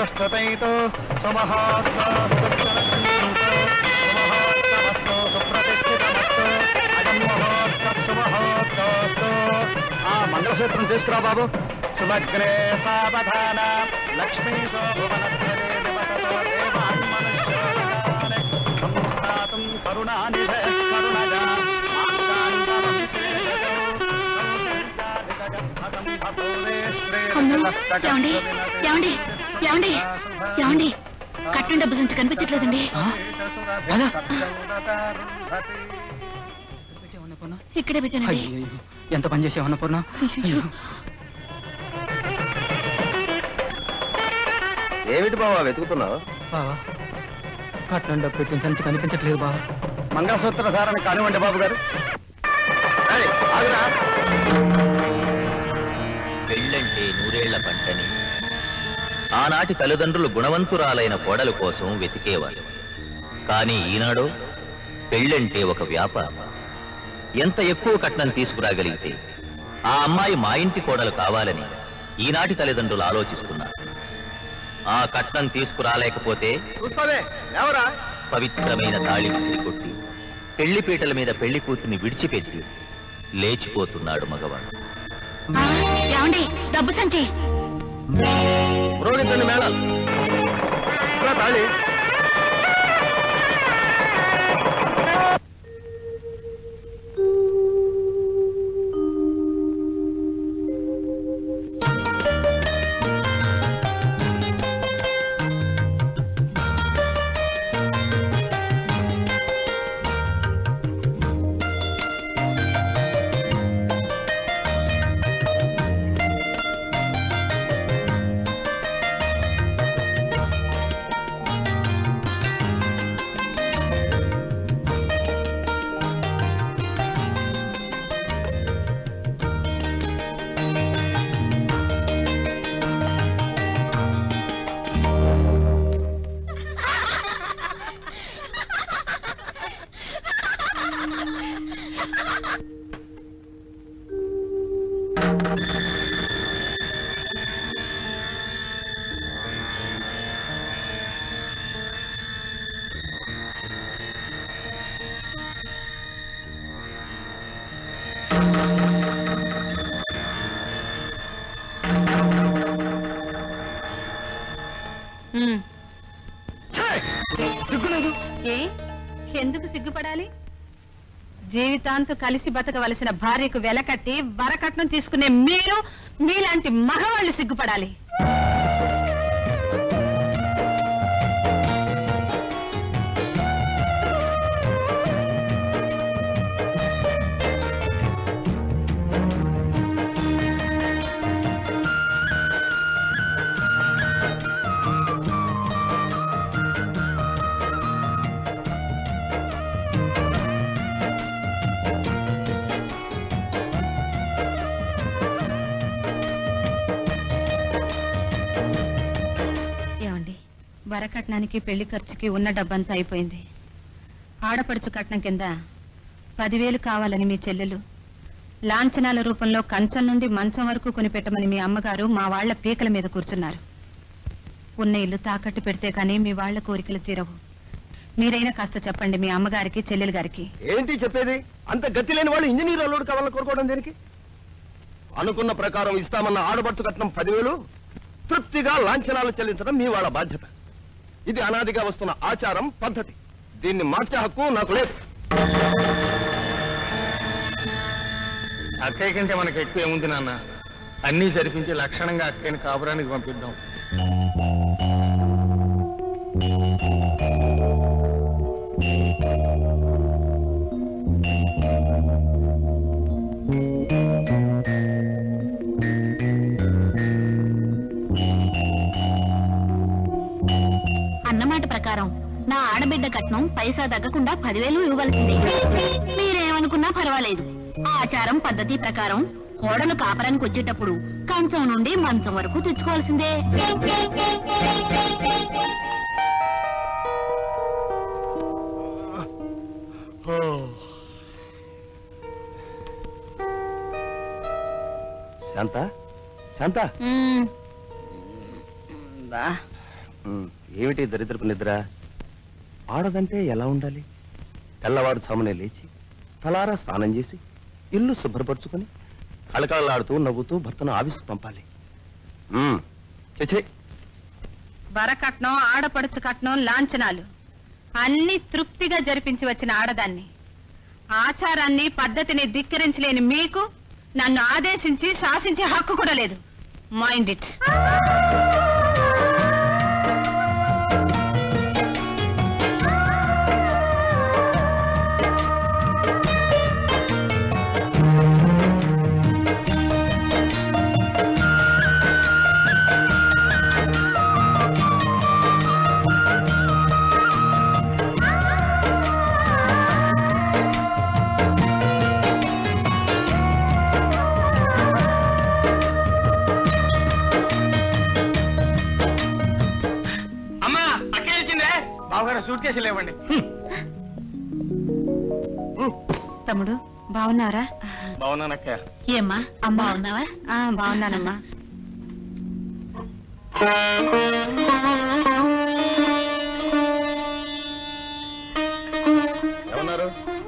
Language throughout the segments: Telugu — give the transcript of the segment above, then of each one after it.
సుస్థితైతో సుమహాత్మాస్తు సుమహాత్మస్తు సుప్రతిష్ఠితమస్తు అయం మహోత్సవ సుమహోత్సవస్తు ఆ మంగళసూత్రం తీసుకురా బాబు సుమగ్రే సావధాన లక్ష్మీశో భువనత్రదే నివసతో దేవాన్మనుష్యోదకానే సంస్థాతుం కరుణానిధే కరుణజా అమ్మో ఏమండి ఏమండి ఏమండి ఏమండి కట్టిన డబ్బు సంచి కనిపించట్లేదండి ఇక్కడే పెట్టానండి అయ్యో ఎంత పని చేసావు అన్నపూర్ణ అయ్యో. ఏమిటి బావా వెతుకుతున్నావు బావా కట్నం డబ్బు పెట్టిన సంచి కనిపించట్లేదు బావా మంగళసూత్ర ధారణ కానివ్వండి బాబు గారు ఏయ్, ఆగురా. పెళ్ళంటే నూరేళ్ల పంటని ఆనాటి తల్లిదండ్రులు గుణవంతురాలైన కోడలు కోసం వెతికేవారు కానీ ఈనాడు పెళ్ళంటే ఒక వ్యాపారం ఎంత ఎక్కువ కట్నం తీసుకురాగలిగితే ఆ అమ్మాయి మా ఇంటి కోడలు కావాలని ఈనాటి తల్లిదండ్రులు ఆలోచిస్తున్నారు ఆ కట్నం తీసుకురాలేకపోతే చూస్తావే ఎవరా పవిత్రమైన తాళి విసిరికొట్టి పెళ్లిపీటల మీద పెళ్లి కూతుర్ని విడిచిపెట్టి లేచిపోతున్నాడు మగవాడు ఆ, ఏమండి డబ్బు సంచి పురోహితుని మేళం ఇట్లా తాళి సిగ్గులేదు ఏ ఎందుకు సిగ్గుపడాలి జీవితాంతం కలిసి బతకవలసిన భార్యకు వెలకట్టి వరకట్నం తీసుకునే మీరు మీలాంటి మగవాళ్ళు సిగ్గుపడాలి ఏమండి వరకట్నానికి పెళ్లి ఖర్చుకి ఉన్న డబ్బంతా అయిపోయింది ఆడపడుచు కట్నం కింద పదివేలు కావాలని మీ చెల్లెలు లాంఛనాల రూపంలో కంచం నుండి మంచం వరకు కొనిపెట్టమని మీ అమ్మగారు మా వాళ్ల పీకల మీద కూర్చున్నారు ఉన్న ఇల్లు తాకట్టు పెడితే కానీ మీ వాళ్ల కోరికలు తీరవు మీరైనా కాస్త చెప్పండి మీ అమ్మగారికి చెల్లెలు గారికి ఏంటి చెప్పేది అంత గతి లేని వాళ్ళు ఇంజనీర్ అల్లుడు కావాలని కోరుకోవడం దేనికి అనుకున్న ప్రకారం ఇస్తామన్న ఆడబడుచు కట్నం పదివేలు తృప్తిగా లాంఛనాలు చెల్లించడం మీ వాళ్ళ బాధ్యత ఇది అనాదిగా వస్తున్న ఆచారం పద్ధతి దీన్ని మార్చే హక్కు నాకు లేదు అక్కయ్య కంటే మనకి ఎక్కువ ఏముంది నాన్న అన్నీ జరిపించి లక్షణంగా అక్కయ్యని కాపురానికి పంపిద్దాం అన్నమాట ప్రకారం నా ఆడబిడ్డ కట్నం పైసా తగ్గకుండా పదివేలు ఇవ్వవలసిందే మీరేమనుకున్నా పర్వాలేదు ఆచారం పద్ధతి ప్రకారం కోడలు కాపరానికి వచ్చేటప్పుడు కంచం నుండి మంచం వరకు తెచ్చుకోవాల్సిందే శాంత శాంత మ్మ్. బా ఉమ్, ఏమిటి దరిద్రపు నిద్ర ఆడదంటే ఎలా ఉండాలి తెల్లవారు చామునే లేచి తలారా స్నానం చేసి ఇల్లు శుభ్రపరుచుకొని కళకళలాడుతూ నవ్వుతూ భర్తను ఆఫీసుకు పంపాలి ఉమ్, చచ్చే వరకట్నం ఆడపడుచు కట్నం లాంఛనాలు అన్ని తృప్తిగా జరిపించి వచ్చిన ఆడదాన్ని ఆచారాన్ని పద్ధతిని ధిక్కరించలేని మీకు నన్ను ఆదేశించి శాసించే హక్కు కూడా లేదు మైండ్ ఇట్ అమ్మా అక్కే వచ్చిందే బావగారు సూట్ కేసులు ఇవ్వండి తమ్ముడు బాగున్నారా బాగున్నానక్క ఏమ్మా అమ్మా ఉన్నావా ఆ, బాగున్నానమ్మా ఏమన్నారు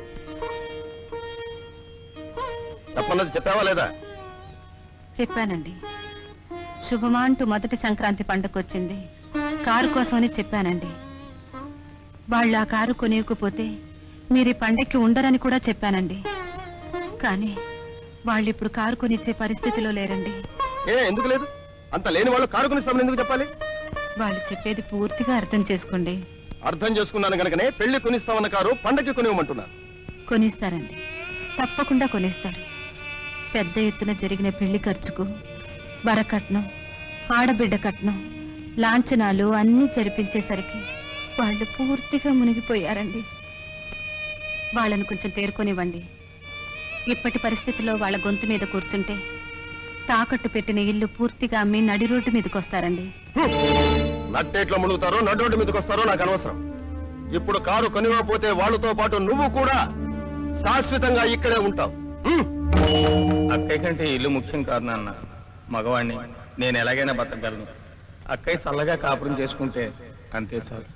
చెప్పన్నది చెప్పావా లేదా చెప్పానండి శుభమాంటూ మొదటి సంక్రాంతి పండగొచ్చింది కారు కోసమని చెప్పానండి వాళ్ళు ఆ కారు కొనియకపోతే మీరు ఈ పండక్కి ఉండరని కూడా చెప్పానండి కానీ వాళ్ళు ఇప్పుడు కారు కొనిచ్చే పరిస్థితిలో లేరండి ఏ ఎందుకు లేదు అంత లేని వాళ్ళు కారుకుని శ్రమను ఎందుకు చెప్పాలి వాళ్ళు చెప్పేది పూర్తిగా అర్థం చేసుకోండి అర్థం చేసుకున్నాను గనకనే పెళ్లి కొనిస్తామన్న కారు పండగకి కొనివ్వమంటున్నాను కొనిస్తారండి తప్పకుండా కొనిస్తారు పెద్ద ఎత్తున జరిగిన పెళ్లి ఖర్చుకు బరకట్నం ఆడబిడ్డ కట్నం లాంఛనాలు అన్నీ జరిపించేసరికి వాళ్ళు పూర్తిగా మునిగిపోయారండి వాళ్ళను కొంచెం తేరుకొనివ్వండి ఇప్పటి పరిస్థితుల్లో వాళ్ళ గొంతు మీద కూర్చుంటే తాకట్టు పెట్టిన ఇల్లు పూర్తిగా అమ్మి నడి రోడ్డు మీదకి వస్తారండి నట్టేట్లో మునుగుతారో నడ్డోటి మీదకి వస్తారో నాకు అనవసరం ఇప్పుడు కారు కొనివ్వకపోతే వాళ్ళతో పాటు నువ్వు కూడా శాశ్వతంగా ఇక్కడే ఉంటావు హ్మ్. అక్కయ్య కంటే ఇల్లు ముఖ్యం కాదు నాన్న మగవాణ్ణి నేను ఎలాగైనా బతకగలను అక్కయ్య చల్లగా కాపురం చేసుకుంటే అంతే చాలు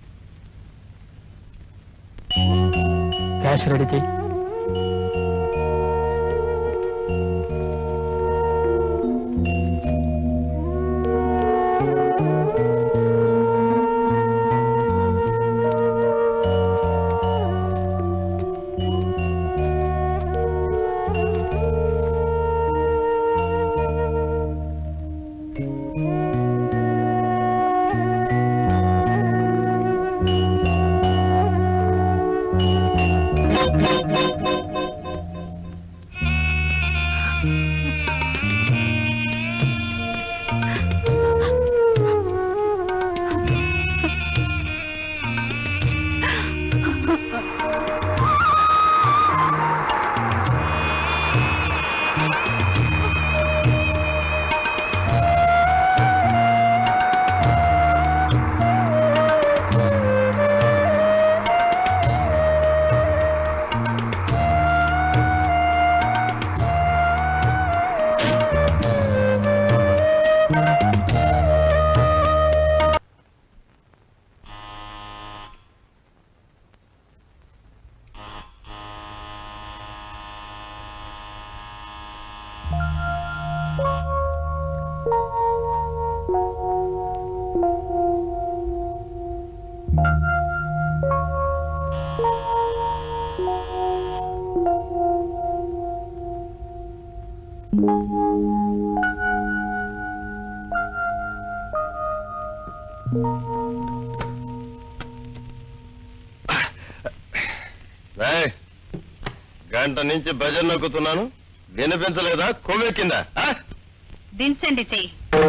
క్యాష్ రెడీ చెయ్యి ఏయ్, గంట నుంచి భజన నొక్కుతున్నాను వినిపించలేదా కొవ్వెక్కిందా ఆ? దించండి చెయ్యి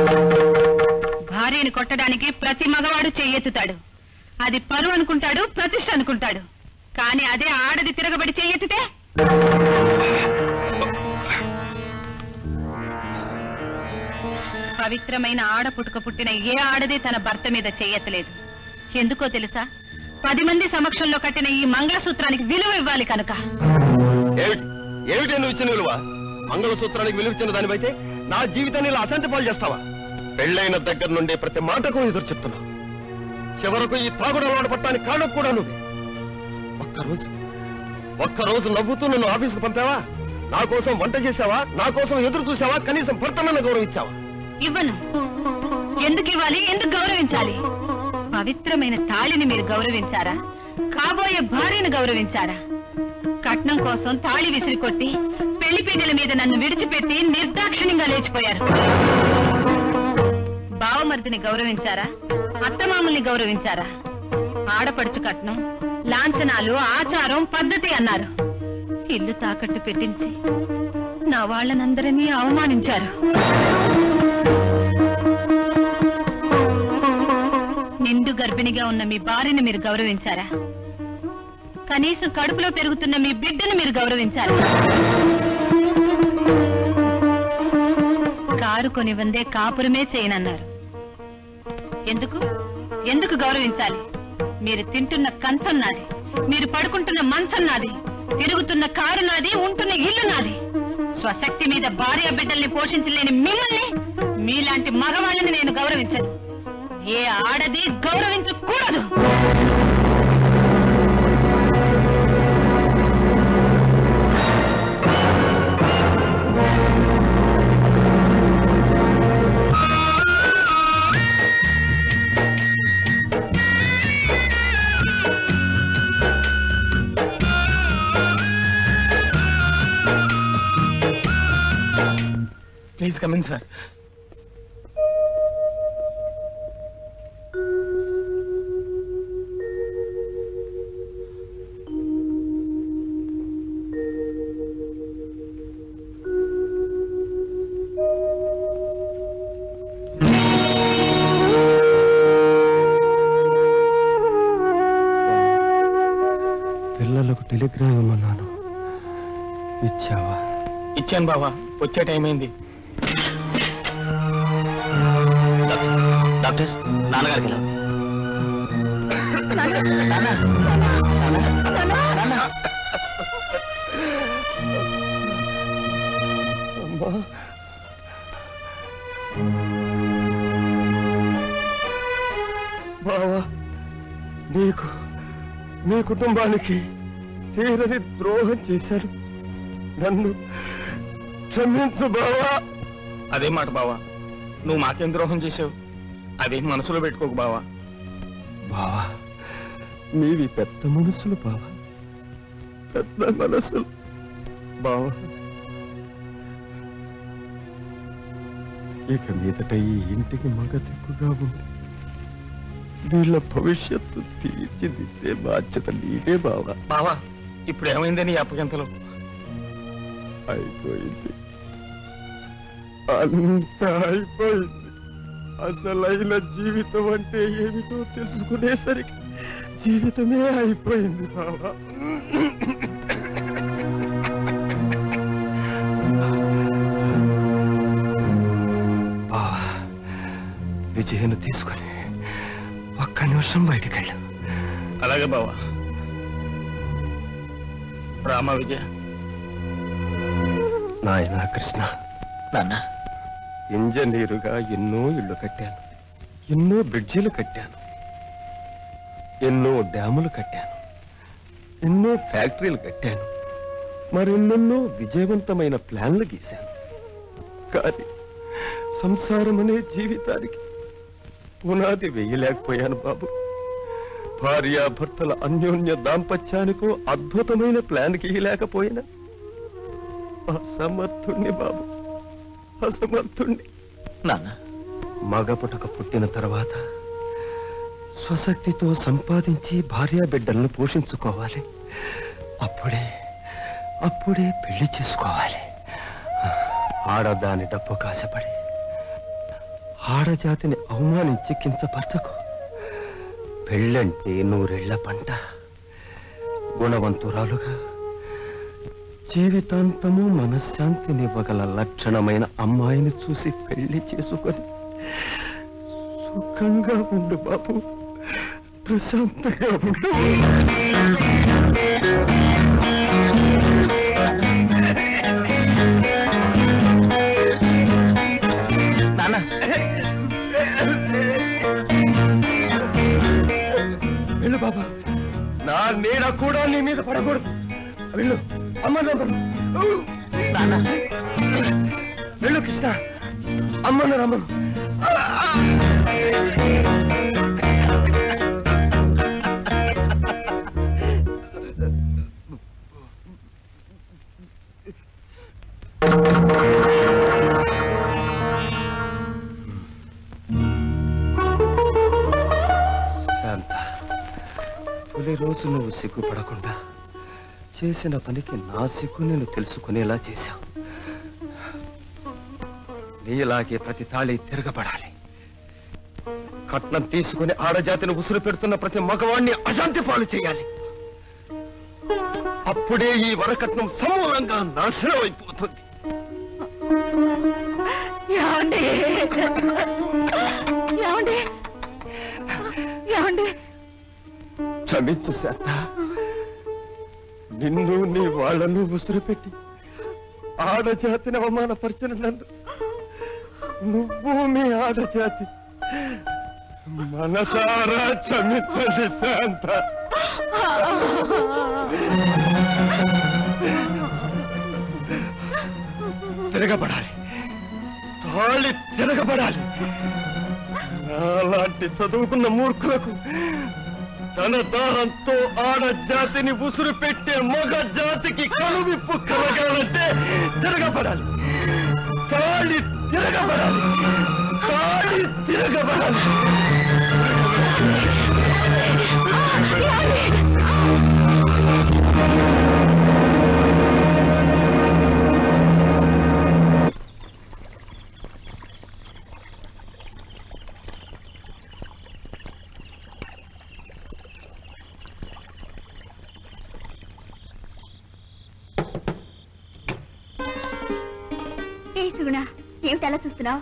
భార్యని కొట్టడానికి ప్రతి మగవాడు చెయ్యెత్తుతాడు అది పరువు అనుకుంటాడు ప్రతిష్ట అనుకుంటాడు కానీ అదే ఆడది తిరగబడి చెయ్యెత్తితే పవిత్రమైన ఆడ పుట్టుక పుట్టిన ఏ ఆడది తన భర్త మీద చెయ్యెత్తలేదు ఎందుకో తెలుసా పది మంది సమక్షంలో కట్టిన ఈ మంగళసూత్రానికి విలువ ఇవ్వాలి కనుక ఏమిటి ఏమిటి నువ్వు ఇచ్చిన విలువ మంగళసూత్రానికి విలువ ఇచ్చిన దానివైతే నా జీవితాన్ని ఇలా అశాంతి పాలు చేస్తావా పెళ్ళైన దగ్గర నుండి ప్రతి మాటకు ఎదురు చెప్తున్నా చివరకు ఈ తాగుడు అలవాటు పట్టడానికి కారణం కూడా నువ్వే ఒక్కరోజు ఒక్కరోజు నవ్వుతూ నన్ను ఆఫీసుకు పంపావా నా కోసం వంట చేసావా నా కోసం ఎదురు చూసావా కనీసం భర్తనన్న గౌరవించావా ఇవ్వను ఎందుకు ఇవ్వాలి ఎందుకు గౌరవించాలి పవిత్రమైన తాళిని మీరు గౌరవించారా కాబోయే భార్యను గౌరవించారా కట్నం కోసం తాళి విసిరి కొట్టి పెళ్లి పీటల మీద నన్ను విడిచిపెట్టి నిర్దాక్షిణ్యంగా లేచిపోయారు బావమర్దిని గౌరవించారా అత్తమామల్ని గౌరవించారా ఆడపడుచు కట్నం లాంఛనాలు ఆచారం పద్ధతి అన్నారు ఇల్లు తాకట్టు పెట్టించి నా వాళ్ళనందరినీ అవమానించారు నిండు గర్భిణిగా ఉన్న మీ భార్యను మీరు గౌరవించారా కనీసం కడుపులో పెరుగుతున్న మీ బిడ్డను మీరు గౌరవించారా కారు కొనివ్వందే కాపురమే చేయనన్నారు ఎందుకు ఎందుకు గౌరవించాలి మీరు తింటున్న కంచం నాది మీరు పడుకుంటున్న మంచం నాది తిరుగుతున్న కారు నాది ఉంటున్న ఇల్లు నాది స్వశక్తి మీద భార్య బిడ్డల్ని పోషించలేని మిమ్మల్ని మీలాంటి మగవాళ్ళని నేను గౌరవించను ఏ ఆడది గౌరవించకూడదు ప్లీజ్ కమింగ్ సార్ పిల్లలకు టెలిగ్రామ్ ఇమ్మన్నాను ఇచ్చావా ఇచ్చాను బావా వచ్చే టైం అయింది డాక్టర్ నాన్నగారికి ఎలా ఉంది? అమ్మా బావా నీకు నీ కుటుంబానికి తీరని ద్రోహం చేశారు నన్ను క్షమించు బావా అదే మాట బావా నువ్వు మాకేం ద్రోహం చేసావు అదేం మనసులో పెట్టుకోకు బావా బావా మీవి పెద్ద మనసులు బావా పెద్ద మనసులు బావా ఇక మీదట ఈ ఇంటికి మగ దిక్కుగా ఉంది వీళ్ళ భవిష్యత్తు తీర్చిదిద్దే బాధ్యత నీదే బావా బావా ఇప్పుడు ఏమైందని ఈ అప్పగింతలు అయిపోయింది అంతా అయిపోయింది అసలైన జీవితం అంటే ఏమిటో తెలుసుకునేసరికి జీవితమే అయిపోయింది బావా బావా విజయను తీసుకొని ఒక్క నిమిషం బయటికి వెళ్ళు అలాగే బావా రామ విజయ నాయన కృష్ణ నాన్న ఇంజనీరుగా ఎన్నో ఇళ్ళు కట్టాను ఎన్నో బ్రిడ్జిలు కట్టాను ఎన్నో డ్యాములు కట్టాను ఎన్నో ఫ్యాక్టరీలు కట్టాను మరెన్నెన్నో విజయవంతమైన ప్లాన్లు గీశాను కానీ సంసారం అనే జీవితానికి పునాది వేయలేకపోయాను బాబు భార్యాభర్తల అన్యోన్య దాంపత్యానికో అద్భుతమైన ప్లాన్ గీయలేకపోయినా అసమర్థుణ్ణి బాబు అసమర్థుణ్ణి నాన్న మగపుటక పుట్టిన తర్వాత స్వశక్తితో సంపాదించి భార్యా బిడ్డలను పోషించుకోవాలి అప్పుడే అప్పుడే పెళ్లి చేసుకోవాలి ఆడదాని డబ్బు కాసపడి ఆడజాతిని అవమానించి కించపరచకు పెళ్ళంటే నూరెళ్ల పంట గుణవంతురాలుగా జీవితాంతము మనశ్శాంతినివ్వగల లక్షణమైన అమ్మాయిని చూసి పెళ్లి చేసుకొని సుఖంగా ఉండు బాబు ప్రశాంతంగా ఉండు నాన్న వెళ్ళు బాబా నా నీడ కూడా నీ మీద పడకూడదు వెళ్ళు అమ్మ నమ్మను నాన్న వెళ్ళు కృష్ణ అమ్మను రమ్మను శాంత తొలి రోజు నువ్వు సిగ్గుపడకుండా చేసిన పనికి నా సిగ్గు నేను తెలుసుకునేలా చేశావు నీలాగే ప్రతి తాళి తిరగబడాలి కట్నం తీసుకుని ఆడజాతిని ఉసురు పెడుతున్న ప్రతి మగవాణ్ణి అశాంతి పాలు చేయాలి అప్పుడే ఈ వరకట్నం సమూలంగా నాశనం అయిపోతుంది ఏమండి ఏమండి ఏమండి క్షమించు శాంత నిన్ను నీ వాళ్ళను ఉసురు పెట్టి ఆడజాతిని అవమానపరిచినందు నువ్వు మీ ఆడజాతి మనసారా క్షమించండి శాంత తిరగబడాలి తాళి తిరగబడాలి అలాంటి చదువుకున్న మూర్ఖులకు తన దాహంతో ఆడ జాతిని ఉసురు పెట్టే మగ జాతికి కనువిప్పు కలగాలంటే తిరగబడాలి తాళి తిరగబడాలి తాళి తిరగబడాలి ఏ సుగుణ ఏమిటి అలా చూస్తున్నావు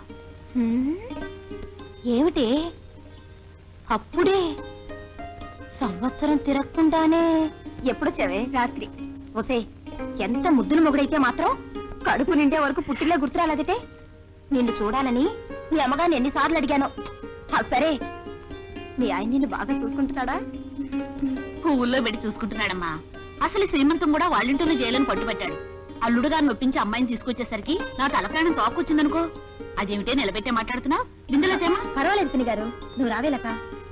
ఏమిటి అప్పుడే సంవత్సరం తిరగకుండానే ఎప్పుడొచ్చావే రాత్రి ఓసే ఎంత ముద్దుల మొగుడైతే మాత్రం కడుపు నిండే వరకు పుట్టిల్లే గుర్తురాలేదటే నిన్ను చూడాలని మీ అమ్మగారిని ఎన్నిసార్లు అడిగాను ఆ, సరే మీ ఆయన నిన్ను బాగా చూసుకుంటున్నాడా పువ్వుల్లో పెట్టి చూసుకుంటున్నాడమ్మా అసలు శ్రీమంతం కూడా వాళ్ళింటూనే జైలను పట్టుబట్టాడు అల్లుడు గారిని ఒప్పించి అమ్మాయిని తీసుకొచ్చేసరికి నా తల ప్రాణం తోకొచ్చిందనుకో అదేమిటే నిలబెట్టే మాట్లాడుతున్నావు బిందులో తేమా పర్వాలేదు పిన్ని గారు నువ్వు రావేలక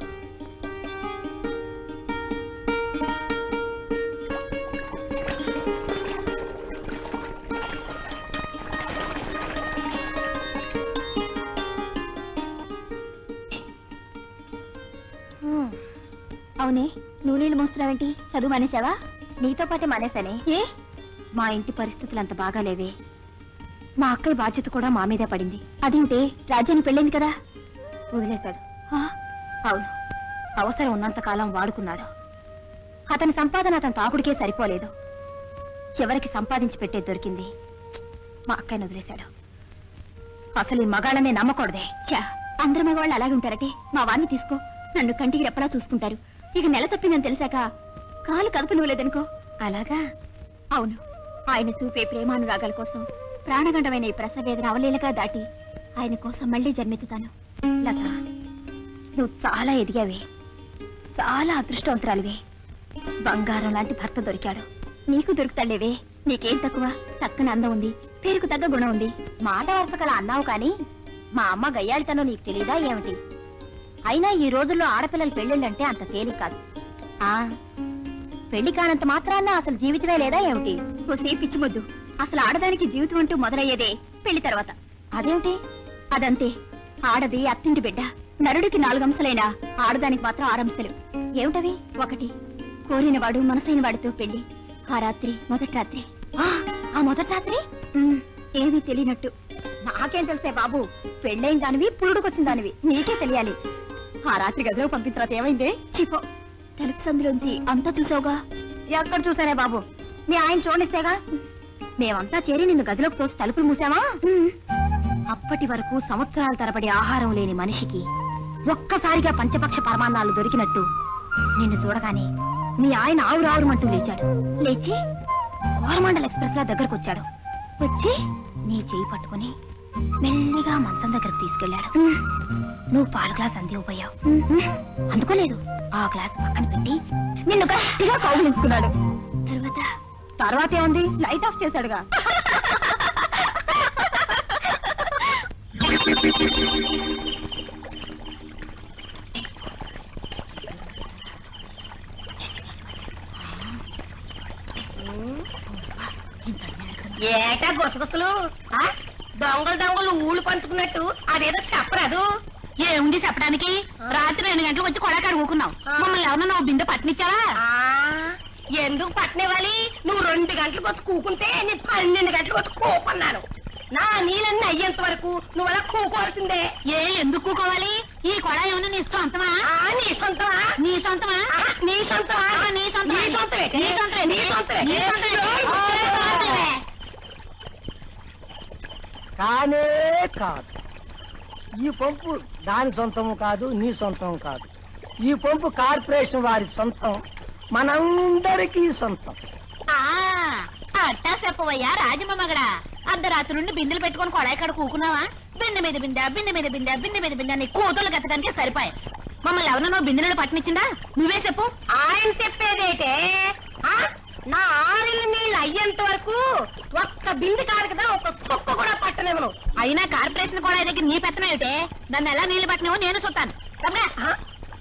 అవునే నువ్వు నీళ్ళు మోస్తున్నావేంటి చదువు మానేసావా నీతో పాటే మానేశానే ఏ మా ఇంటి పరిస్థితులు అంత బాగాలేవే మా అక్కయ్య బాధ్యత కూడా మా మీదే పడింది అదేమిటే రాజ్యాన్ని పెళ్ళింది కదా వదిలేశాడు ఆ, అవును అవసరం ఉన్నంత కాలం వాడుకున్నాడు అతని సంపాదన అతని తాకుడికే సరిపోలేదు చివరికి సంపాదించి పెట్టే దొరికింది మా అక్కయ్యను వదిలేశాడు అసలు ఈ మగాళ్ళనే నమ్మకూడదే చా అందరు మగవాళ్ళు అలాగే ఉంటారటే మా వాడిని తీసుకో నన్ను కంటికి రెప్పలా చూసుకుంటారు ఇక నెల తప్పిందని తెలిసాక కాలు కదపనివ్వలేదనుకో అలాగా అవును ఆయన చూపే ప్రేమానురాగాల కోసం ప్రాణగండమైన ఈ ప్రసవేదన అవలీలగా దాటి ఆయన కోసం మళ్ళీ జన్మెత్తుతాను లత నువ్వు చాలా ఎదిగావే చాలా అదృష్టవంతురాలివే బంగారం లాంటి భర్త దొరికాడు నీకు దొరుకుతాలేవే నీకేం తక్కువ చక్కని అందం ఉంది పేరుకు తగ్గ గుణం ఉంది మాట వరుస కల అన్నావు కానీ మా అమ్మ గయ్యాళితనం నీకు తెలీదా ఏమిటి అయినా ఈ రోజుల్లో ఆడపిల్లల పెళ్ళిళ్ళంటే అంత తేలిక కాదు ఆ పెళ్లి కానంత మాత్రాన అసలు జీవితమే లేదా ఏమిటి ఓసే పిచ్చిమొద్దు అసలు ఆడదానికి జీవితం అంటూ మొదలయ్యేదే పెళ్లి తర్వాత అదేమిటి అదంతే ఆడది అత్తింటి బిడ్డ నరుడికి నాలుగంశలైనా ఆడదానికి మాత్రం ఆరంశలు ఏమిటవి ఒకటి కోరినవాడు మనసైన వాడితో పెళ్లి ఆ రాత్రి మొదటి రాత్రి ఆ, ఆ మొదటి రాత్రి ఉమ్, ఏమీ తెలియనట్టు నాకేం తెలిసే బాబు పెళ్ళైన దానివి పురుడుకొచ్చిన దానివి నీకే తెలియాలి ఆ రాత్రి గదిలో పంపిన తర్వాత ఏమైందే చిపో తలుపు సందులోంచి అంతా చూసావుగా ఎక్కడ చూసానే బాబు మీ ఆయన చూడనిస్తేగా మేమంతా చేరి నిన్ను గదిలోకి తోసి తలుపులు మూసావా అప్పటి వరకు సంవత్సరాల తరబడి ఆహారం లేని మనిషికి ఒక్కసారిగా పంచపక్ష పరమాన్నాలు దొరికినట్టు నిన్ను చూడగానే మీ ఆయన ఆవురావురమంటూ లేచాడు లేచి కోరమండల్ ఎక్స్ప్రెస్ లా దగ్గరకు వచ్చాడు వచ్చి నీ చేయి పట్టుకుని మెల్లిగా మంచం దగ్గరకు తీసుకెళ్ళాడు నువ్వు పాల గ్లాస్ అందివ్వబోయావు అందుకోలేదు ఆ గ్లాస్ పక్కన పెట్టి నిన్ను గట్టిగా కౌగిలించుకున్నాడు తర్వాత తర్వాత ఏముంది లైట్ ఆఫ్ చేశాడుగా ఏటా గుసగుసలు ఆ? దొంగలు దొంగలు ఊళ్ళు పంచుకున్నట్టు అదేదో చెప్పరాదు ఏముంది చెప్పడానికి రాత్రి రెండు గంటలకు వచ్చి కొడా కడుగుకున్నావు మమ్మల్ని ఎవరన్నా నువ్వు బిందె పట్టినిచ్చావా ఆ, ఎందుకు పట్టనివ్వాలి నువ్వు రెండు గంటలకు వచ్చి కూకుంటే నేను పన్నెండు గంటలకు వచ్చి కూకున్నాను నా నీళ్ళన్నీ అయ్యేంత వరకు నువ్వు అలా కూకోవాల్సిందే ఏ ఎందుకు కూకోవాలి ఈ కొడా ఏమన్నా నీ సొంతమా ఆ, నీ సొంతమా నీ సొంతమా ఆ, నీ సొంతమా ఆ, నీ సొంతమే. నీ సొంతమే నీ సొంతమే. నీ సొంతమే నీ సొంతమే. ఆ, నీ సొంతమే. కానే కాదు ఈ పంపు దాని సొంతము కాదు నీ సొంతం కాదు ఈ పంపు కార్పొరేషన్ వారి సొంతం మనందరికీ సొంతం ఆ, అట్టా చెప్పవయ్యా రాజమ్మ మగడా అర్ధరాత్రి నుండి బిందెలు పెట్టుకొని కొడాయి కాడ కూకున్నావా బిందె మీద బిందె బిందె మీద బిందె బిందె మీద బిందె నీ కూతులు గతడానికి సరిపోయాయి మమ్మల్ని ఎవరన్నా బిందెలు పట్టినిచ్చిందా నువ్వే చెప్పు ఆయన చెప్పేదేటే ఆ? నా ఆరిల నీళ్ళు అయ్యేంత వరకు ఒక్క బింది కాదు కదా ఒక చుక్క కూడా పట్టనివ్వను అయినా కార్పొరేషన్ కూడా దగ్గర నీ పెత్తనం ఏమిటే దాన్ని ఎలా నీళ్లు పట్టినావో నేను చూస్తాను తప్పగా ఆ?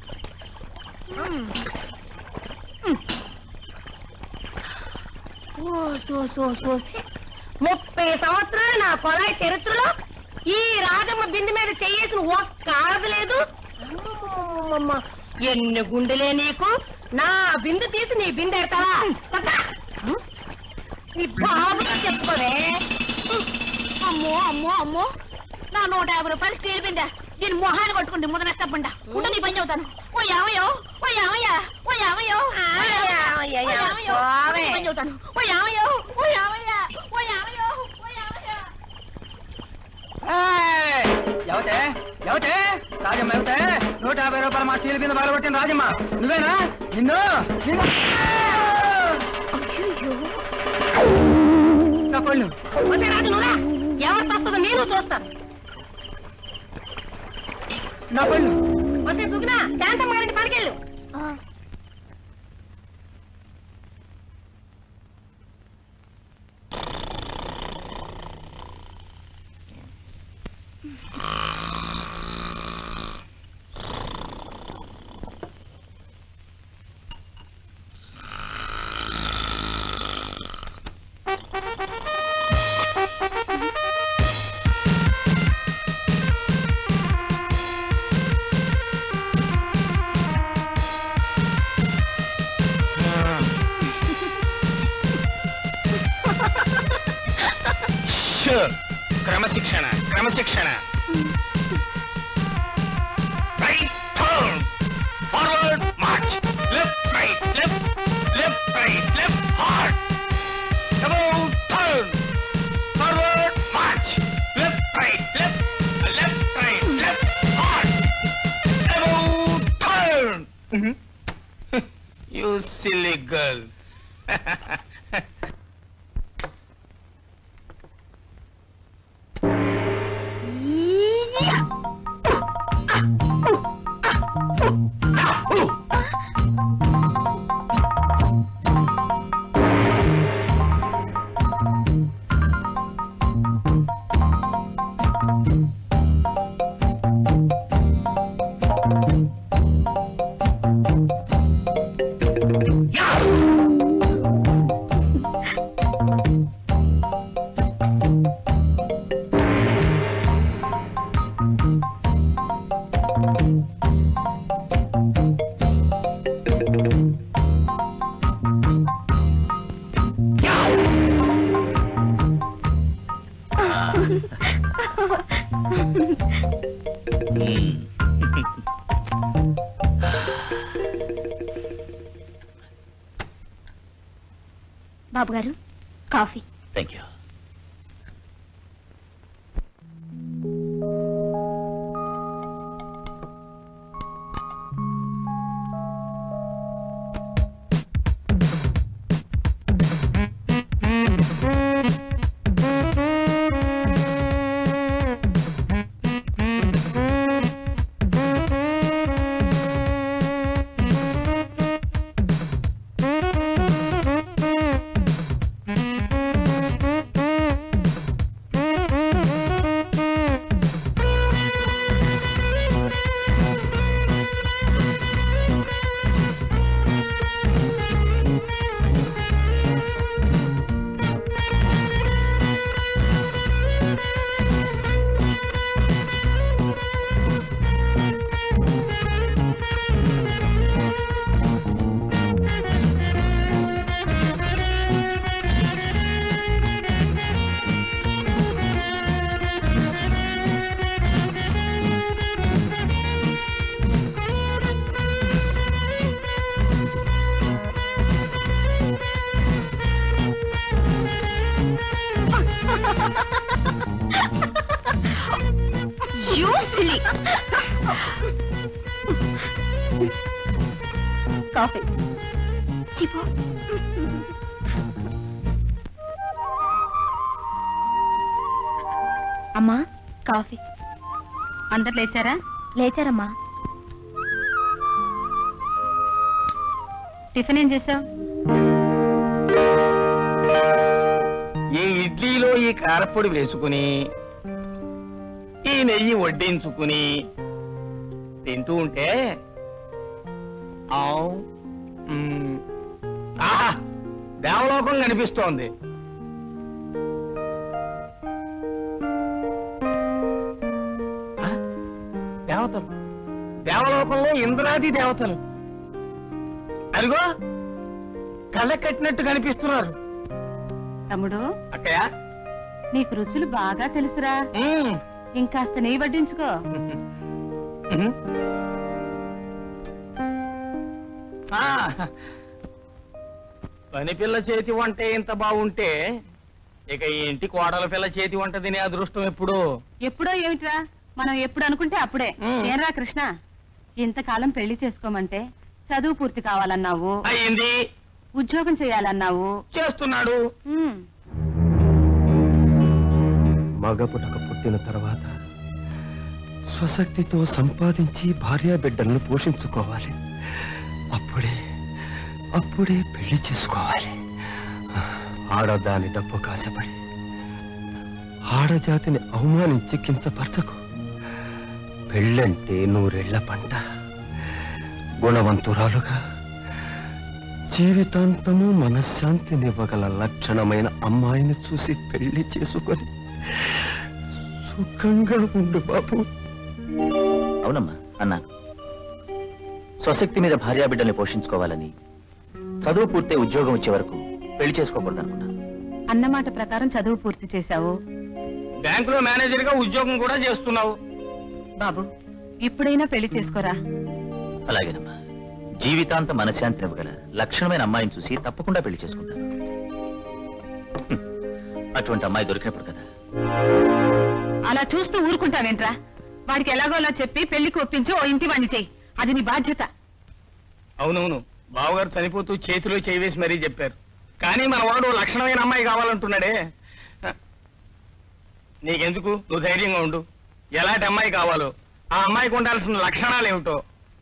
ఓ, సో, సో, సో, సి. ముప్పై సంవత్సరాలు నా కొలాయి చరిత్రలో ఈ రాజమ్మ బిందె మీద చెయ్యేసిన ఒక్క ఆడది లేదు అమ్మమ్మమ్మమ్మ. ఎన్ని గుండెలే నీకు నా బిందె తీసి నీ బిందె ఎడతావా తప్పా? నీ బాబుతో చెప్పుకోవే అమ్మో అమ్మో అమ్మో నా నూట యాభై రూపాయలు స్టీల్ బిందె దీని మొహాన్ని కొట్టుకుంది ముద్ద నష్టపండా ఉంటే నీ పని చదువుతాను ఓ యామయ్యో ఓ యామయ్య ఓ యామయ్యో ఓ యామయ్య, ఓ యామయ్యో. పోవే. నీ పని చదువుతాను ఓ యామయ్యో ఓ యామయ్య ఓ యామయ్యో ఓ యామయ్య ఎవతే ఎవతే రాజమ్మ ఎవతే నూట యాభై రూపాయలు మా చీల కింద బాలగొట్టిన రాజమ్మ నువ్వేనా నిన్ను నిన్ను నా పళ్ళు వస్తే రాజు నువ్వా ఎవరు తస్తుందో నేను చూస్తాను నా పళ్ళు వస్తే సుగునా శాంతమ్మ గారింటి పనికెళ్ళు క్రమశిక్షణ క్రమశిక్షణ right turn forward march left right left left right left hard about turn forward march left right left left right left hard about turn you silly girl బాబు గారు coffee thank you You silly. Coffee చిపో అమ్మా కాఫీ అందరు లేచారా లేచారమ్మా టిఫిన్ ఏం చేసావు ఈ ఇడ్లీలో ఈ కారపొడి వేసుకుని ఈ నెయ్యి వడ్డించుకుని తింటూ ఉంటే ఆవ్, మ్, ఆహా దేవలోకం కనిపిస్తోంది ఆ, దేవతలు దేవలోకంలో ఇంద్రాది దేవతలు అదిగో కళ్ళ కట్టినట్టు కనిపిస్తున్నారు తమ్ముడు అక్కయ్య నీకు రుచులు బాగా తెలుసురా మ్, ఇంకాస్త నెయ్యి వడ్డించుకో మ్. ఆ, పని పిల్ల చేతి వంట ఇంత బాగుంటే ఇక ఈ ఇంటి కోడల పిల్ల చేతి వంట తినే అదృష్టం ఎప్పుడు ఎప్పుడో ఏమిట్రా మనం ఎప్పుడు అనుకుంటే అప్పుడే ఉమ్. ఏరా కృష్ణ ఇంతకాలం పెళ్లి చేసుకోమంటే చదువు పూర్తి కావాలన్నావు అయ్యింది ఉద్యోగం చేయాలన్నావు చేస్తున్నాడు ఉమ్. మగపుటక పుట్టిన తర్వాత స్వశక్తితో సంపాదించి భార్యా బిడ్డలను పోషించుకోవాలి అప్పుడే అప్పుడే పెళ్లి చేసుకోవాలి ఆడదాని డబ్బు కాసపడి ఆడజాతిని అవమానించి కించపరచకు పెళ్ళంటే నూరెళ్ల పంట గుణవంతురాలుగా జీవితాంతము మనశ్శాంతినివ్వగల లక్షణమైన అమ్మాయిని చూసి పెళ్లి చేసుకొని సుఖంగా ఉండు బాబు అవునమ్మా అన్నాను స్వశక్తి మీద భార్యాబిడ్డల్ని పోషించుకోవాలని చదువు పూర్తే ఉద్యోగం వచ్చే వరకు పెళ్లి చేసుకోకూడదు అనుకున్నాను అన్నమాట ప్రకారం చదువు పూర్తి చేశావు బ్యాంకులో మేనేజర్ గా ఉద్యోగం కూడా చేస్తున్నావు బాబు ఇప్పుడైనా పెళ్లి చేసుకోరా అలాగేనమ్మా జీవితాంత మనశ్శాంతినివ్వగల లక్షణమైన అమ్మాయిని చూసి తప్పకుండా పెళ్లి చేసుకుంటాను హ్మ్. అటువంటి అమ్మాయి దొరికినప్పుడు కదా అలా చూస్తూ ఊరుకుంటావేంట్రా వాడికి ఎలాగోలా చెప్పి పెళ్లికి ఒప్పించి ఓ ఇంటి వాణ్ణి చెయ్యి అది నీ బాధ్యత అవునవును బావగారు చనిపోతూ చేతిలో చేయి వేసి మరీ చెప్పారు కానీ మన వాడు లక్షణమైన అమ్మాయి కావాలంటున్నాడే నీకెందుకు నువ్వు ధైర్యంగా ఉండు ఎలాంటి అమ్మాయి కావాలో ఆ అమ్మాయికి ఉండాల్సిన లక్షణాలు ఏమిటో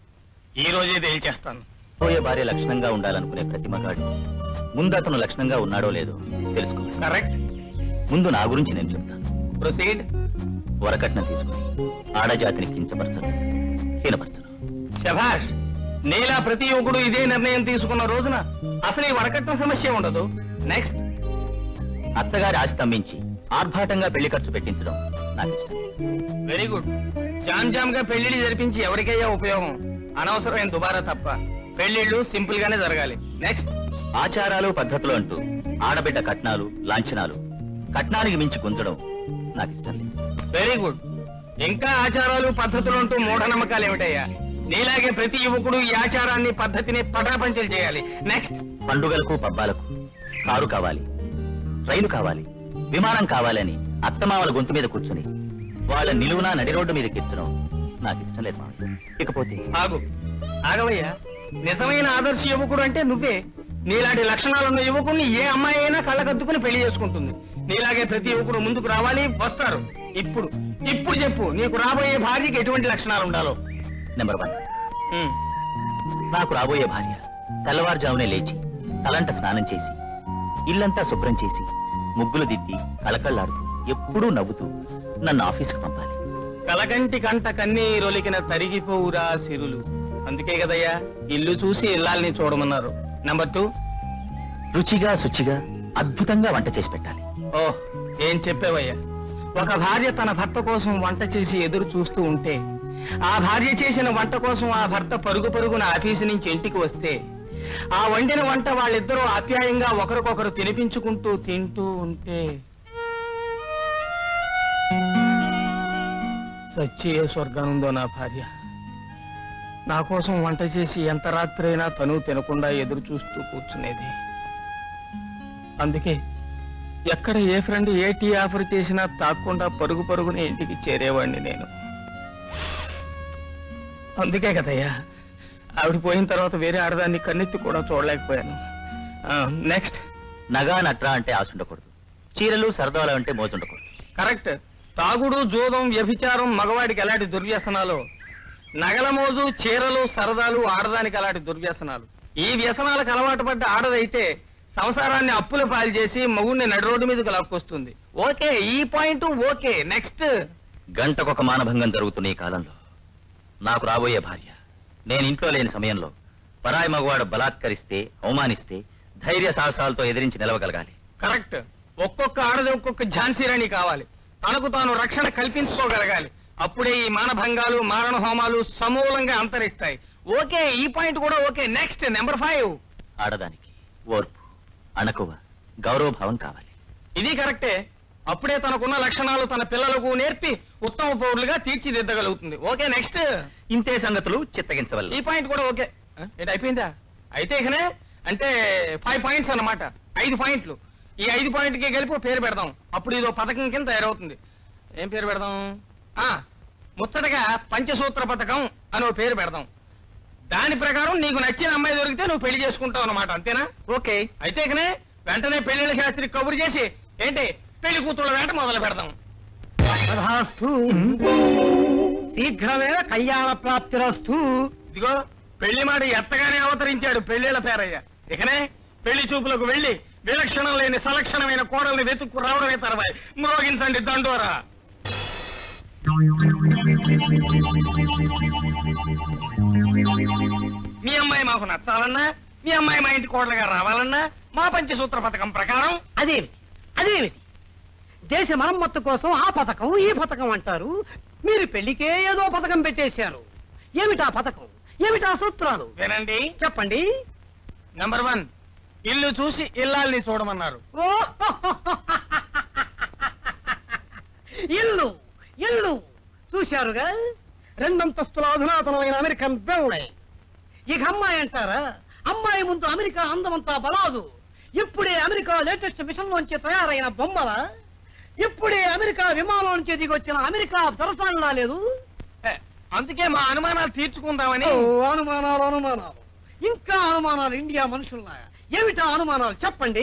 ఈ రోజే తేల్చేస్తాను పోయే భార్య లక్షణంగా ఉండాలనుకునే ప్రతి మగాడు ముందు అతను లక్షణంగా ఉన్నాడో లేదో తెలుసుకో కరెక్ట్ ముందు నా గురించి నేను చెప్తాను ప్రొసీడ్ వరకట్నం తీసుకుని ఆడజాతిని కించపరచను హీనపరచను శభాష్ నీలా ప్రతి యువకుడు ఇదే నిర్ణయం తీసుకున్న రోజున అసలు ఈ వరకట్న సమస్య ఉండదు నెక్స్ట్ అత్తగారి ఆస్తి తమ్మించి ఆర్భాటంగా పెళ్లి ఖర్చు పెట్టించడం నాకు ఇష్టం వెరీ గుడ్ జామ్ జామ్ గా పెళ్లిళ్ళు జరిపించి ఎవరికయ్యా ఉపయోగం అనవసరమైన దుబారా తప్ప పెళ్లిళ్ళు సింపుల్ గానే జరగాలి నెక్స్ట్ ఆచారాలు పద్ధతులు అంటూ ఆడబిడ్డ కట్నాలు లాంఛనాలు కట్నానికి మించి గుంజడం నాకు ఇష్టం లేదు వెరీ గుడ్ ఇంకా ఆచారాలు పద్ధతులు అంటూ మూఢనమ్మకాలు ఏమిటయ్యా నీలాగే ప్రతి యువకుడు ఈ ఆచారాన్ని పద్ధతిని పటాపంచలు చేయాలి నెక్స్ట్ పండుగలకు పబ్బాలకు కారు కావాలి రైలు కావాలి విమానం కావాలని అత్తమామల గొంతు మీద కూర్చుని వాళ్ళ నిలువునా నడి రోడ్డు మీద కిచ్చడం నాకు ఇష్టం లేదు మామయ్య ఇకపోతే ఆగు ఆగవయ్యా నిజమైన ఆదర్శ యువకుడు అంటే నువ్వే నీలాంటి లక్షణాలున్న యువకుడిని ఏ అమ్మాయి అయినా కళ్ళకద్దుకుని పెళ్లి చేసుకుంటుంది నీలాగే ప్రతి యువకుడు ముందుకు రావాలి వస్తారు ఇప్పుడు ఇప్పుడు చెప్పు నీకు రాబోయే భార్యకి ఎటువంటి లక్షణాలు ఉండాలో నెంబర్ వన్ ఉమ్, నాకు రాబోయే భార్య తెల్లవారుజామునే లేచి తలంట స్నానం చేసి ఇల్లంతా శుభ్రం చేసి ముగ్గులు దిద్ది కళకళ్ళాడుతూ ఎప్పుడూ నవ్వుతూ నన్ను ఆఫీస్కి పంపాలి కలకంటి కంట కన్నీరొలికిన తరిగిపోవురా సిరులు అందుకే కదయ్యా ఇల్లు చూసి ఇల్లాల్ని చూడమన్నారు నంబర్ టూ రుచిగా శుచిగా అద్భుతంగా వంట చేసి పెట్టాలి ఓహ్ ఏం చెప్పావయ్యా ఒక భార్య తన భర్త కోసం వంట చేసి ఎదురు చూస్తూ ఉంటే ఆ భార్య చేసిన వంట కోసం ఆ భర్త పరుగు పరుగున ఆఫీసు నుంచి ఇంటికి వస్తే ఆ వండిన వంట వాళ్ళిద్దరూ ఆప్యాయంగా ఒకరికొకరు తినిపించుకుంటూ తింటూ ఉంటే చచ్చి ఏ స్వర్గానుందో నా భార్య నా కోసం వంట చేసి ఎంత రాత్రైనా తను తినకుండా ఎదురు చూస్తూ కూర్చునేది అందుకే ఎక్కడ ఏ ఫ్రెండ్ ఏ టీ ఆఫర్ చేసినా తాక్కుండా పరుగు పరుగున ఇంటికి చేరేవాడిని నేను అందుకే కదయ్యా ఆవిడ పోయిన తర్వాత వేరే ఆడదాన్ని కన్నెత్తి కూడా చూడలేకపోయాను నెక్స్ట్ నగా నట్రా అంటే ఆశ ఉండకూడదు చీరలు సరదాలు అంటే మోజు ఉండకూడదు కరెక్ట్ తాగుడు జూదం వ్యభిచారం మగవాడికి ఎలాంటి దుర్వ్యసనాలు నగల మోజు చీరలు సరదాలు ఆడదానికి అలాంటి దుర్వ్యసనాలు ఈ వ్యసనాలకు అలవాటు పడ్డ ఆడదైతే సంసారాన్ని అప్పుల పాలు చేసి మగుడిని నడి రోడ్డు మీదకి లాక్కొస్తుంది ఓకే ఈ పాయింట్ ఓకే నెక్స్ట్ గంటకొక మానభంగం జరుగుతున్న ఈ కాలంలో నాకు రాబోయే భార్య నేను ఇంట్లో లేని సమయంలో పరాయి మగవాడు బలాత్కరిస్తే అవమానిస్తే ధైర్య సాహసాలతో ఎదిరించి నిలవగలగాలి కరెక్ట్ ఒక్కొక్క ఆడది ఒక్కొక్క ఝాన్సీ రాణి కావాలి తనకు తాను రక్షణ కల్పించుకోగలగాలి అప్పుడే ఈ మానభంగాలు మారణ హోమాలు సమూలంగా అంతరిస్తాయి ఓకే ఈ పాయింట్ కూడా ఓకే నెక్స్ట్ నెంబర్ ఫైవ్ ఆడదానికి ఓర్పు అణకువ గౌరవభావం కావాలి ఇది కరెక్టే అప్పుడే తనకున్న లక్షణాలు తన పిల్లలకు నేర్పి ఉత్తమ పౌరులుగా తీర్చిదిద్దగలుగుతుంది ఓకే నెక్స్ట్ ఇంతే సంగతులు చిత్తగించవల్ల ఈ పాయింట్ కూడా ఓకే ఆ, ఏంటి అయిపోయిందా అయితే ఇకనే అంటే ఫైవ్ పాయింట్స్ అన్నమాట ఐదు పాయింట్లు ఈ ఐదు పాయింట్కి కలిపి ఓ పేరు పెడదాం అప్పుడు ఇదో పథకం కింద తయారవుతుంది ఏం పేరు పెడదాం ఆ ముచ్చటగా పంచసూత్ర పథకం అని ఓ పేరు పెడదాం దాని ప్రకారం నీకు నచ్చిన అమ్మాయి దొరికితే నువ్వు పెళ్లి చేసుకుంటావు అన్నమాట అంతేనా ఓకే అయితే ఇకనే వెంటనే పెళ్లిళ్ళ శాస్త్రి కబురు చేసి ఏంటి పెళ్లి కూతుళ్ళ వెంట మొదలు పెడదాం తథాస్తు శీఘ్రమేవ కళ్యాణ ప్రాప్తిరస్తు ఇదిగో పెళ్లి మాట ఎత్తగానే అవతరించాడు పెళ్లిళ్ళ పేరయ్య ఇకనే పెళ్లి చూపులకు వెళ్లి విలక్షణం లేని సలక్షణమైన కోడల్ని వెతుక్కు రావడమే తర్వాయి మ్రోగించండి దండోరా మీ అమ్మాయి మాకు నచ్చాలన్నా మీ అమ్మాయి మా ఇంటి కోడలుగా రావాలన్నా మా పంచసూత్ర పథకం ప్రకారం అదేమిటి అదేమిటి దేశ మరమ్మత్తు కోసం ఆ పథకం ఈ పథకం అంటారు మీరు పెళ్లికే ఏదో పథకం పెట్టేశారు ఏమిటా పథకం ఏమిటా సూత్రాలు వినండి చెప్పండి నంబర్ వన్ ఇల్లు చూసి ఇల్లాల్ని చూడమన్నారు ఓ ఇల్లు ఇల్లు చూశారుగా రెండంతస్తుల అధునాతనమైన అమెరికన్ బిల్డింగ్ ఇక అమ్మాయి అంటారా అమ్మాయి ముందు అమెరికా అందమంతా బలాదు ఇప్పుడే అమెరికా లేటెస్ట్ మిషన్ నుంచి తయారైన బొమ్మల ఇప్పుడే అమెరికా విమానం నుంచి దిగొచ్చిన అమెరికా సరసాలా లేదు ఏ, అందుకే మా అనుమానాలు తీర్చుకుందామని ఓ, అనుమానాలు అనుమానాలు ఇంకా అనుమానాలు ఇండియా మనుషుల్లా ఏమిటా అనుమానాలు చెప్పండి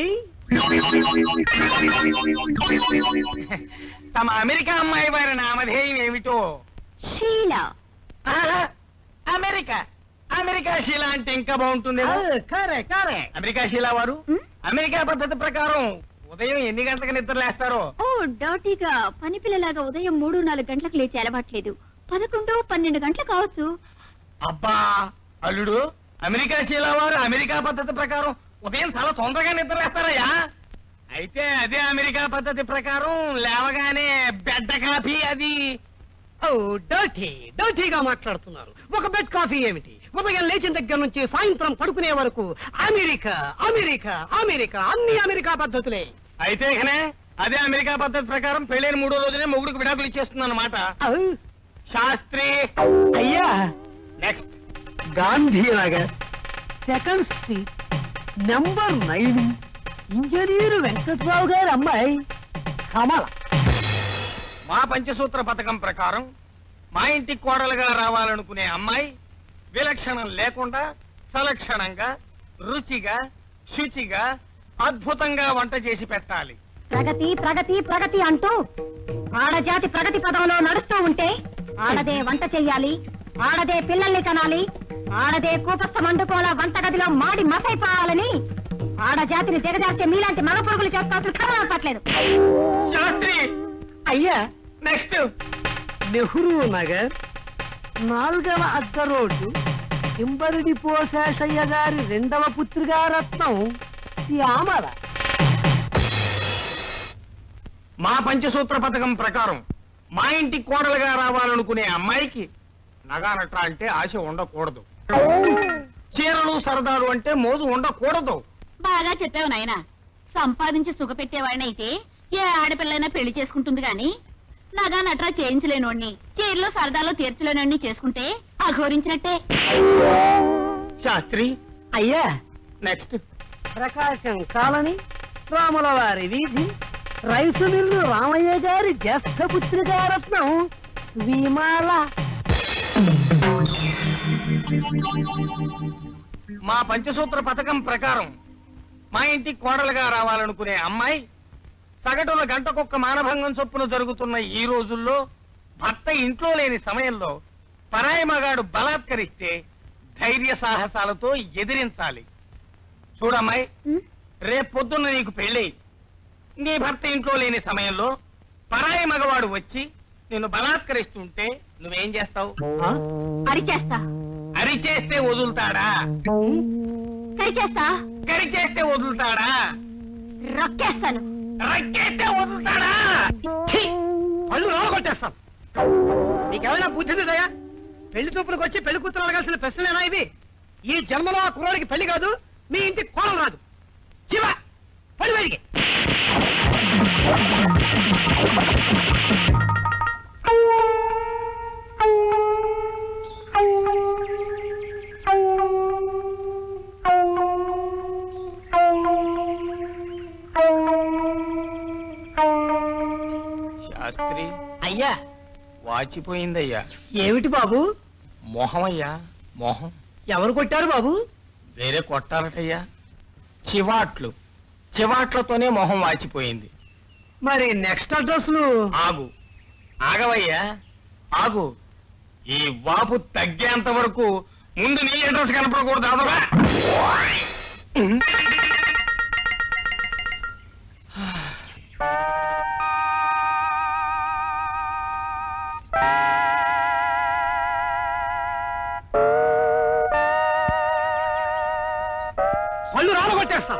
తమ అమెరికా అమ్మాయి వారి నామధేయం ఏమిటో షీలా ఆ, అమెరికా అమెరికా శీల అంటే ఇంకా బాగుంటుంది కరే కరే అమెరికా శీల వారు ఉమ్? అమెరికా పద్ధతి ప్రకారం ఉదయం ఎన్ని గంటలకు నిద్ర లేస్తారో ఓ డౌటీగా పని పిల్లలాగా ఉదయం మూడు నాలుగు గంటలకు లేచి అలవాట్లేదు పదకొండు పన్నెండు గంటలు కావచ్చు అబ్బా అల్లుడు అమెరికా శీల వారు అమెరికా పద్ధతి ప్రకారం ఉదయం చాలా తొందరగా నిద్ర లేస్తారయ్యా అయితే అదే అమెరికా పద్ధతి ప్రకారం లేవగానే బెడ్డ కాఫీ అది ఓ డర్టీ డర్టీగా మాట్లాడుతున్నారు ఒక బెడ్ కాఫీ ఏమిటి ఉదయం లేచిన దగ్గర నుంచి సాయంత్రం పడుకునే వరకు అమెరికా అమెరికా అమెరికా అన్ని అమెరికా పద్ధతులే అయితే ఇకనే అదే అమెరికా పద్ధతి ప్రకారం పెళ్ళైన మూడో రోజునే మొగుడికి విడాకులు ఇచ్చేస్తుంది అనమాట ఔ, శాస్త్రి అయ్యా next Gandhinagar second street number nine engineer Venkatrao గారి అమ్మాయి కమల మా పంచసూత్ర పథకం ప్రకారం మా ఇంటికి కోడలుగా రావాలనుకునే అమ్మాయి విలక్షణం లేకుండా సలక్షణంగా రుచిగా శుచిగా అద్భుతంగా వంట చేసి పెట్టాలి ప్రగతి ప్రగతి ప్రగతి అంటూ ఆడజాతి ప్రగతి పదంలో నడుస్తూ ఉంటే ఆడదే వంట చెయ్యాలి ఆడదే పిల్లల్ని కనాలి ఆడదే కూపస్థ మండుకోల వంటగదిలో మాడి మసైపోవాలని ఆడజాతిని దిగజార్చే మీలాంటి మగ పురుగులు చేస్తాల్సిన కర్మ పట్లేదు శాస్త్రి అయ్యా నెక్స్ట్ నెహ్రూ నగర్ నాలుగవ అద్ద రోడ్డు కింబరిడి పోశేషయ్య గారి రెండవ పుత్రిగా రత్నం శ్యామల మా పంచసూత్ర పథకం ప్రకారం మా ఇంటికి కోడలుగా రావాలనుకునే అమ్మాయికి నగానట్ర అంటే ఆశ ఉండకూడదు చీరలు సరదాలు అంటే మోజు ఉండకూడదు బాగా చెప్పావు నాయన సంపాదించి సుఖపెట్టేవాడినైతే ఏ ఆడపిల్లైనా పెళ్లి చేసుకుంటుంది గాని నగా నట్రా చేయించలేనోడిని చీరలో సరదాలో తీర్చలేనోడిని చేసుకుంటే అఘోరించినట్టే శాస్త్రి అయ్యా నెక్స్ట్ ప్రకాశం కాలనీ రాముల వారి వీధి రైసు మిల్లు రామయ్య గారి జ్యేష్ఠ పుత్రికారత్నం విమాల మా పంచసూత్ర పథకం ప్రకారం మా ఇంటికి కోడలుగా రావాలనుకునే అమ్మాయి సగటున గంటకొక్క మానభంగం చొప్పున జరుగుతున్న ఈ రోజుల్లో భర్త ఇంట్లో లేని సమయంలో పరాయి మగాడు బలాత్కరిస్తే ధైర్య సాహసాలతో ఎదిరించాలి చూడమ్మాయి రేపు పొద్దున్న నీకు పెళ్ళి నీ భర్త ఇంట్లో లేని సమయంలో పరాయి మగవాడు వచ్చి నిన్ను బలాత్కరిస్తుంటే నువ్వేం చేస్తావు అరిచేస్తా అరిచేస్తే వదులుతాడా కరిచేస్తా కరిచేస్తే వదులుతాడా రొక్కేస్తాను రక్కేస్తే వదులుతాడా ఛీ! పళ్ళు రాగొట్టేస్తాం నీకేమైనా బుద్ధి దయా పెళ్లి చూపులకు వచ్చి పెళ్లి కూతురు అడగాల్సిన ప్రశ్నలేనా ఇవి ఈ జన్మలో ఆ కుర్రాడికి పెళ్లి కాదు మీ ఇంటికి కోణం రాదు శివ పడి బయటికి శాస్త్రి అయ్యా వాచిపోయిందయ్యా ఏమిటి బాబు మొహం అయ్యా మొహం ఎవరు కొట్టారు బాబు వేరే కొట్టాలటయ్యా చివాట్లు చివాట్లతోనే మొహం వాచిపోయింది మరి నెక్స్ట్ అడ్రస్లు ఆగు ఆగవయ్యా ఆగు ఈ వాపు తగ్గేంత వరకు ముందు నీ అడ్రస్ కనపడకూడదు అదవా పళ్ళు రాలగొట్టేస్తాం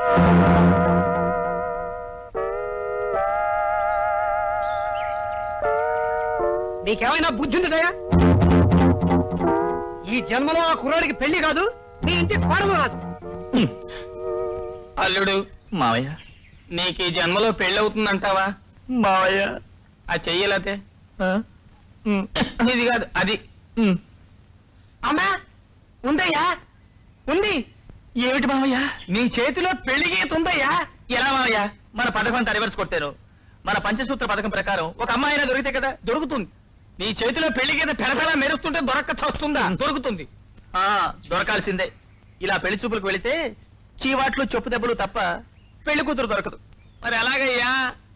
నీకేమైనా బుద్ధి ఉంది దయా ఈ జన్మలో ఆ కుర్రాడికి పెళ్లి కాదు మీ ఇంటి కోడలు రాదు అల్లుడు మావయ్య నీకు ఈ జన్మలో పెళ్ళవుతుందంటావా మావయ్య ఆ చెయ్యలేతే ఇది కాదు అది అమ్మా ఉందయ్యా ఉంది ఏమిటి మావయ్య నీ చేతిలో పెళ్లి గీత ఉందయ్యా ఎలా మావయ్య మన పథకం అంతా రివర్స్ కొట్టారు మన పంచసూత్ర పథకం ప్రకారం ఒక అమ్మాయి అయినా దొరికితే కదా దొరుకుతుంది నీ చేతిలో పెళ్లి గీత పెడపెడ మెరుస్తుంటే దొరక్క చస్తుందా దొరుకుతుంది ఆ దొరకాల్సిందే ఇలా పెళ్లి చూపులకు వెళితే చీవాట్లు చెప్పు దెబ్బలు తప్ప పెళ్లి కూతురు దొరకదు మరి ఎలాగయ్యా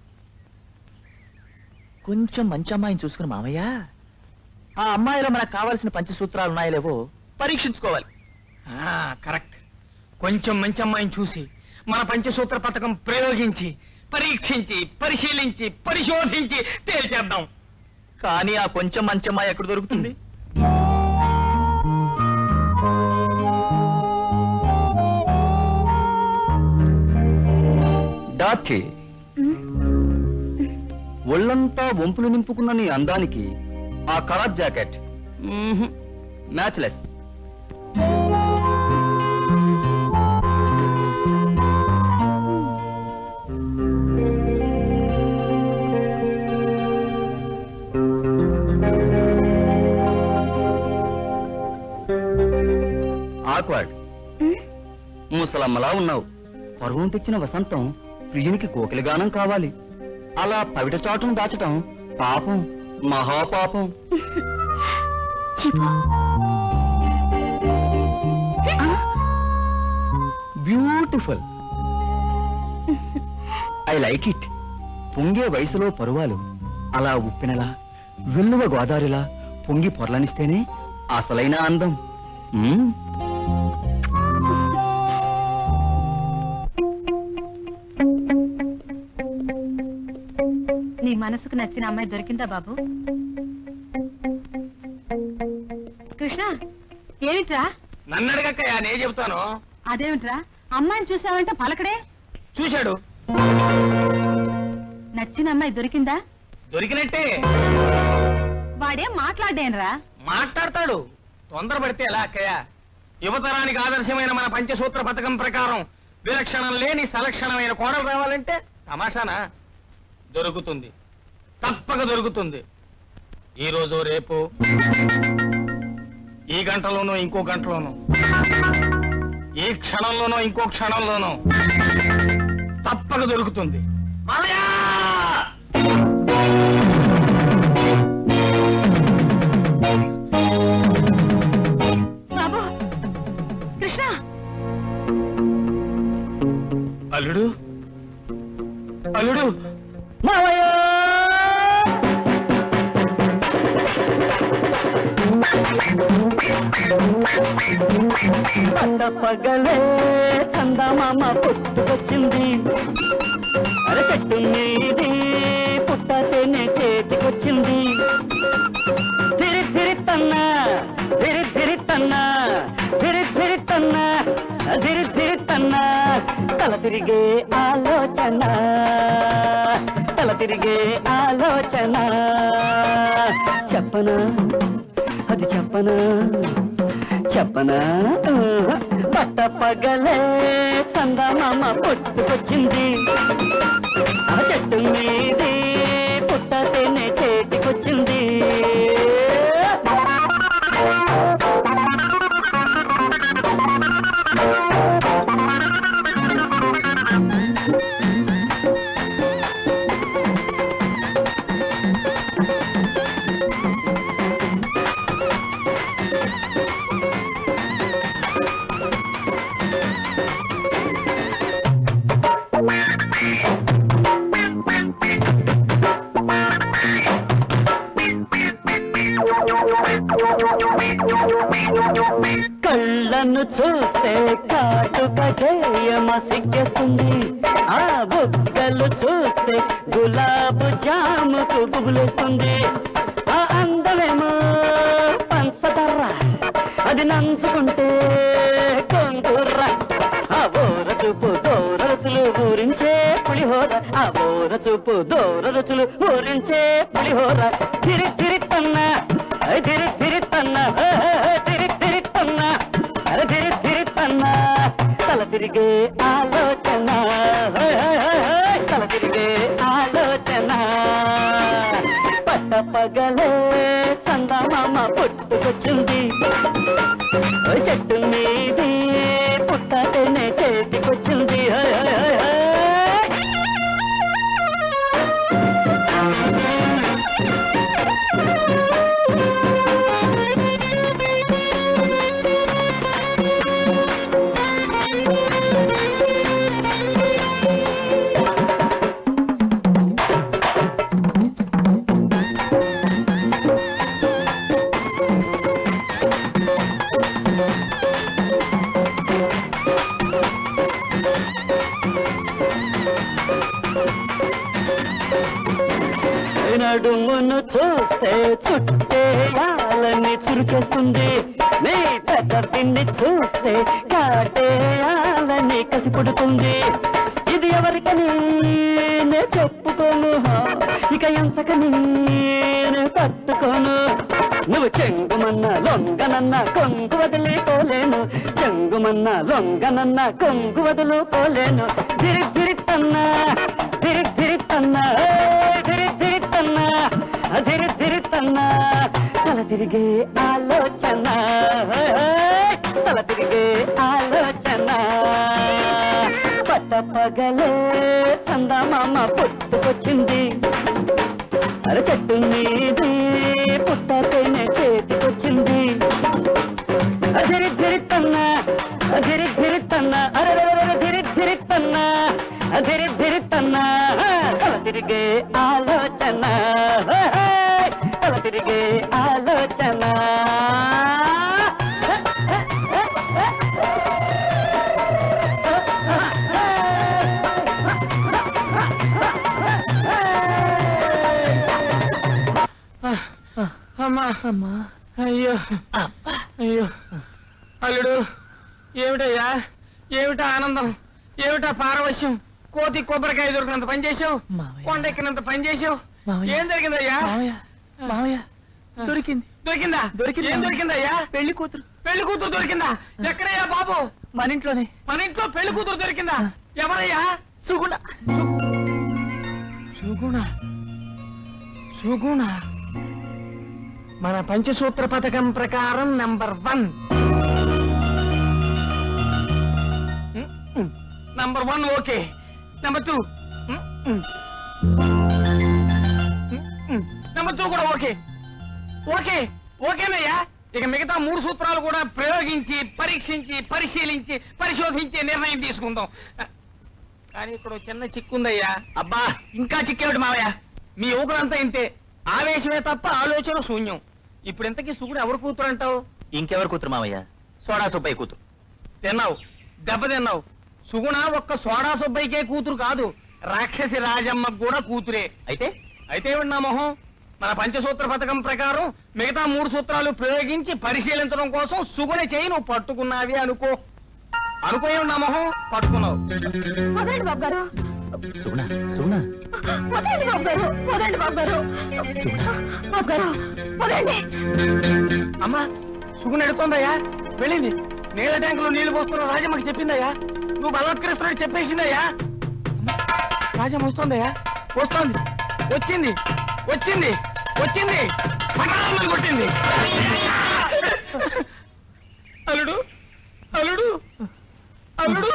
కొంచెం మంచి అమ్మాయిని చూసుకుని మామయ్య ఆ అమ్మాయిలో మనకు కావాల్సిన పంచసూత్రాలు ఉన్నాయో లేవో పరీక్షించుకోవాలి ఆ, కరెక్ట్ కొంచెం మంచి అమ్మాయిని చూసి మన పంచసూత్ర పథకం ప్రయోగించి పరీక్షించి పరిశీలించి పరిశోధించి తేల్చేద్దాం కానీ ఆ కొంచెం మంచి అమ్మాయి ఎక్కడ దొరుకుతుంది డాచి ఒళ్ళంతా వంపులు నింపుకున్న నీ అందానికి ఆ కలర్ జాకెట్ మ్యాచ్లెస్ ఆక్వర్డ్ ముసలమ్మలా ఉన్నావు పరువం తెచ్చిన వసంతం ప్రియునికి కోకిలగానం కావాలి అలా పవిట చాటును దాచటం పాపం మహాపాపం బ్యూటిఫుల్ ఐ లైక్ ఇట్ పొంగే వయసులో పరువాలు అలా ఉప్పినలా వెల్లువ గోదారిలా పొంగి పొరలనిస్తేనే అసలైన అందం మ్మ్. నీ మనసుకు నచ్చిన అమ్మాయి దొరికిందా బాబు కృష్ణ ఏమిట్రా నన్ను అడగక్కయ్యా నే చెబుతాను అదేమిట్రా అమ్మాయిని చూసావంటే పలకడే చూశాడు నచ్చిన అమ్మాయి దొరికిందా దొరికినట్టే వాడేం మాట్లాడేనరా మాట్లాడతాడు తొందరపడితే ఎలా అక్కయ్య యువతరానికి ఆదర్శమైన మన పంచసూత్ర పథకం ప్రకారం విలక్షణం లేని సలక్షణమైన కోడలు రావాలంటే తమాషానా దొరుకుతుంది తప్పక దొరుకుతుంది ఈ రోజు రేపు ఈ గంటలోనూ ఇంకో గంటలోనూ ఈ క్షణంలోనూ ఇంకో క్షణంలోనూ తప్పక దొరుకుతుంది మామయ్య! అల్లుడు అల్లుడు పట్ట పగలే చందమామ పుట్టుకొచ్చింది అరే చెట్టు మీది పుట్ట తేనె చేతికొచ్చింది తిరి తిరి తన్న తిరి తిరి తన్న తిరి తిరి తన్న తిరి తిరి తన్న తల తిరిగే ఆలోచన తల తిరిగే ఆలోచన చెప్పనా అది చెప్పనా చెప్పనా ఊహ. పట్ట పగలే చందమామ పుట్టుకొచ్చింది ఆ చెట్టు మీది పుట్ట తేనె చేతికొచ్చింది కళ్ళను చూస్తే కాటుక చేయమ సిగ్గెస్తుంది ఆ బుగ్గలు చూస్తే గులాబు జాముకు గుబులేస్తుంది ఆ అందమేమో పంచదర్ర అది నంచుకుంటే కొంగుర్ర ఆ బోర చూపు దూర రుచులు ఊరించే పులిహోర ఆ బోర చూపు దూర రుచులు ఊరించే పులిహోర తిరి తిరి తన్న ఐ తిరి తిరి తన్న ఏ, ఏ, ఏ, తిరి తిరి తన్న అరే తిరి తిరి తన్న తల తిరిగే ఆలోచన ఏ, ఏ, ఏ, ఏ, తల తిరిగే ఆలోచన పట్ట పగలే చందమామ పుట్టుకొచ్చింది ఓ చెట్టు మీది పుట్టతేనే చేతికొచ్చింది హే, హే, హే, హే. నడుమును చూస్తే చుట్టేయాలని చురుకేస్తుంది నీ పెద్ద పిన్ని చూస్తే కాటేయాలని కసి పుడుతుంది ఇది ఎవరికని నే చెప్పుకోను ఇక ఎంతకని నే పట్టుకోను నువ్వు చెంగుమన్న లొంగనన్న కొంగు వదిలిపోలేను చెంగుమన్న లొంగనన్న కొంగు వదులుకోలేను దిరి దిరిత్తన్నా దిరి దిరిత్తన్నా ఏ, దిరి దిరిత్తన్నా దిరి దిరిత్తన్నా తల తిరిగే ఆలోచన ఏ, తల తిరిగే ఆలోచన పట్ట పగలే చందమామ పుట్టుకొచ్చింది అర చెట్టు మీది పుట్టతేనే చేతికొచ్చింది అదిరి ధిరిత్తన్న అదిరి ధిరిత్తన్న అరరర ధిరి ధిరిత్తన్న అదిరి ధిరిత్తన్న తల తిరిగే ఆలోచన తల తిరిగే ఆలోచన అమ్మా అమ్మా అయ్యో అయ్యో అల్లుడు ఏమిటయ్యా ఏమిటా ఆనందం ఏమిటా పారవశ్యం కోతి కొబ్బరికాయ దొరికినంత పని చేసావు కొండెక్కినంత పని చేసావు ఏం జరిగిందయ్యా మావయ్య దొరికింది దొరికిందా దొరికింది. ఏం దొరికిందయ్యా పెళ్లి కూతురు పెళ్లి కూతురు దొరికిందా ఎక్కడయ్యా బాబు మన ఇంట్లోనే మన ఇంట్లో పెళ్లి కూతురు దొరికిందా ఎవరయ్యా సుగుణ సుగుణ సుగుణ మన పంచసూత్ర పథకం ప్రకారం number one number one okay number two number two కూడా ఓకే ఓకే ఓకేనయ్యా ఇక మిగతా మూడు సూత్రాలు కూడా ప్రయోగించి పరీక్షించి పరిశీలించి పరిశోధించి నిర్ణయం తీసుకుందాం కానీ ఇక్కడ ఓ చిన్న చిక్కుందయ్యా అబ్బా ఇంకా చిక్కేవిటి మావయ్య మీ యువకులంతా ఇంతే ఆవేశమే తప్ప ఆలోచన శూన్యం ఇప్పుడు ఇంతకీ సుగుడు ఎవరు కూతురు అంటావు ఇంకెవరు కూతురు మావయ్య సోడా సుబ్బయ్య కూతురు తిన్నావు దెబ్బ తిన్నావు సుగుణ ఒక్క సోడా సుబ్బయ్యకే కూతురు కాదు రాక్షసి రాజమ్మకు కూడా కూతురే అయితే అయితే ఏమిటి నా మొహం మన పంచసూత్ర పథకం ప్రకారం మిగతా మూడు సూత్రాలు ప్రయోగించి పరిశీలించడం కోసం సుగుణ చేయి నువ్వు పట్టుకున్నావి అనుకో అనుకో ఏమిటి నా మొహం పట్టుకున్నావు వదండి బాబు గారు సుగుణ సుగుణ వదండి బాబు గారు వదండి బాబు గారు బాబు గారు వదండి అమ్మా సుగుణ ఎడుతోందయ్యా వెళ్ళింది నీళ్ళ ట్యాంకులో నీళ్లు పోస్తున్న రాజమ్మకి చెప్పిందయ్యా నువ్వు బలవత్కరిస్తున్నట్టు చెప్పేసిందయ్యా అమ్మా, రాజమ్మ వస్తోందయ్యా వస్తోంది వచ్చింది వచ్చింది వచ్చింది పటాలని కొట్టింది అల్లుడు అల్లుడు అల్లుడు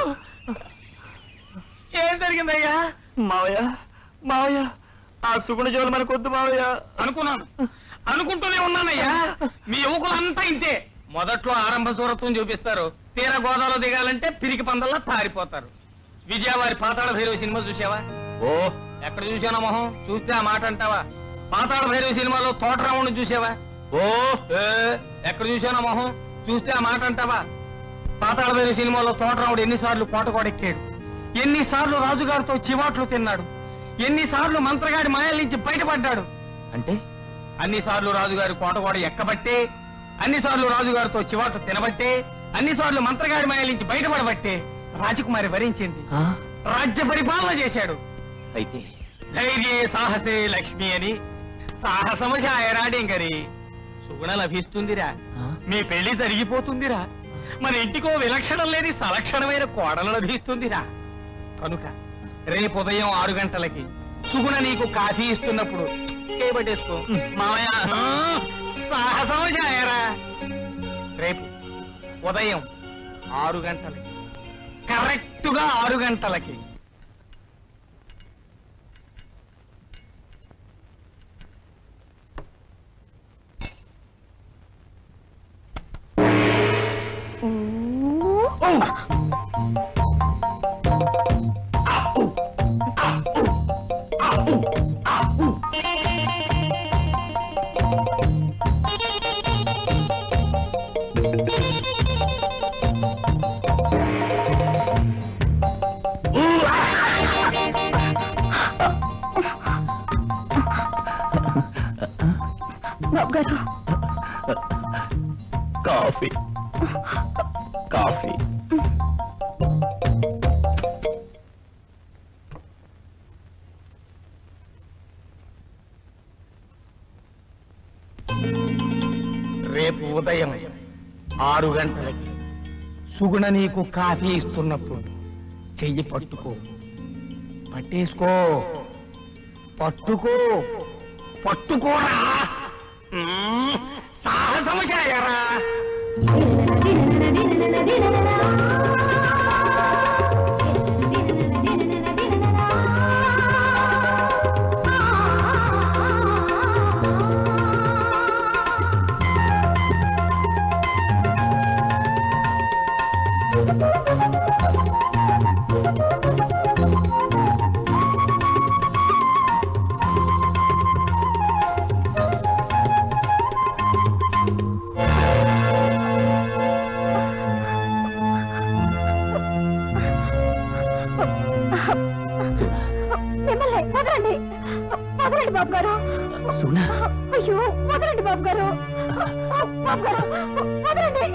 ఏం జరిగిందయ్యా మావయ్య మావయ్య ఆ సుగుణ జోలు మనకొద్దు మావయ్య అనుకున్నాను అనుకుంటూనే ఉన్నానయ్యా మీ యువకులంతా ఇంతే మొదట్లో ఆరంభ సూరత్వం చూపిస్తారు తీర గోదాలో దిగాలంటే పిరికి పందల్లా పారిపోతారు విజయవారి పాతాళ భైరవ సినిమా చూసావా ఓ ఎక్కడ చూసానా మొహం చూస్తే ఆ మాట అంటావా పాతాళ భైరవ సినిమాలో తోటరాముని చూసావా ఓ ఏ, ఎక్కడ చూసానా మొహం చూస్తే ఆ మాట అంటావా పాతాళ భైరవ సినిమాలో తోటరాముడు ఎన్నిసార్లు కోటకోడెక్కాడు ఎన్నిసార్లు రాజుగారితో చివాట్లు తిన్నాడు ఎన్నిసార్లు మంత్రగాడి మాయల నుంచి బయటపడ్డాడు అంటే అన్నిసార్లు రాజుగారి కోటగోడ ఎక్కబట్టే అన్నిసార్లు రాజుగారితో చివాట్లు తినబట్టే అన్నిసార్లు మంత్రగాడి మాయల నుంచి బయటపడబట్టే రాజకుమారి వరించింది ఆ? రాజ్య పరిపాలన చేశాడు అయితే ధైర్యే సాహసే లక్ష్మి అని సాహసము ఛాయరాడింకరి సుగుణ లభిస్తుందిరా ఆ? మీ పెళ్లి జరిగిపోతుందిరా మన ఇంటికో విలక్షణం లేని సలక్షణమైన కోడలు లభిస్తుందిరా కనుక రేపు ఉదయం ఆరు గంటలకి సుగుణ నీకు కాఫీ ఇస్తున్నప్పుడు చేయబట్టేసుకో మామయ్య సాహసం ఛాయరా రేపు ఉదయం ఆరు గంటలకి కరెక్ట్ గా ఆరు గంటలకి బాబు గారు కాఫీ కాఫీ రేపు ఉదయం ఆరు గంటలకి సుగుణ నీకు కాఫీ ఇస్తున్నప్పుడు చెయ్యి పట్టుకో పట్టేసుకో పట్టుకో పట్టుకోరా మ్మ్. సాహసము చేయరా మిమ్మల్ని వదలండి వదలండి బాబు గారు సుగుణ అయ్యో వదలండి బాబు గారు బాబు గారు వదలండి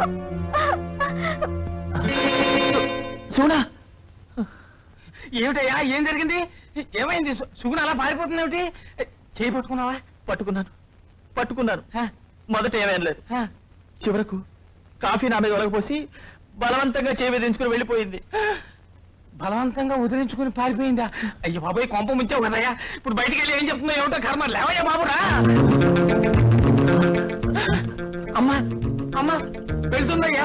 సుగుణ ఏమిటయ్యా ఏం జరిగింది ఏమైంది సు- సుగుణ అలా పారిపోతుంది ఏమిటి చేయి పట్టుకున్నావా పట్టుకున్నాను పట్టుకున్నాను హ, మొదట ఏమేం లేదు హ. చివరకు కాఫీ నా మీద ఒలకపోసి బలవంతంగా చేయి విధించుకుని వెళ్ళిపోయింది బలవంతంగా వదిలించుకుని పారిపోయిందా అయ్యో బాబాయ్ కొంప ముంచావు కదయ్యా ఇప్పుడు బయటికి వెళ్ళి ఏం చెప్తుందో ఏమిటో కర్మ లేవయ్యా బాబురా అమ్మా అమ్మా వెళ్తుందయ్యా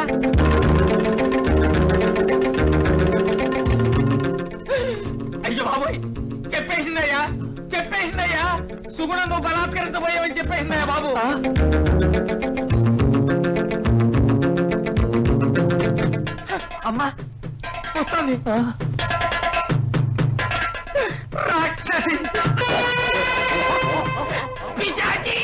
అయ్యో బాబోయ్ చెప్పేసిందయ్యా చెప్పేసిందయ్యా సుగుణ నువ్వు బలాత్కరించబోయావని చెప్పేసిందయ్యా బాబు అమ్మా వస్తుంది రాక్షసి పిశాచి!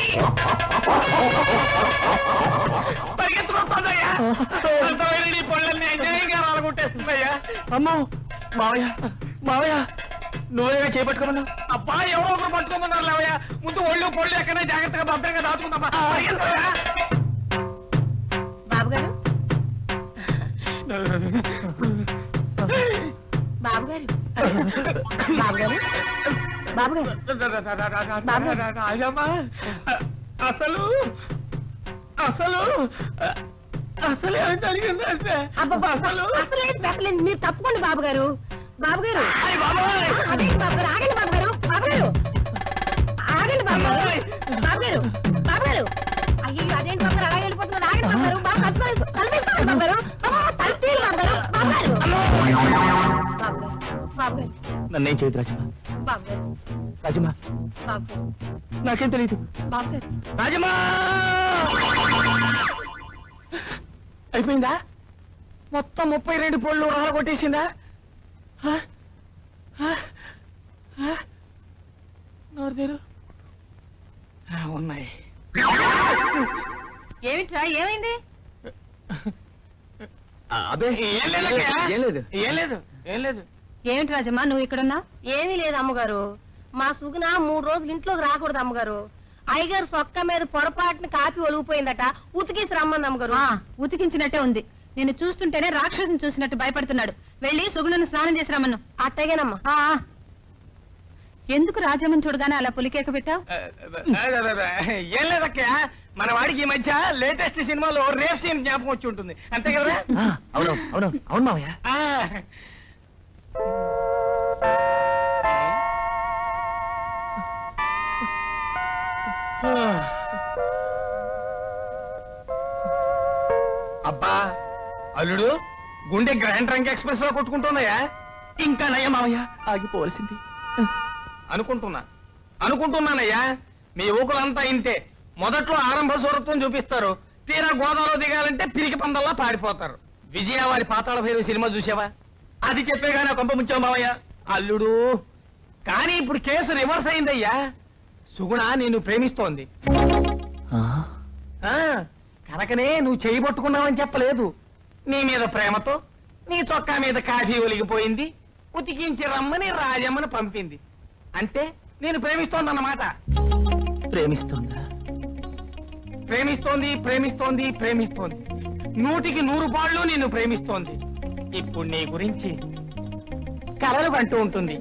పరిగెత్తుకొస్తుందయ్యా అంతమైన నీ పళ్ళని అంజనీయంగా రాలగొట్టేస్తుందయ్యా అమ్మో మావయ్య మావయ్య నువ్వేగా చేపట్టుకోమన్నా అబ్బా ఎవరో ఒకరు పట్టుకోమన్నారు లేవయ్యా ముందు ఒళ్ళు పొళ్ళు ఎక్కడైనా జాగ్రత్తగా భద్రంగా దాచుకుందామా పరిగెత్తయ్యా. బాబు గారు బాబు గారు బాబు గారు బాబు గారు బాబు. రాజమ్మా అసలు అసలు అసలు ఏం జరిగిందంటే అబ్బబ్బా, అసలు అసలు లేదు పెట్టలేదు మీరు తప్పుకోండి బాబు గారు బాబు గారు అయ్ బాబోయ్! అదేంటి బాబు గారు ఆగండి బాబు గారు బాబు గారు ఆగండి బాబు గారు బాబు గారు బాబు గారు అయ్యో అదేంటి బాబు గారు అలా వెళ్ళిపోతున్నారు ఆగండి బాబు గారు బాబు తలుపు తలపేసుకోండి బాబు గారు బాబు, తలుపు తీయండి బాబు గారు బాబు గారు బాబు గారు బాబు గారు నన్నేం చేయదు రాజమ్మ బాబు గారు రాజమ్మ బాబు గారు నాకేం తెలియదు బాబు గారు రాజమ్మా అయిపోయిందా మొత్తం ముప్పై రెండు పళ్ళు రాళ్ళ కొట్టేసిందా ఆ? ఆ? ఆ? నోరు తెరు. ఆ, ఉన్నాయి ఏమిట్రా ఏమైంది అదే ఏం లేదక్కయ్య. ఏం లేదు ఏం లేదు ఏం లేదు ఏమిటి రాజమ్మా నువ్వు ఇక్కడున్నా ఏమీ లేదు అమ్మగారు మా సుగున మూడు రోజులు ఇంట్లోకి రాకూడదు అమ్మగారు అయ్యగారు సొక్క మీద పొరపాటున కాపీ ఒలిగిపోయిందట ఉతికేసి రమ్మంది అమ్మగారు ఆ, ఉతికించినట్టే ఉంది నేను చూస్తుంటేనే రాక్షసుని చూసినట్టు భయపడుతున్నాడు వెళ్ళి సుగుణను స్నానం చేసి రమ్మను అట్టగేనమ్మా ఆ, ఆ. ఎందుకు రాజమ్మని చూడగానే అలా పులికేక పెట్టావు ఏం లేదక్కయ్య మన వాడికి ఈ మధ్య లేటెస్ట్ సినిమాలో రేప్ సీన్ జ్ఞాపకం వచ్చి ఉంటుంది అంతే కదా ఆ, అవును అవును అవును మావయ్య ఆ. అబ్బా అల్లుడు గుండె గ్రాండ్ రంక్ ఎక్స్ప్రెస్ లో కొట్టుకుంటున్నాయా ఇంకా నయ్య మావయ్య ఆగిపోవలసింది అనుకుంటున్నా అనుకుంటున్నానయ్యా మీ ఊకులంతా ఇంతే మొదట్లో ఆరంభ స్వరత్వం చూపిస్తారు తీరా గోదావరిలో దిగాలంటే పిరికి పందల్లా పాడిపోతారు విజయ వారి పాతాళ భైరవి సినిమా చూసావా అది చెప్పేగానే కొంప ముంచావు మావయ్య అల్లుడు కానీ ఇప్పుడు కేసు రివర్స్ అయిందయ్యా సుగుణ నిన్ను ప్రేమిస్తోంది ఆ? ఆ కనుకనే నువ్వు చేయి పట్టుకున్నావని చెప్పలేదు నీ మీద ప్రేమతో నీ చొక్కా మీద కాఫీ ఒలిగిపోయింది ఉతికించి రమ్మని రాజమ్మని పంపింది అంటే నేను ప్రేమిస్తోందన్నమాట ప్రేమిస్తోందా ప్రేమిస్తోంది ప్రేమిస్తోంది ప్రేమిస్తోంది నూటికి నూరు పాళ్ళు నిన్ను ప్రేమిస్తోంది ఇప్పుడు నీ గురించి కలలు కంటూ ఉంటుంది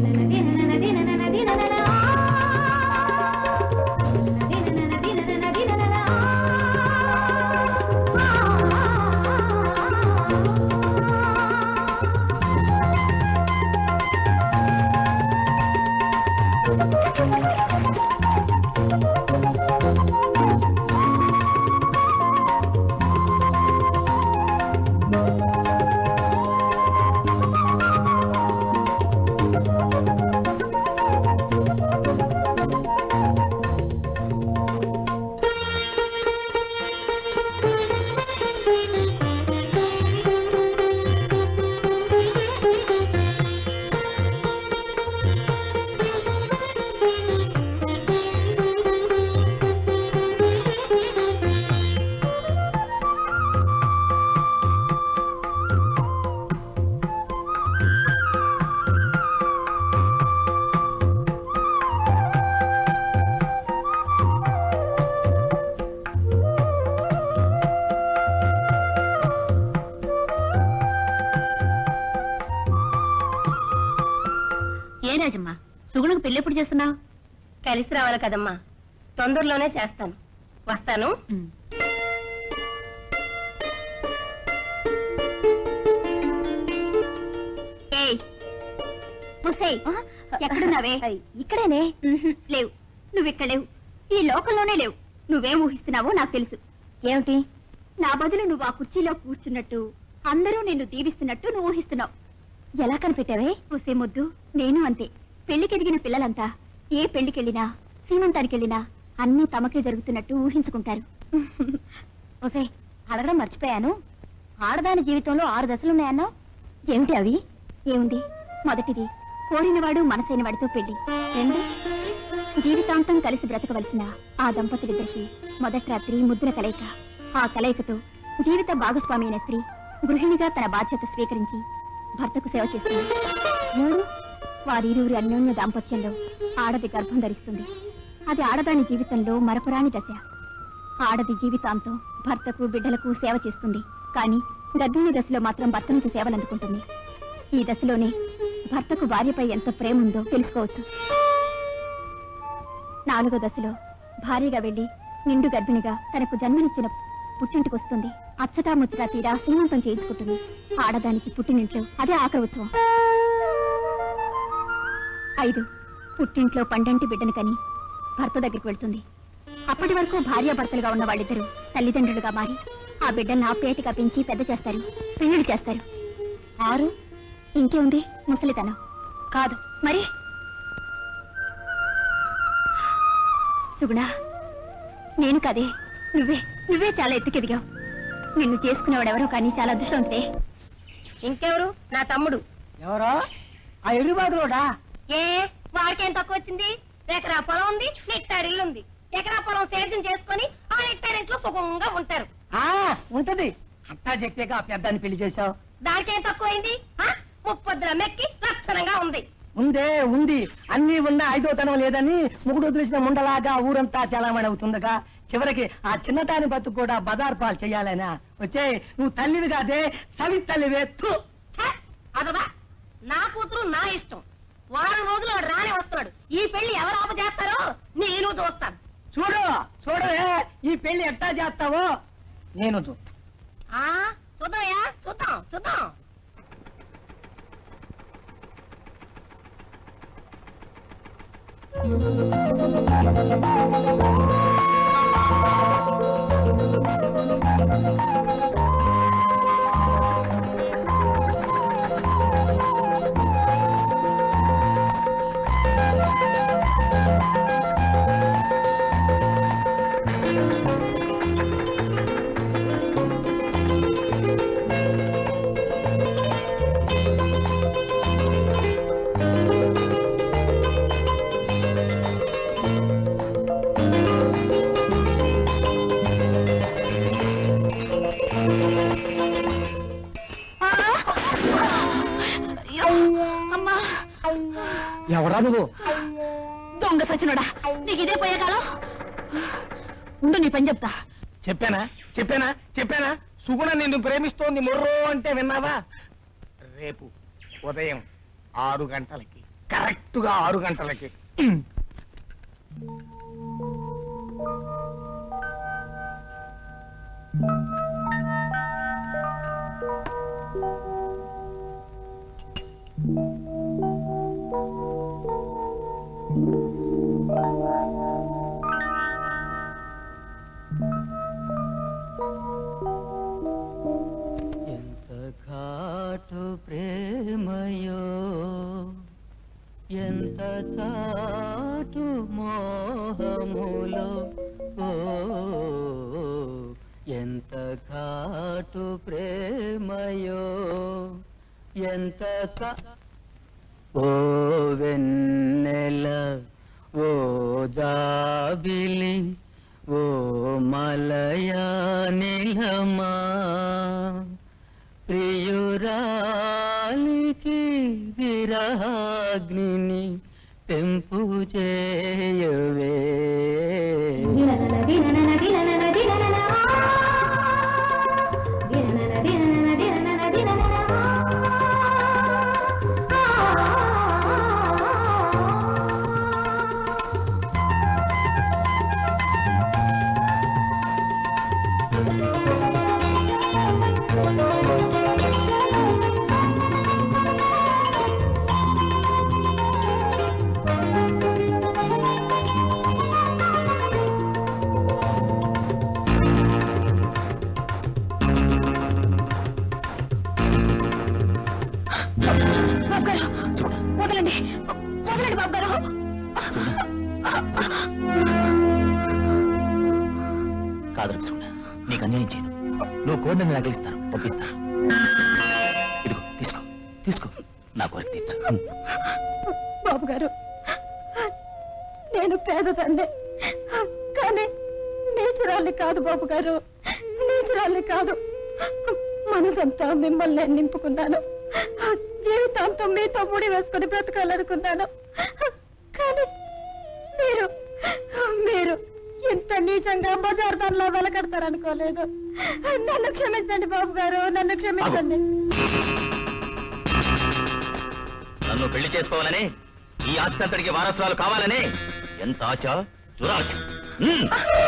ఏ రాజమ్మా సుగుణకు పెళ్లి ఎప్పుడు చేస్తున్నావు కలిసి రావాలి కదమ్మా తొందరలోనే చేస్తాను వస్తాను ఏయ్ ముసై ఎక్కడున్నావే ఇక్కడేనే లేవు నువ్వు ఇక్కడ లేవు ఈ లోకంలోనే లేవు నువ్వేం ఊహిస్తున్నావో నాకు తెలుసు ఏమిటి నా బదులు నువ్వు ఆ కుర్చీలో కూర్చున్నట్టు అందరూ నిన్ను దీవిస్తున్నట్టు నువ్వు ఊహిస్తున్నావు ఎలా కనిపెట్టావే ఒసే ముద్దు నేను అంతే పెళ్లికి ఎదిగిన పిల్లలంతా ఏ పెళ్లికెళ్ళినా సీమంతానికెళ్ళినా అన్నీ తమకే జరుగుతున్నట్టు ఊహించుకుంటారు ఒసే అడగడం మర్చిపోయాను ఆడదాని జీవితంలో ఆరు దశలున్నాయన్నావు ఏమిటి అవి ఏముంది మొదటిది కోరినవాడు మనసైన వాడితో పెళ్లి రెండు జీవితాంతం కలిసి బ్రతకవలసిన ఆ దంపతులిద్దరికి మొదటి రాత్రి ముద్దుల కలయిక ఆ కలయికతో జీవిత భాగస్వామి అయిన స్త్రీ గృహిణిగా తన బాధ్యత స్వీకరించి భర్తకు సేవ చేస్తుంది మూడు వారిరువురి అన్యోన్య దాంపత్యంలో ఆడది గర్భం ధరిస్తుంది అది ఆడదాని జీవితంలో మరపురాని దశ ఆడది జీవితాంతం భర్తకు బిడ్డలకు సేవ చేస్తుంది కానీ గర్భిణీ దశలో మాత్రం భర్త నుంచి సేవలు అందుకుంటుంది ఈ దశలోనే భర్తకు భార్యపై ఎంత ప్రేమ ఉందో తెలుసుకోవచ్చు నాలుగో దశలో భార్యగా వెళ్లి నిండు గర్భిణిగా తనకు జన్మనిచ్చిన పుట్టింటికి వస్తుంది అచ్చటా ముచ్చటా తీరా శ్రీమంతం చేయించుకుంటుంది ఆడదానికి పుట్టినింట్లో అదే ఆఖరి ఉత్సవం ఐదు పుట్టింట్లో పండంటి బిడ్డను కని భర్త దగ్గరికి వెళ్తుంది అప్పటి వరకు భార్యాభర్తలుగా ఉన్న వాళ్ళిద్దరూ తల్లిదండ్రులుగా మారి ఆ బిడ్డను ఆప్యాయతగా పెంచి పెద్ద చేస్తారు పెళ్లిళ్ళు చేస్తారు ఆరు ఇంకే ఉంది ముసలితనం కాదు మరి సుగుణ నేను కదే నువ్వే నువ్వే చాలా ఎత్తుకెదిగావు నిన్ను చేసుకునేవాడెవరో కానీ చాలా అదృష్టవంతే ఇంకెవరు నా తమ్ముడు ఎవరో ఆ ఎరుబాటులోడా ఏ వాడికేం తక్కువ వచ్చింది ఎకరా పొలం ఉంది నెక్టార్ ఇల్లు ఉంది ఎకరా పొలం సేద్యం చేసుకొని ఆ నెక్టార్ ఇంట్లో సుఖంగా ఉంటారు ఆ ఉంటది అంతా చెప్పాక ఆ పెద్దాన్ని పెళ్లి చేశావు దానికేం తక్కువైంది ఆ? ముప్పొద్దుల మెక్కి లక్షణంగా ఉంది ఉందే ఉంది అన్ని ఉన్న ఐదో తనం లేదని ముగుడు వదిలేసిన ముండలాగా ఊరంతా చలామణి అవుతుండగా చివరికి ఆ చిన్నటాని బతుకు కూడా బజార్ పాలు చెయ్యాలనా వచ్చే నువ్వు తల్లివి కాదే సవి తల్లివే థు. ఛే, అదబా నా కూతురు నా ఇష్టం వారం రోజులు వాడు రానే వస్తున్నాడు ఈ పెళ్లి ఎవరు ఆప చేస్తారో నేను చూస్తాను చూడు చూడవే ఈ పెళ్లి ఎట్టా చేస్తావో నేను చూస్తా ఆ చూద్దామయ్యా చూద్దాం చూద్దాం అమ్మా ఎవరా నువ్వు దొంగ సచినుడా నీకు ఇదే పోయే కాలం ఉండు నీ పని చెప్తా చెప్పానా చెప్పానా చెప్పానా సుగుణ నిన్ను ప్రేమిస్తోంది మొర్రో అంటే విన్నావా రేపు ఉదయం ఆరు గంటలకి కరెక్ట్ గా ఆరు గంటలకి ఎంత ఘాటు ప్రేమయో ఎంత చాటు మోహములో ఓ ఎంత ఘాటు ప్రేమయో ఎంత కా- ఓ వెన్నెల ఓ జాబిలి ఓ మలయా నిలమా ప్రియురాలికి విరహాగ్నిని తెంపు చేయవే బాబు గారు వదలండి వదలండి బాబు గారు కాదు చూడ నీకు అన్యాయం చేయను నువ్వు కోరిన నగలిస్తాను పంపిస్తాను ఇదిగో తీసుకో తీసుకో నా కోరిక తీర్చు బాబు గారు నేను పేదదాన్నే కానీ నీచురాల్ని కాదు బాబు గారు నీచురాల్ని కాదు మనదంతా మిమ్మల్ని నింపుకున్నాను జీవితాంతం మీతో ముడి వేసుకుని బ్రతకాలనుకున్నాను కానీ మీరు మీరు ఇంత నీచంగా బజార్ దానిలో వెలకడతారనుకోలేదు నన్ను క్షమించండి బాబు గారు నన్ను క్షమించండి నన్ను పెళ్లి చేసుకోవాలని ఈ ఆస్తి అంతటికి వారసురాలు కావాలని ఎంత ఆశ దురాశ హ్మ్.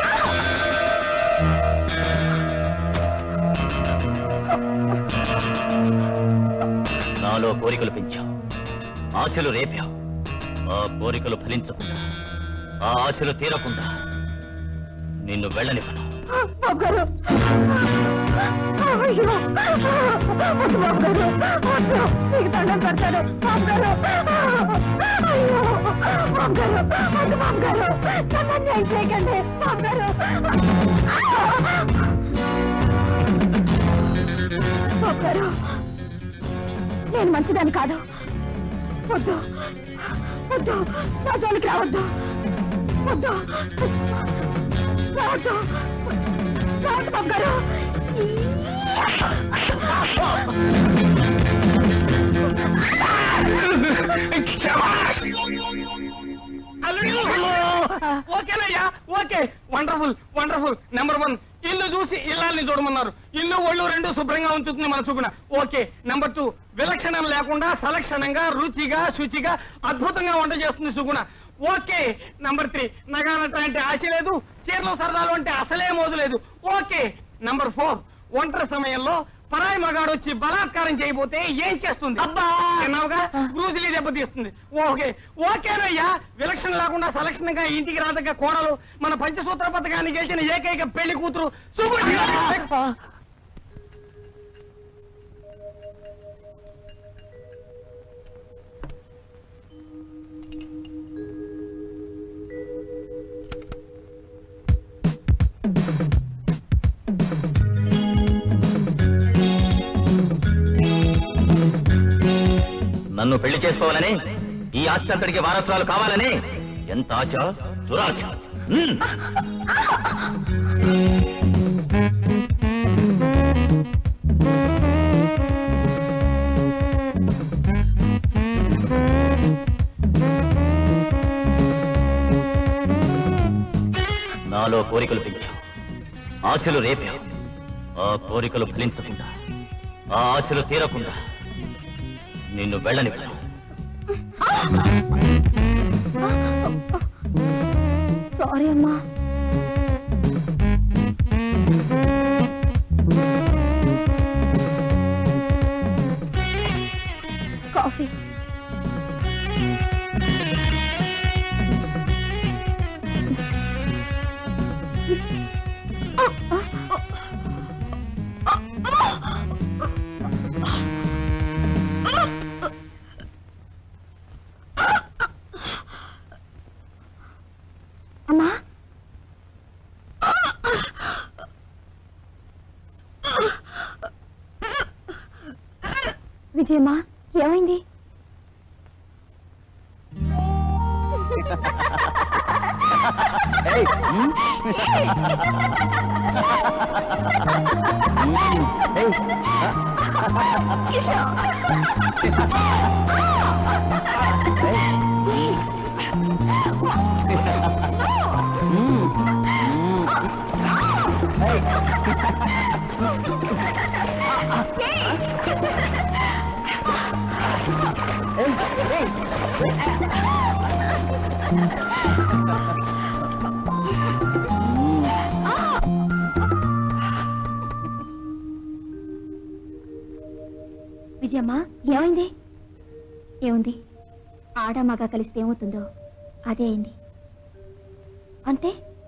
నాలో కోరికలు పెంచావు ఆశలు రేపావు ఆ కోరికలు ఫలించకుండా ఆ ఆశలు తీరకుండా నిన్ను వెళ్ళనివ్వను బాబు గారు అయ్యో వద్దు బాబు గారు వద్దు మీకు దండం పెడతాను బాబు గారు అయ్యో బాబు గారు వద్దు బాబు గారు నన్ను అన్యాయం చేయకండి బాబు గారు బాబు గారు నేను మంచిదాన్ని కాదు వద్దు వద్దు నా జోలికి రావద్దు వద్దు రావద్దు రావద్దు బాబు గారు ఓకేనయ్యా okay wonderful wonderful number one ఇల్లు చూసి ఇల్లాల్ని చూడమన్నారు ఇల్లు ఒళ్ళు రెండు శుభ్రంగా ఉంచుతుంది మన చూపున ఓకే నెంబర్ టూ విలక్షణం లేకుండా సలక్షణంగా రుచిగా శుచిగా అద్భుతంగా వంట చేస్తుంది సుగుణ ఓకే నంబర్ త్రీ నగానట అంటే ఆశ లేదు చీరలు సరదాలు అంటే అసలే మోజు లేదు ఓకే నంబర్ ఫోర్ ఒంటరి సమయంలో పరాయి మగాడు వచ్చి బలాత్కారం చేయబోతే ఏం చేస్తుంది అబ్బా విన్నావుగా బ్రూజిలీ దెబ్బతీస్తుంది ఓకే ఓకేనయ్యా విలక్షణ లేకుండా సలక్షణంగా ఇంటికి రాదగ్గ కోడలు మన పంచసూత్ర పథకాన్ని గెలిచిన ఏకైక పెళ్లి కూతురు సుగుణ నన్ను పెళ్లి చేసుకోవాలని ఈ ఆస్తి అంతటికి వారసురాలు కావాలని ఎంత ఆశ దురాశ హ్మ్. నాలో కోరికలు పెంచావు ఆశలు రేపావు ఆ కోరికలు ఫలించకుండా ఆ ఆశలు తీరకుండా నిన్ను వెళ్ళనివ్వను సారీ అమ్మా కాఫీ అమ్మా విజయమ్మా ఏమైంది ఏయ్, హ్మ్? హ్మ్, ఏయ్, హ్మ్, హ్మ్. ఏయ్, ఏయ్, ఏయ్. విజయమ్మా ఏమైంది ఏముంది ఆడ మగ కలిస్తే ఏమవుతుందో అదే అయింది అంటే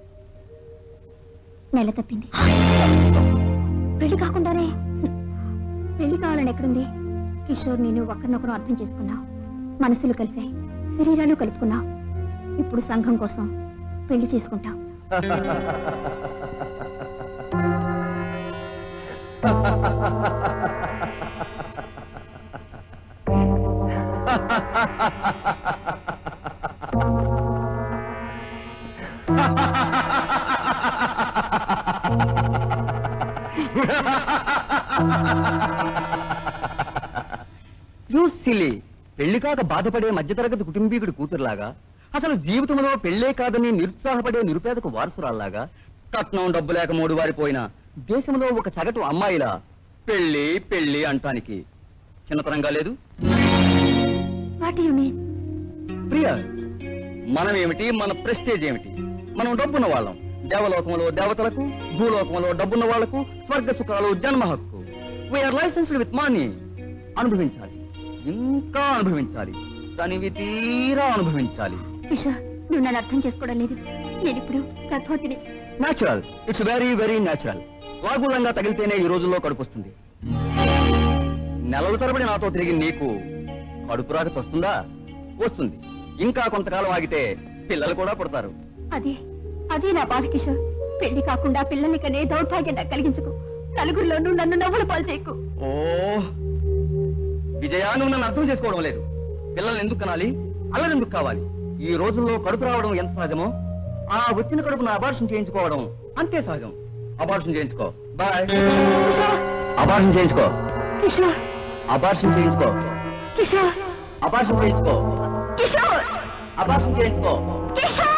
నెల తప్పింది పెళ్లి కాకుండానే పెళ్లి కావాలని ఎక్కడుంది కిషోర్ నేను ఒకరినొకరు అర్థం చేసుకున్నావు మనసులు కలిసాయి శరీరాలు కలుపుకున్నావు ఇప్పుడు సంఘం కోసం పెళ్లి చేసుకుంటావు యూ సిలీ పెళ్లి కాక బాధపడే మధ్యతరగతి కుటుంబీకుడి కూతురులాగా అసలు జీవితంలో పెళ్లే కాదని నిరుత్సాహపడే నిరుపేదకు వారసురాల్లాగా కట్నం డబ్బు లేక మూడు వారిపోయిన దేశంలో ఒక సగటు అమ్మాయిలా పెళ్లి పెళ్లి అంటానికి చిన్నతనంగా లేదు వాట్ యు మీన్ ప్రియ మనం ఏమిటి మన ప్రెస్టేజ్ ఏమిటి మనం డబ్బున్న వాళ్ళం దేవలోకంలో దేవతలకు భూలోకంలో డబ్బున్న వాళ్లకు స్వర్గ సుఖాలు జన్మ హక్కు వీఆర్ లైసెన్స్డ్ విత్ మనీ అనుభవించాలి ఇంకా అనుభవించాలి దానివి తీరా అనుభవించాలి కిషోర్ నువ్వు నన్ను అర్థం చేసుకోవడం లేదు నేను ఇప్పుడు గర్భవతిని natural it's very very natural లాగులంగా తగిలితేనే ఈ రోజుల్లో కడుపు వస్తుంది నెలల తరబడి నాతో తిరిగి నీకు కడుపు రాక వస్తుందా వస్తుంది ఇంకా కొంతకాలం ఆగితే పిల్లలు కూడా పుడతారు అదే అదే నా బాధ కిషోర్ పెళ్లి కాకుండా పిల్లల్ని కనే దౌర్భాగ్యం నాకు కలిగించుకో నలుగురిలోనూ నన్ను నవ్వులు పాలు చేయకు ఓ విజయా నువ్వు నన్ను అర్థం చేసుకోవడం లేదు పిల్లల్ని ఎందుకు కనాలి అల్లరి ఎందుకు కావాలి ఈ రోజుల్లో కడుపు రావడం ఎంత సహజమో ఆ వచ్చిన కడుపును అబార్షన్ చేయించుకోవడం అంతే సహజం అబార్షన్ చేయించుకో బాయ్ అబార్షన్ చేయించుకో కిషోర్ అబార్షన్ చేయించుకో కిషోర్ అబార్షన్ చేయించుకో కిషోర్ అబార్షన్ చేయించుకో కిషోర్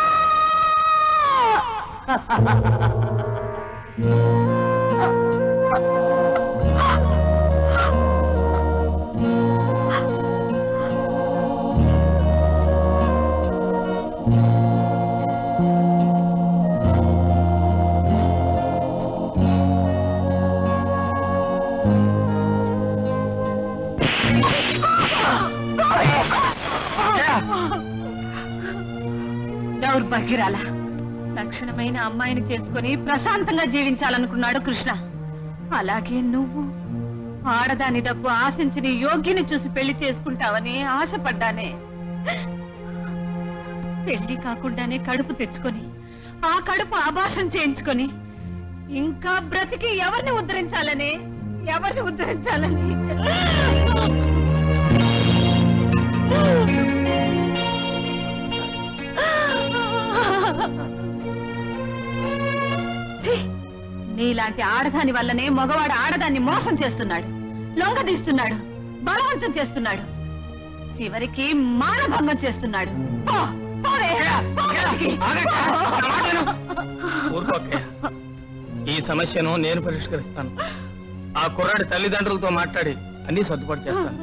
దౌర్భాగ్యురాల లక్షణమైన అమ్మాయిని చేసుకుని ప్రశాంతంగా జీవించాలనుకున్నాడు కృష్ణ అలాగే నువ్వు ఆడదాని డబ్బు ఆశించి నీ యోగ్యని చూసి పెళ్లి చేసుకుంటావని ఆశపడ్డానే పెళ్లి కాకుండానే కడుపు తెచ్చుకొని ఆ కడుపు ఆభాషం చేయించుకొని ఇంకా బ్రతికి ఎవరిని ఉద్ధరించాలని ఎవరిని ఉద్ధరించాలని ఛీ! నీలాంటి ఆడదాని వల్లనే మగవాడు ఆడదాన్ని మోసం చేస్తున్నాడు లొంగదీస్తున్నాడు బలవంతం చేస్తున్నాడు చివరికి మానభంగం చేస్తున్నాడు పో, పోవే, పో బయటికి. ఊరుకోకే ఈ సమస్యను నేను పరిష్కరిస్తాను ఆ కుర్రాడి తల్లిదండ్రులతో మాట్లాడి అన్ని సర్దుబాటు చేస్తాను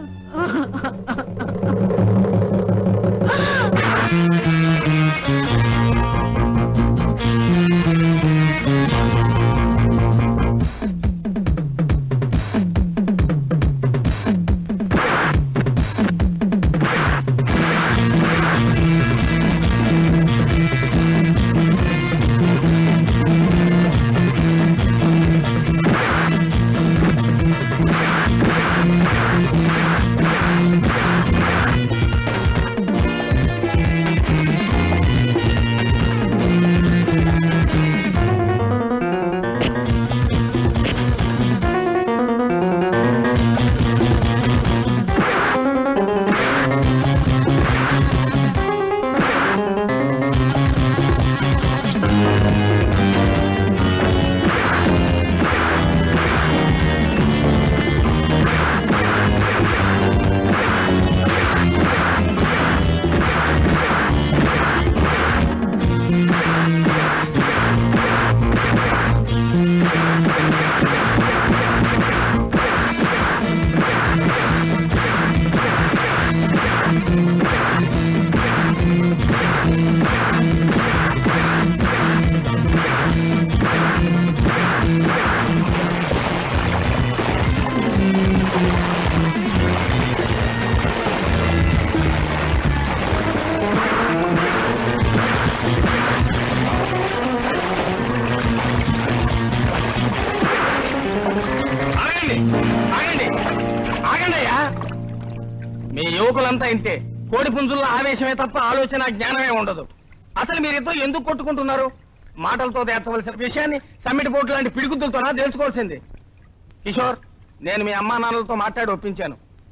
ఆగండి ఆగండి ఆగండి అయ్యా మీ యువకులంతా ఇంతే కోడి పుంజుల్లో ఆవేశమే తప్ప ఆలోచన జ్ఞానమే ఉండదు అసలు మీరిద్దరు ఎందుకు కొట్టుకుంటున్నారు మాటలతో తేర్చవలసిన విషయాన్ని సమ్మిటి బోర్డు లాంటి పిడిగుద్దులతోనా తెలుసుకోవాల్సింది కిషోర్ నేను మీ అమ్మా నాన్నలతో మాట్లాడి ఒప్పించాను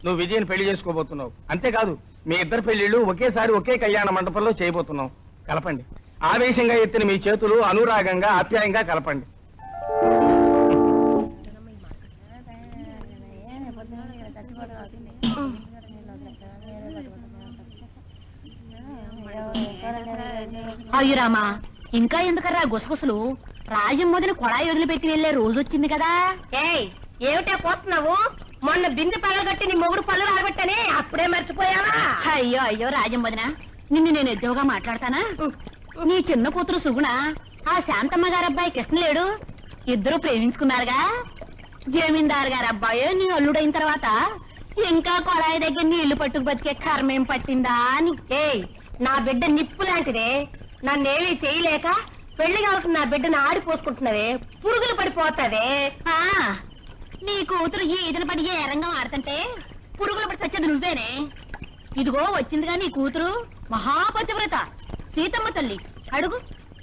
నువ్వు విజయని పెళ్లి చేసుకోబోతున్నావు అంతేకాదు మీ ఇద్దరు పెళ్లిళ్ళు ఒకేసారి ఒకే కళ్యాణ మండపంలో చేయబోతున్నావు కలపండి ఆవేశంగా ఎత్తిన మీ చేతులు అనురాగంగా ఆప్యాయంగా కలపండి అయ్యురామా ఇంకా ఎందుకర్రా గుసగుసలు రాజం మొదలు కొడాయి వదిలిపెట్టి వెళ్లే రోజు వచ్చింది కదా ఏయ్ ఏమిటే కోస్తున్నావు మొన్న బిందె పగలగొట్టి నీ మొగుడు పళ్ళు రాగొట్టని అప్పుడే మర్చిపోయావా అయ్యో అయ్యో రాజం వదిన నిన్ను నేను ఎద్దుగా మాట్లాడతానా నీ చిన్న కూతురు సుగుణ ఆ శాంతమ్మ గారి అబ్బాయి కృష్ణ లేడు ఇద్దరు ప్రేమించుకున్నారుగా జమీందారు గారి అబ్బాయి నీ అల్లుడైన తర్వాత ఇంకా కొళాయి దగ్గర నీళ్లు పట్టుకు బతికే కర్మేం పట్టిందా అని ఏయ్ నా బిడ్డ నిప్పు లాంటిదే నన్నేమీ చేయలేక పెళ్లి కావాల్సిన నా బిడ్డను ఆడిపోసుకుంటున్నావే పురుగులు పడిపోతావే ఆ నీ కూతురు ఈ ఈదిన పడి ఏ రంగం ఆడుతుంటే పురుగులు పడి చచ్చేది నువ్వేనే ఇదిగో వచ్చిందిగా నీ కూతురు మహాపతివ్రత సీతమ్మ తల్లి అడుగు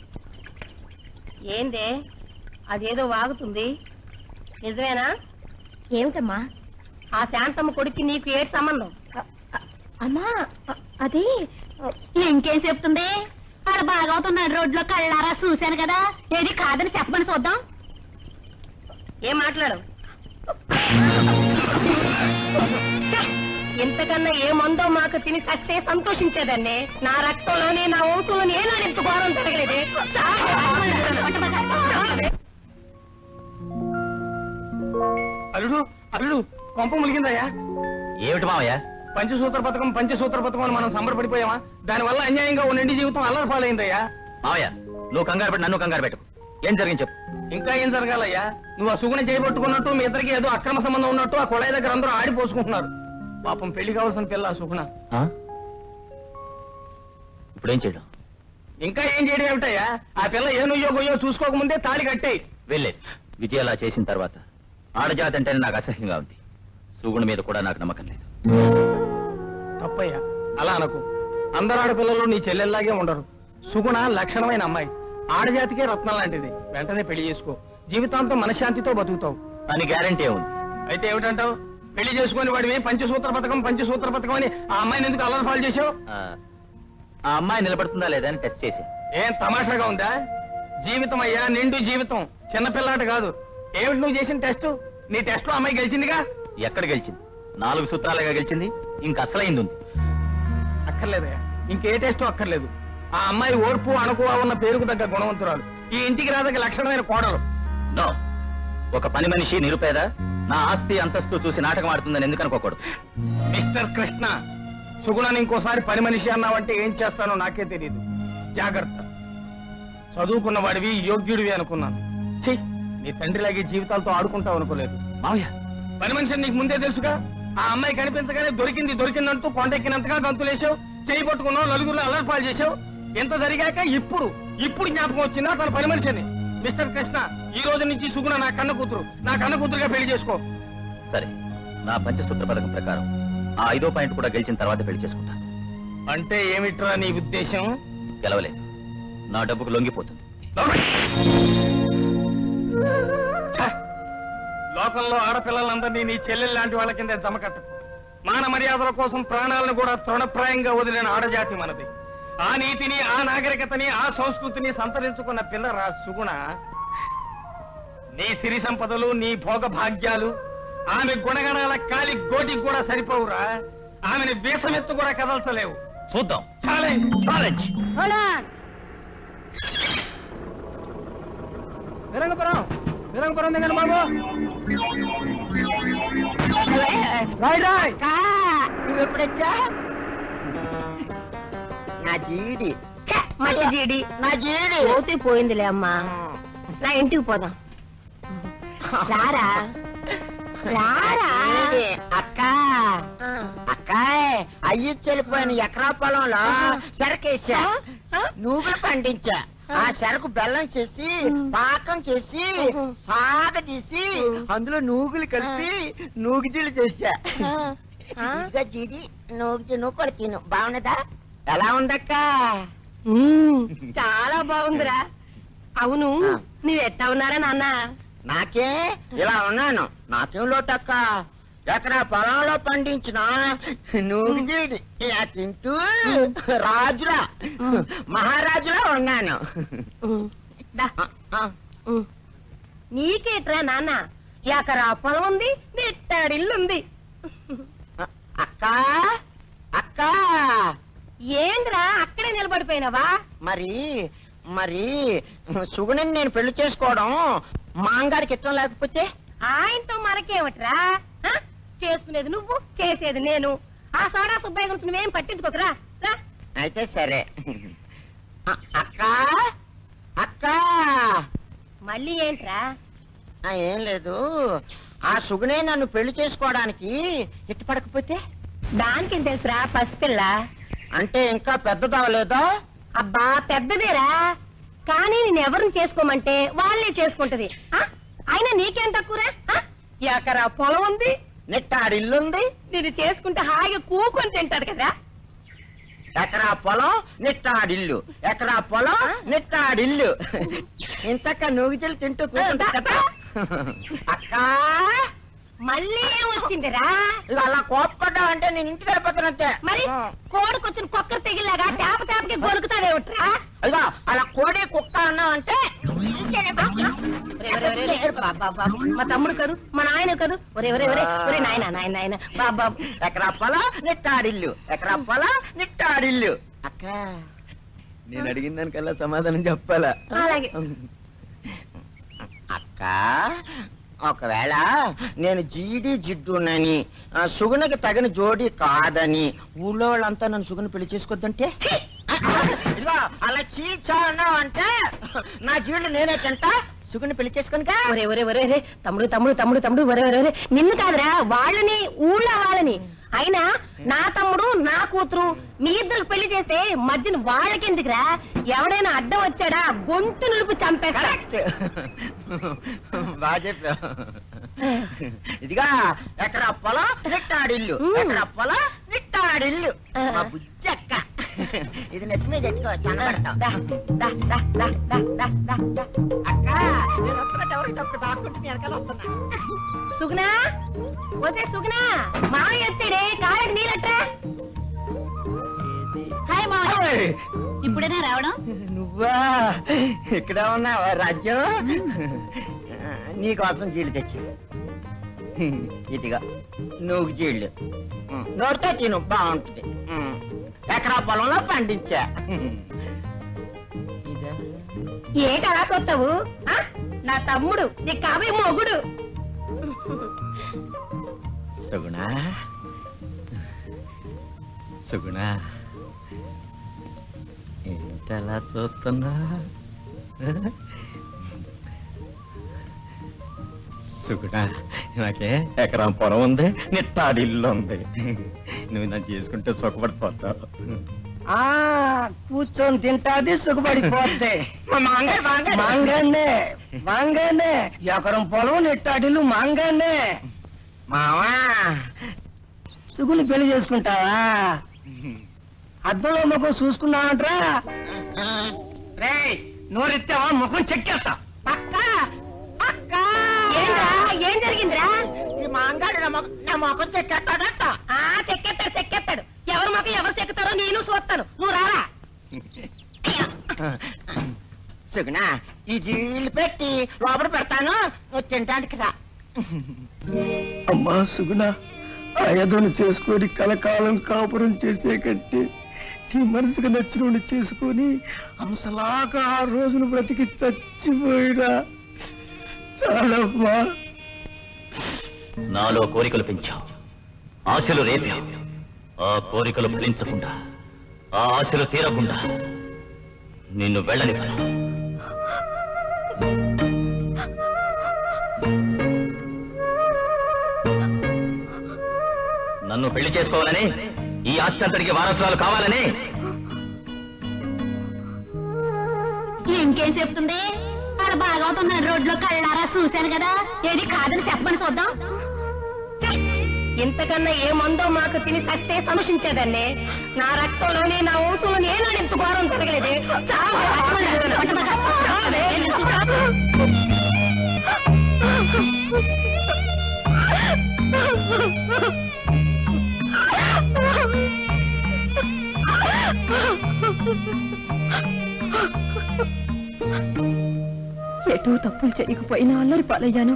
ఏందే అదేదో వాగుతుంది నిజమేనా ఏమిటమ్మా ఆ శాంతమ్మ కొడుక్కి నీకు ఏటి సంబంధం అమ్మా అది ఇంకేం చెప్తుంది ఆడ బాగవుతున్నాడు రోడ్లో కళ్ళారా చూశాను కదా ఏది కాదని చెప్పమని చూద్దాం ఏం మాట్లాడు ఛ! ఇంతకన్నా ఏ మందో మాకు తిని చస్తే సంతోషించేదాన్ని నా రక్తంలోనే నా వంశంలోనే ఏనాడు ఇంత ఘోరం జరగలేదే అల్లుడు అల్లుడు కొంప ములిగిందయ్యా ఏమిటి మావయ్య పంచసూత్ర పథకం పంచసూత్ర పథకం అని మనం సంబరపడిపోయామా దానివల్ల అన్యాయంగా ఓ నిండి జీవితం అల్లరి పాలైందయ్యా మావయ్య నువ్వు కంగారు పెట్టి నన్ను కంగారు పెట్టు ఏం జరిగింది చెప్పు ఇంకా ఏం జరగాలయ్యా నువ్వు ఆ సుగుణ చేయబట్టుకున్నట్టు మీ ఇద్దరికి ఏదో అక్రమ సంబంధం ఉన్నట్టు ఆ కొళాయి దగ్గర అందరూ ఆడిపోసుకుంటున్నారు పాపం పెళ్లి కావాల్సిన పిల్ల ఆ సుగుణ ఆ? ఇప్పుడేం చేయడం ఇంకా ఏం చేయడం ఏమిటయ్యా ఆ పిల్ల ఏ నుయ్యో గొయ్యో చూసుకోకముందే తాళి కట్టేయి వెళ్ళే విజయ అలా చేసిన తర్వాత ఆడజాతి అంటేనే నాకు అసహ్యంగా ఉంది సుగుణ మీద కూడా నాకు నమ్మకం లేదు తప్పయ్యా అలా అనకు అందరు ఆడపిల్లలు నీ చెల్లెల్లాగే ఉండరు సుగుణ లక్షణమైన అమ్మాయి ఆడజాతికే రత్నం లాంటిది వెంటనే పెళ్లి చేసుకో జీవితాంతం మనశ్శాంతితో బతుకుతావు అని గ్యారంటీ ఉంది అయితే ఏమిటంటావు పెళ్లి చేసుకుని వాడివి పంచసూత్ర పథకం పంచసూత్ర పథకం అని ఆ అమ్మాయిని ఎందుకు అల్లరి పాలు చేసావు ఆ అమ్మాయి నిలబడుతుందా లేదా అని టెస్ట్ చేసి ఏం తమాషాగా ఉందా జీవితం అయ్యా నిండు జీవితం చిన్నపిల్లాట కాదు ఏమిటి నువ్వు చేసిన టెస్ట్ నీ టెస్ట్ లో అమ్మాయి గెలిచిందిగా ఎక్కడ గెలిచింది నాలుగు సూత్రాలుగా గెలిచింది ఇంకా అసలైంది ఉంది అక్కర్లేదయ్యా ఇంకే టెస్ట్ అక్కర్లేదు ఆ అమ్మాయి ఓర్పు అణకువ ఉన్న పేరుకు తగ్గ గుణవంతురాలు ఈ ఇంటికి రాదగ్గ లక్షణమైన కోడలు నో ఒక పని మనిషి నిరుపేద నా ఆస్తి అంతస్తు చూసి నాటకం ఆడుతుందని ఎందుకు అనుకోకూడదు మిస్టర్ కృష్ణ సుగుణాన్ని ఇంకోసారి పని మనిషి అన్నావంటే ఏం చేస్తానో నాకే తెలియదు జాగ్రత్త చదువుకున్న వాడివి యోగ్యుడివి అనుకున్నాను ఛీ నీ తండ్రిలాగే జీవితాలతో ఆడుకుంటావు అనుకోలేదు మావయ్య పని మనిషి నీకు ముందే తెలుసుగా ఆ అమ్మాయి కనిపించగానే దొరికింది దొరికిందంటూ కొండెక్కినంతగా గంతులేసావు చేయి పట్టుకున్నావు నలుగురు అల్లరిపాలు చేసావు ఎంత జరిగాక ఇప్పుడు ఇప్పుడు జ్ఞాపకం వచ్చిందా తన పని మనిషిని మిస్టర్ కృష్ణ ఈ రోజు నుంచి సుగుణ నా కన్న కూతురు నా కన్న కూతురుగా పెళ్లి చేసుకో సరే నా పంచసూత్ర పథకం ప్రకారం ఆ ఐదో పాయింట్ కూడా గెలిచిన తర్వాత పెళ్లి చేసుకుంటాను అంటే ఏమిట్రా నీ ఉద్దేశం గెలవలేదు నా డబ్బుకు లొంగిపోతుంది ఛ! లోకంలో ఆడపిల్లలందరినీ నీ చెల్లెలు లాంటి వాళ్ళ కింద జమకట్టు మాన మర్యాదల కోసం ప్రాణాలను కూడా తృణప్రాయంగా వదిలిన ఆడజాతి మనది ఆ నీతిని ఆ నాగరికతని ఆ సంస్కృతిని సంతరించుకున్న పిల్లరా సుగుణ నీ సిరి సంపదలు నీ భోగ భాగ్యాలు ఆమె గుణగణాల కాలి గోటికి కూడా సరిపోవురా ఆమెని వీసమెత్తు కూడా కదల్చలేవు చూద్దాం ఛాలెంజ్ ఛాలెంజ్ విరంగపురం విరంగపురం దిగండి బాబు రాయ్ రాయ్ నువ్వెప్పుడొచ్చా నా జీడి మట్టి జీడి నా జీడి పోతే పోయిందిలే అమ్మా నా ఇంటికి పోదాం రారా రారా జీడి. అక్క అక్క అయ్యి చెల్లిపోయిన ఎకరా పొలంలో చెరకేసా నూగులు పండించా ఆ చెరకు బెల్లం చేసి పాకం చేసి సాగ తీసి అందులో నూగులు కలిపి నూగిజీలు చేసా ఇదిగో జీడి నూగి నువ్వు కూడా తిను బాగున్నదా ఎలా ఉందక్క ఉమ్, చాలా బాగుందిరా అవును ఆ. నువ్వు ఎట్టా ఉన్నారా నాన్న నాకే ఇలా ఉన్నాను నాకేం లోటక్క ఎక్కడ పొలంలో పండించిన నూగిజీడి ఇలా తింటూ రాజులా మహారాజులా ఉన్నాను దా. ఆ, ఆ, నీకేట్రా నాన్న ఎకరా పొలం ఉంది నెట్టాడిల్లుంది ఆ, అక్క అక్క ఏంద్రా అక్కడే నిలబడిపోయినావా మరి మరి సుగుణని నేను పెళ్లి చేసుకోవడం మాంగారికి ఇష్టం లేకపోతే ఆయనతో మనకేమిట్రా ఆ? చేసుకునేది నువ్వు చేసేది నేను ఆ సోడా సుబ్బయ్య గురించి నువ్వేం పట్టించుకోకరా రా అయితే సరే ఆ, అక్క అక్క మళ్ళీ ఏంట్రా ఆ, ఏం లేదు ఆ సుగుణే నన్ను పెళ్లి చేసుకోవడానికి ఇష్టపడకపోతే దానికేం తెలుసురా పసిపిల్ల అంటే ఇంకా పెద్దదవలేదా అబ్బా పెద్దదేరా కానీ నేను ఎవరిని చేసుకోమంటే వాళ్ళే చేసుకుంటది ఆ? అయినా నీకేం తక్కువరా ఆ? ఎకరా పొలం ఉంది నిట్టాడి ఇల్లుంది నేను చేసుకుంటే హాయిగా కూకొని తింటారు కదా ఎకరా పొలం నిట్టాడిల్లు ఎకరా పొలం నిట్టాడిల్లు ఇంతక నూగిచెలు తింటూ కూర్చుంటా కదా అక్క మళ్ళీ ఏం వచ్చిందిరా ఇలా అలా కోప్పడ్డా అంటే నేను ఇంటికి వెళ్ళిపోతానంతే మరి కోడికొచ్చిన కుక్క తెగిలాగా తేప తేపకి గొరుకుతావేమిట్రా అయ్యా అలా కోడి కుక్క అన్నావు అంటే ఒరే, ఒరే, ఒరే, ఒరే, బాబా, బాబా, మా తమ్ముడు కదూ మా నాయన కదూ ఒరే ఒరే ఒరే ఒరే నాయన నాయన నాయన బాబా ఎకరా పొలం నిట్టాడిల్లు ఎకరా పొలం నిట్టాడిల్లు అక్క నేను అడిగిన దానికల్లా సమాధానం చెప్పాలా అలాగే అక్క ఒకవేళ నేను జీడి జిడ్డునని ఆ, సుగుణకి తగిన జోడి కాదని ఊళ్ళో వాళ్ళంతా నన్ను సుగుణ పెళ్లి చేసుకోవద్దంటే ఇదిగో అలా చీచా అన్నావంటే నా జీడు నేనే తింటా సుగుణ పెళ్లి చేసుకునిగా ఒరే ఒరే ఒరే ఒరే తమ్ముడు తమ్ముడు తమ్ముడు తమ్ముడు ఒరే ఒరే ఒరే నిన్ను కాదురా వాళ్ళని ఊళ్ళో వాళ్ళని అయినా నా తమ్ముడు నా కూతురు మీ ఇద్దరు పెళ్లి చేస్తే మధ్యన వాళ్ళకెందుకురా ఎవడైనా అడ్డం వచ్చాడా గొంతు నిలుపు చంపేస్తా కరెక్ట్ బాగా చెప్పా ఇదిగా ఎకరా పొలం నిట్టాడిల్లు మ్మ్. ఎకరా పొలం నిట్టాడిల్లు ఆ. మా బుజ్జి అక్క ఇది నెత్తిమే తెచ్చుకో కనబడతావు దా, దా, దా, దా, దా, దా, దా, దా. అక్క నేను వస్తున్నట్టు ఎవరికి తప్పు దాక్కుంటే నీ వెనకాల వస్తున్నా సుగునా పోతే సుగునా మామయ్య వచ్చాడే కాళ్ళకి నీళ్ళట్రా హాయ్ మావయ్య ఇప్పుడేనా రావడం నువ్వా ఇక్కడ ఉన్నావా రాజ్యం నీకోసం జీళ్ళు తెచ్చి ఇదిగా నువ్వు జీళ్ళు నోటితో తిను బాగుంటుంది ఎకరా పొలంలో పండించా ఇదా? ఏంటి అలా కొత్తావు ఆ? నా తమ్ముడు నీ కాబోయే మొగుడు సుగుణ సుగుణ ఏంటలా చూస్తున్నా సుగుణ నాకే ఎకరం పొలం ఉంది నిట్టాడిల్లు ఉంది నువ్వు నన్ను చేసుకుంటే సుఖపడిపోతావు ఆ కూర్చొని తింటాది సుఖపడిపోతే మాంగారు మాంగానే మాంగానే ఎకరం పొలం నెట్టాడిల్లు మాంగానే మావా సుగుని పెళ్లి చేసుకుంటావా అద్దంలో ముఖం చూసుకున్నావంట్రా రే నోరెత్తావా ముఖం చెక్కేస్తా అక్క అక్క ఏంట్రా ఏం జరిగిందిరా ఈ మాంగాడు నా మొఖ- నా మొఖం చెక్కేస్తాడట ఆ చెక్కెత్తాడు చెక్కెత్తాడు ఎవరి మొక్క ఎవరు చెక్కుతారో నేను చూస్తాను నువ్వు రారా సుగుణ ఈ జీళ్ళు పెట్టి లోపల పెడతాను నువ్వు తినడానికి రా అమ్మా సుగుణ ఆయదను చేసుకొని కలకాలం కాపురం చేసే కంటే నీ మనసుకు నచ్చిన చేసుకొని అంశలాగా ఆ రోజును బ్రతికి చచ్చిపోయినా చాలమ్మా నాలో కోరికలు పెంచావు ఆశలు రేపావు ఆ కోరికలు ఫలించకుండా ఆ ఆశలు తీరకుండా నిన్ను వెళ్ళనివ్వను నన్ను పెళ్లి చేసుకోవాలని ఈ ఆస్తి అంతటికి వారసురాలు కావాలని ఇంకేం చెప్తుంది ఆడ బాగవుతున్నాడు రోడ్లో కళ్ళారా చూశాను కదా ఏది కాదని చెప్పమని చూద్దాం ఇంతకన్నా ఏ మందో మాకు తిని చస్తే సంశించేదాన్ని నా రక్తంలోని నా ఊసులోని ఏనాడు ఇంత ఘోరం జరగలేదు చావే. చావే. ఎటు తప్పులు చేయకపోయినా అల్లరి పాలయ్యాను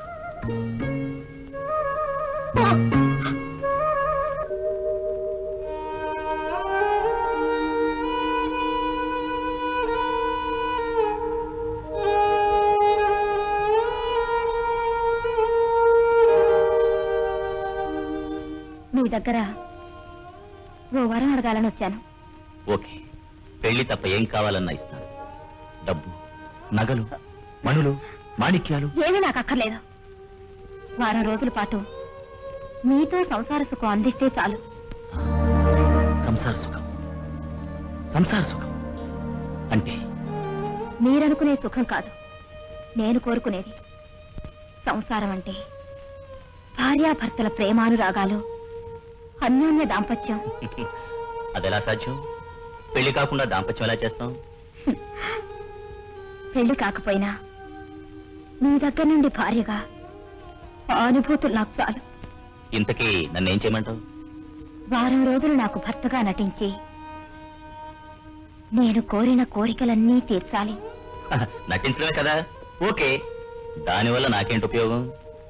మీ దగ్గర ఓ వరం అడగాలని వచ్చాను ఓకే పెళ్లి తప్ప ఏం కావాలన్నా ఇస్తాను డబ్బు నగలు మణులు మాణిక్యాలు ఏమీ నాకు అక్కర్లేదు వారం రోజుల పాటు మీతో సంసార సుఖం అందిస్తే చాలు సంసార సుఖం సంసార సుఖం అంటే మీరనుకునే సుఖం కాదు నేను కోరుకునేది సంసారం అంటే భార్యాభర్తల ప్రేమానురాగాలు అన్యోన్య దాంపత్యం అదెలా సాధ్యం పెళ్లి కాకుండా దాంపత్యం ఎలా చేస్తాం పెళ్లి కాకపోయినా మీ దగ్గర నుండి భార్యగా ఆ అనుభూతులు నాకు చాలు ఇంతకీ నన్నేం చేయమంటావు వారం రోజులు నాకు భర్తగా నటించి నేను కోరిన కోరికలన్నీ తీర్చాలి నటించడమే కదా ఓకే దానివల్ల నాకేంటి ఉపయోగం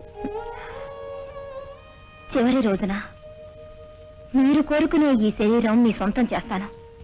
చివరి రోజున మీరు కోరుకునే ఈ శరీరం మీ సొంతం చేస్తాను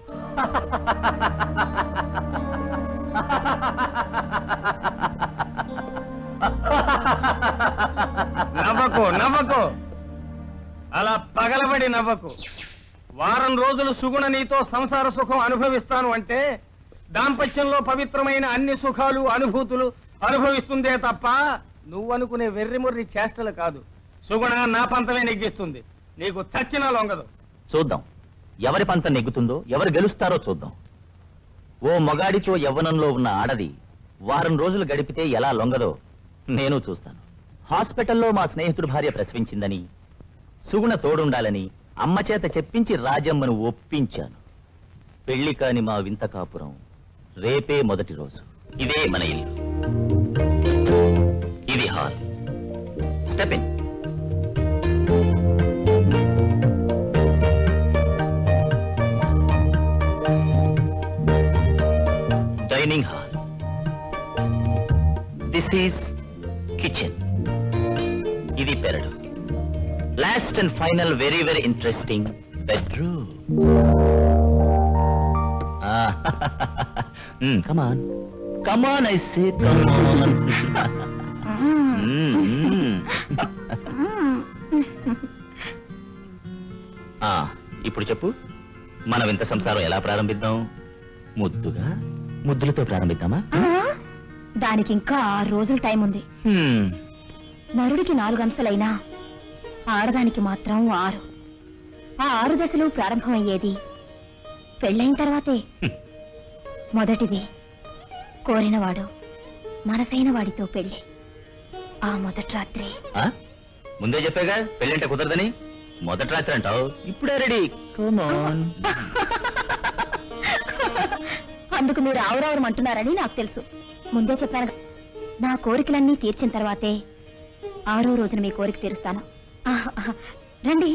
నవ్వకు నవ్వకు అలా పగలబడి నవ్వకు వారం రోజులు సుగుణ నీతో సంసార సుఖం అనుభవిస్తాను అంటే దాంపత్యంలో పవిత్రమైన అన్ని సుఖాలు అనుభూతులు అనుభవిస్తుందే తప్ప నువ్వనుకునే వెర్రిముర్రి చేష్టలు కాదు సుగుణ నా పంతమే నెగ్గిస్తుంది నీకు చచ్చినా లొంగదు చూద్దాం ఎవరి పంతం నెగ్గుతుందో ఎవరు గెలుస్తారో చూద్దాం ఓ మొగాడితో యవ్వనంలో ఉన్న ఆడది వారం రోజులు గడిపితే ఎలా లొంగదో నేను చూస్తాను హాస్పిటల్లో మా స్నేహితుడు భార్య ప్రసవించిందని సుగుణ తోడుండాలని అమ్మ చేత చెప్పించి రాజమ్మను ఒప్పించాను పెళ్లి కాని మా వింత కాపురం రేపే మొదటి రోజు ఇదే మన ఇల్లు ఇది hall step in dining hall this is kitchen ఇది పెరడు last and final very very interesting bedroom come on come on I say come on ఇప్పుడు చెప్పు మన వింత సంసారం ఎలా ప్రారంభిద్దాం ముద్దుగా ముద్దులతో ప్రారంభిద్దామా దానికి ఇంకా ఆరు రోజులు టైం ఉంది హ్మ్. నరుడికి నాలుగు అంశాలైనా ఆడదానికి మాత్రం ఆరు ఆ ఆరు దశలు ప్రారంభమయ్యేది పెళ్ళైన తర్వాతే మొదటిది కోరినవాడు మనసైన వాడితో పెళ్లి ఆ మొదటి రాత్రి ఆ? ముందే చెప్పాగా పెళ్ళంటే కుదరదని మొదటి రాత్రి అంటావు ఇప్పుడే రెడీ కమాన్ అందుకు మీరు ఆవురావురం అంటున్నారని నాకు తెలుసు ముందే చెప్పాను కదా. నా కోరికలన్నీ తీర్చిన తర్వాతే ఆరో రోజున మీ కోరిక తీరుస్తాను ఆహ్, ఆహ్. రండి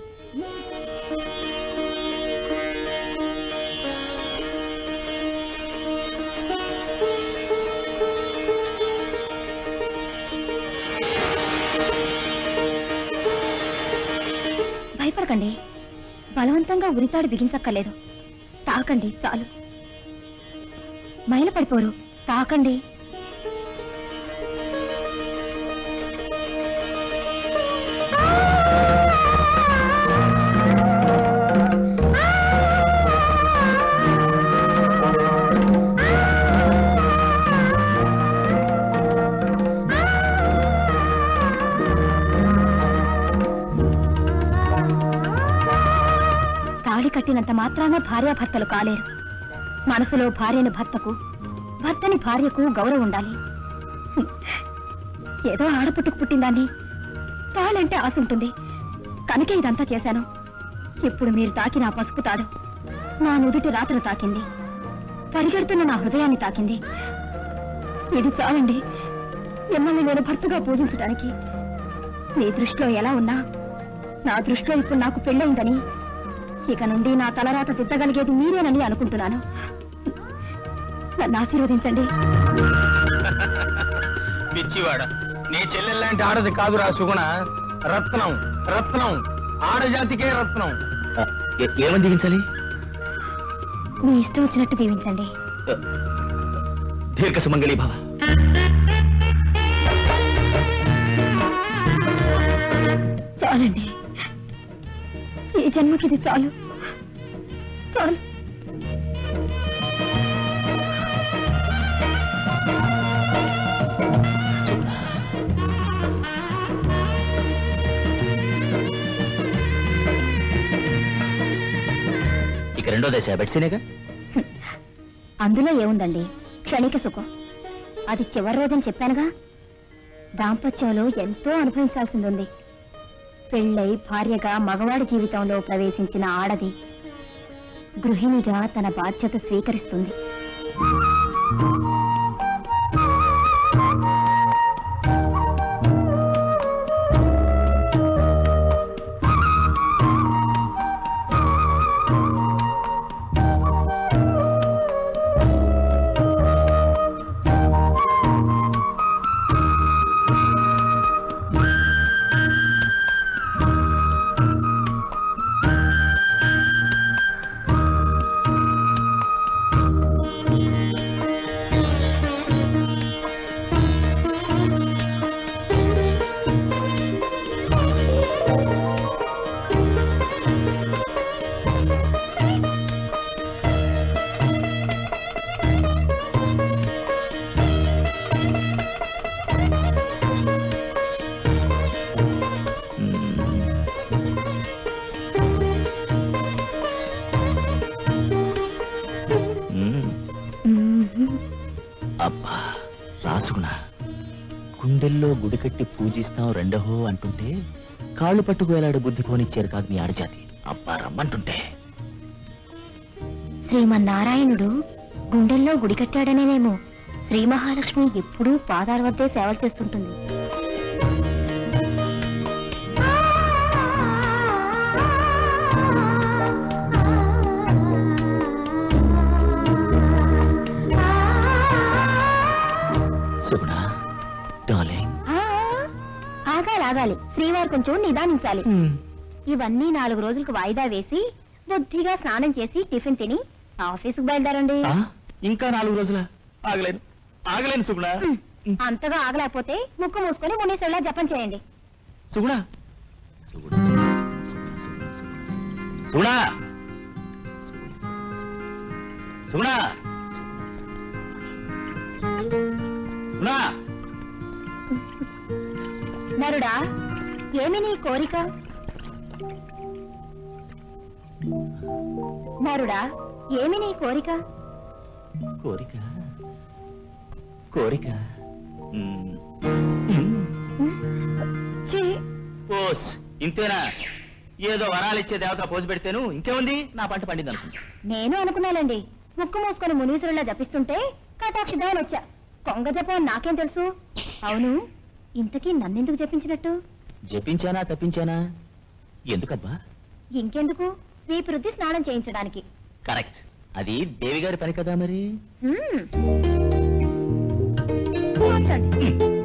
భయపడకండి బలవంతంగా ఉరితాడు బిగించక్కర్లేదు తాకండి చాలు మైల పడిపోరు తాకండి తాళి కట్టినంత మాత్రాన భార్యాభర్తలు కాలేరు మనసులో భార్యను భర్తకు భర్తని భార్యకు గౌరవం ఉండాలి హ్మ్. ఏదో ఆడపుట్టుకు పుట్టిందాన్ని తాళంటే ఆశ ఉంటుంది కనుకే ఇదంతా చేశాను ఇప్పుడు మీరు తాకిన ఆ పసుపు తాడు నా నుదుటి రాత్రి తాకింది పరిగెడుతున్న నా హృదయాన్ని తాకింది ఇది చాలండి మిమ్మల్ని నేను భర్తగా పూజించడానికి నీ దృష్టిలో ఎలా ఉన్నా నా దృష్టిలో ఇప్పుడు నాకు పెళ్ళయిందని ఇక నుండి నా తలరాత దిద్దగలిగేది మీరేనని అనుకుంటున్నాను నన్ను ఆశీర్వదించండి పిచ్చివాడ నీ చెల్లెల్లాంటి ఆడది కాదురా సుగుణ రత్నం రత్నం ఆడజాతికే రత్నం ఆ, ఏ- ఏమని దీవించాలి మీ ఇష్టం వచ్చినట్టు దీవించండి దీర్ఘ సుమంగళి భవ చాలండి ఈ జన్మకిది చాలు చాలు ఇక రెండో దశ బెడ్సీనేగా అందులో ఏముందండి క్షణిక సుఖం అది చివరి రోజని చెప్పానుగా దాంపత్యంలో ఎంతో అనుభవించాల్సింది ఉంది పెళ్ళై భార్యగా మగవాడి జీవితంలో ప్రవేశించిన ఆడది గృహిణిగా తన బాధ్యత స్వీకరిస్తుంది అబ్బా రాసుకున్నా గుండెల్లో గుడి కట్టి పూజిస్తాం రెండహో అంటుంటే కాళ్ళు పట్టుకు వేలాడు బుద్ధి పోనిచ్చారు కాదు మీ ఆడజాతి అబ్బా రమ్మంటుంటే శ్రీమన్నారాయణుడు గుండెల్లో గుడి కట్టాడనేనేమో శ్రీ మహాలక్ష్మి ఎప్పుడూ పాదాల వద్దే సేవలు చేస్తుంటుంది సుగుణ డార్లింగ్ ఆ, ఆగాలి ఆగాలి శ్రీవారు కొంచెం నిదానించాలి ఇవన్నీ నాలుగు రోజులకు వాయిదా వేసి బుద్ధిగా స్నానం చేసి టిఫిన్ తిని ఆఫీసుకు బయలుదేరండి ఆ? ఇంకా నాలుగు రోజుల ఆగలేను ఆగలేను సుగుణ అంతగా ఆగలేకపోతే ముక్కు మూసుకొని మునీశ్వరులా జపం చేయండి సుగుణ సుగుణ సుగుణ సుగుణ సుగుణ నరుడా ఏమి నీ కోరిక నరుడా ఏమి నీ కోరిక కోరిక కోరిక మ్మ్. మ్మ్. ఛీ, ఓస్ ఇంతేనా ఏదో వరాలిచ్చే దేవత పోజు పెడితేను ఇంకేముంది నా పంట పండింది అనుకుంటా నేను అనుకున్నానండి ముక్కు మూసుకొని మునీశ్వరులా జపిస్తుంటే కటాక్షిద్దామని వచ్చా కొంగ జపం అని నాకేం తెలుసు అవును ఇంతకీ నన్నెందుకు జపించినట్టు జపించానా తప్పించానా ఎందుకబ్బా ఇంకెందుకు వీపురుద్ది స్నానం చేయించడానికి కరెక్ట్ అది దేవి గారి పని కదా మరి హ్మ్. కూర్చోండి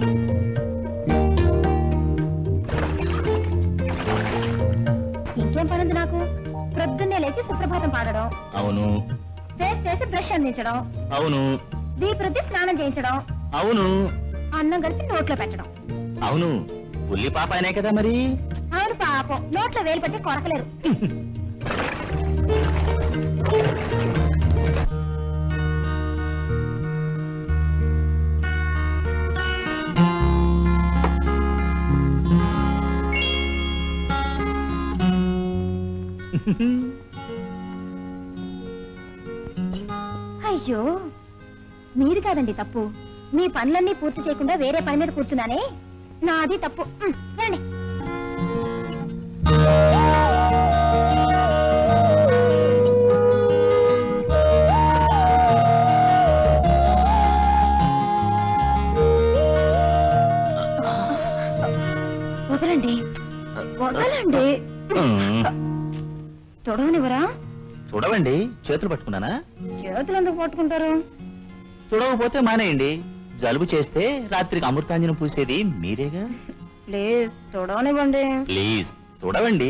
ఇంకేం పనుంది నాకు ప్రొద్దున్నే లేచి సుప్రభాతం పాడడం అవును ఫేస్ చేసి బ్రష్ అందించడం అవును దీపృద్ది స్నానం చేయించడం అవును అన్నం కలిపి నోట్లో పెట్టడం అవును పుల్లి పాపాయనే కదా మరి అవును పాపం నోట్లో వేలు పెట్టి కొరకలేరు అయ్యో మీది కాదండి తప్పు మీ పనులన్నీ పూర్తి చేయకుండా వేరే పని మీద కూర్చున్నానే నాది తప్పు ఉమ్, రండి వదలండి తుడవనివరా చూడవండి చేతులు పట్టుకున్నానా చేతులు ఎందుకు పట్టుకుంటారు చూడకపోతే మానేయండి జలుబు చేస్తే రాత్రికి అమృతాంజనం పూసేది మీరేగా ప్లీజ్ తుడవనివ్వండి ప్లీజ్ చూడవండి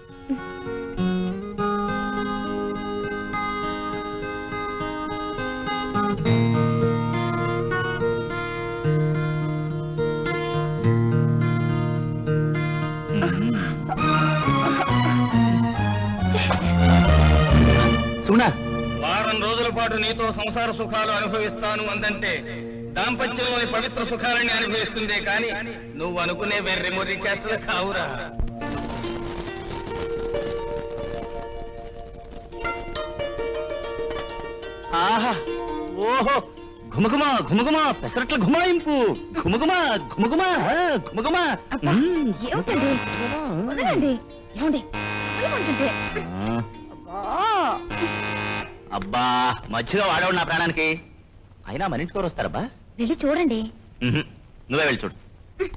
సునా వారం రోజుల పాటు నీతో సంసార సుఖాలు అనుభవిస్తాను అందంటే దాంపత్యంలోని పవిత్ర సుఖాలని అనుభవిస్తుందే కాని నువ్వు అనుకునే వెర్రి మొర్రి చేష్టలు కావురా ఆహా ఓహో ఘుమఘుమా ఘుమఘుమా పెసరట్ల ఘుమాయింపు ఘుమఘుమా ఘుమఘుమా ఆ, ఘుమఘుమా మ్మ్. ఏమిటండి వదలండి ఏమండి ఏమంటుంటే ఆ, అబ్బా మధ్యలో వాడవాడు నా ప్రాణానికి అయినా మన ఇంటికి ఎవరు వస్తారబ్బా వెళ్ళి చూడండి మ్హూ. నువ్వే వెళ్ళి చూడు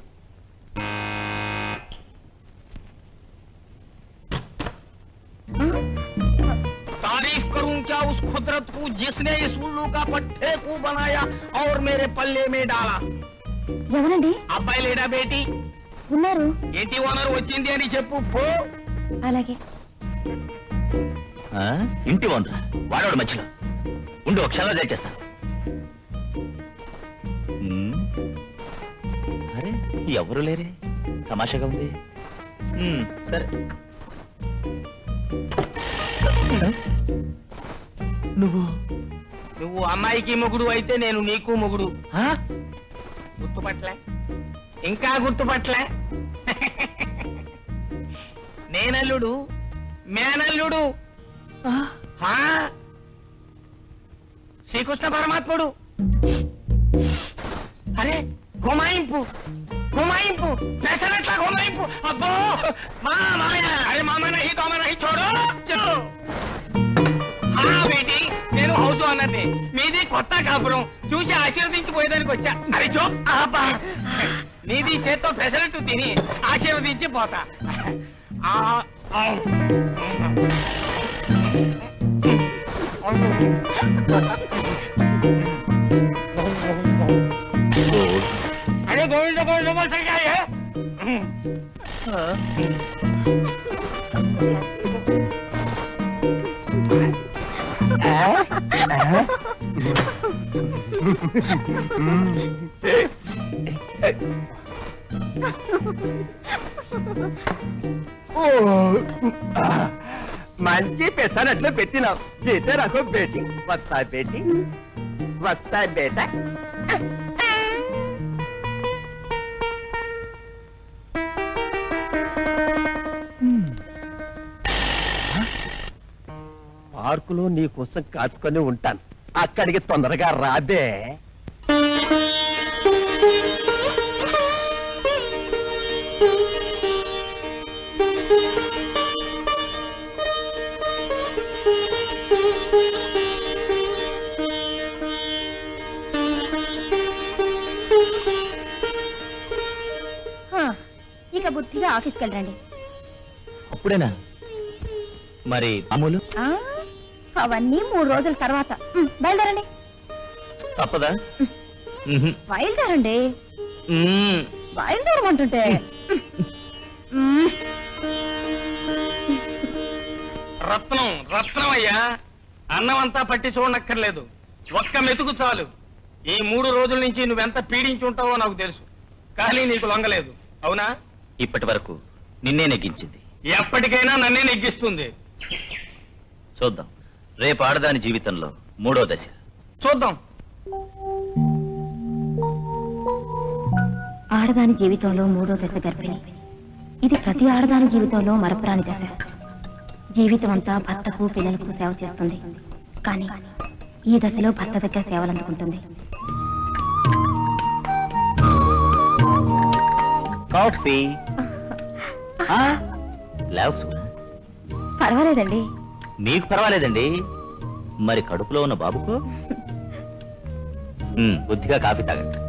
तारीफ करूं क्या उस कुदरत को जिसने इस उल्लू का पट्टे को बनाया और मेरे पल्ले में डाला ఎవరండి అబ్బాయి లేడా బేటీ ఉన్నారు ఏంటి ఓనర్ వచ్చింది అని చెప్పు పో అలాగే ఆ, ఇంటి వండ్రా వాడవాడు మధ్యలో ఉండు ఒక క్షణంలో దయచేస్తా మ్మ్. అరే ఎవరు లేరే తమాషాగా ఉంది మ్మ్, సరే నువ్వు నువ్వు అమ్మాయికి మొగుడు అయితే నేను నీకు మొగుడు ఆ? గుర్తుపట్లే ఇంకా గుర్తుపట్లే నేనల్లుడు మేనల్లుడు హా? శ్రీకృష్ణ పరమాత్ముడు అరే గుమాయింపు గుమాయింపు పెసరట్ల గుమాయింపు అబ్బో మా మాయ అరే మామ నహి తోమ నహి చూడు చలో. హా బేటీ నేను హౌస్ ఓనర్ని మీది కొత్త కాపురం చూసి ఆశీర్వదించి పోయేదానికి వచ్చా అరే చో ఆపా. నీది చేత్తో పెసరట్టు తిని ఆశీర్వదించి పోతా ఆ, ఆ. अरे गोविंद गोविंद बोल से क्या है మంచి పెసరట్లు పెట్టినావు చేతే రాకో బేటీ వస్తా బేటీ వస్తా బేట పార్కులో నీ కోసం కాచుకొని ఉంటాను అక్కడికి తొందరగా రాబే హా, ఇక బుద్ధిగా ఆఫీస్కి వెళ్ళండి అప్పుడేనా మరి మామూలు ఆ, అవన్నీ మూడు రోజుల తర్వాత ఉమ్, బయలుదేరండి తప్పదా మ్హూ. బయలుదేరండి మ్మ్. బయలుదేరమంటుంటే ఉమ్, రత్నం రత్నం అయ్యా అన్నం అంతా పట్టి చూడనక్కర్లేదు ఒక్క మెతుకు చాలు ఈ మూడు రోజుల నుంచి నువ్వెంత పీడించి ఉంటావో నాకు తెలుసు కానీ నీకు లొంగలేదు అవునా ఇప్పటి వరకు నిన్నే నెగ్గించింది ఎప్పటికైనా నన్నే నెగ్గిస్తుంది చూద్దాం రేపు ఆడదాని జీవితంలో మూడో దశ చూద్దాం ఆడదాని జీవితంలో మూడో దశ గర్భిణి ఇది ప్రతి ఆడదాని జీవితంలో మరపురాని దశ జీవితం అంతా భర్తకు పిల్లలకు సేవ చేస్తుంది కానీ ఈ దశలో భర్త దగ్గర సేవలు అందుకుంటుంది కాఫీ ఆ? లేవు సుమా. పర్వాలేదండి మీకు పర్వాలేదండి మరి కడుపులో ఉన్న బాబుకు మ్మ్, బుద్ధిగా కాఫీ తాగండి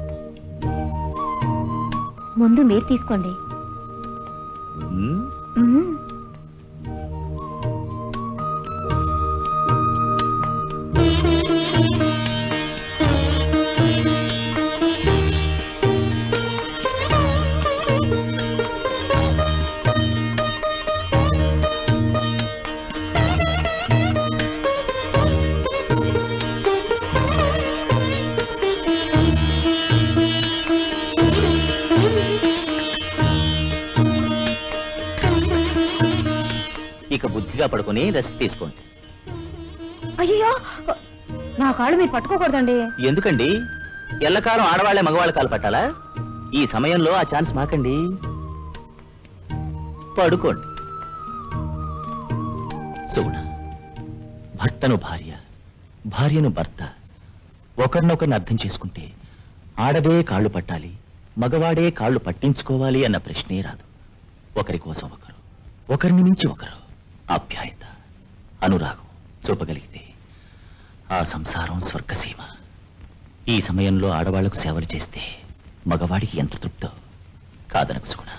ముందు మీరు తీసుకోండి మ్మ్, మ్మ్. మంచిగా పడుకొని రెస్ట్ తీసుకోండి అయ్యో నా కాళ్ళు మీరు పట్టుకోకూడదండి ఎందుకండి ఎల్లకాలం ఆడవాళ్లే మగవాళ్ళ కాలు పట్టాలా ఈ సమయంలో ఆ ఛాన్స్ మాకండి పడుకోండి సుగుణ భర్తను భార్య భార్యను భర్త ఒకరినొకరిని అర్థం చేసుకుంటే ఆడదే కాళ్ళు పట్టాలి మగవాడే కాళ్ళు పట్టించుకోవాలి అన్న ప్రశ్నే రాదు ఒకరి కోసం ఒకరు ఒకరిని మించి ఒకరు ఆప్యాయత అనురాగం చూపగలిగితే ఆ సంసారం స్వర్గసీమ ఈ సమయంలో ఆడవాళ్లకు సేవలు చేస్తే మగవాడికి ఎంత తృప్తో కాదనకు సుగుణ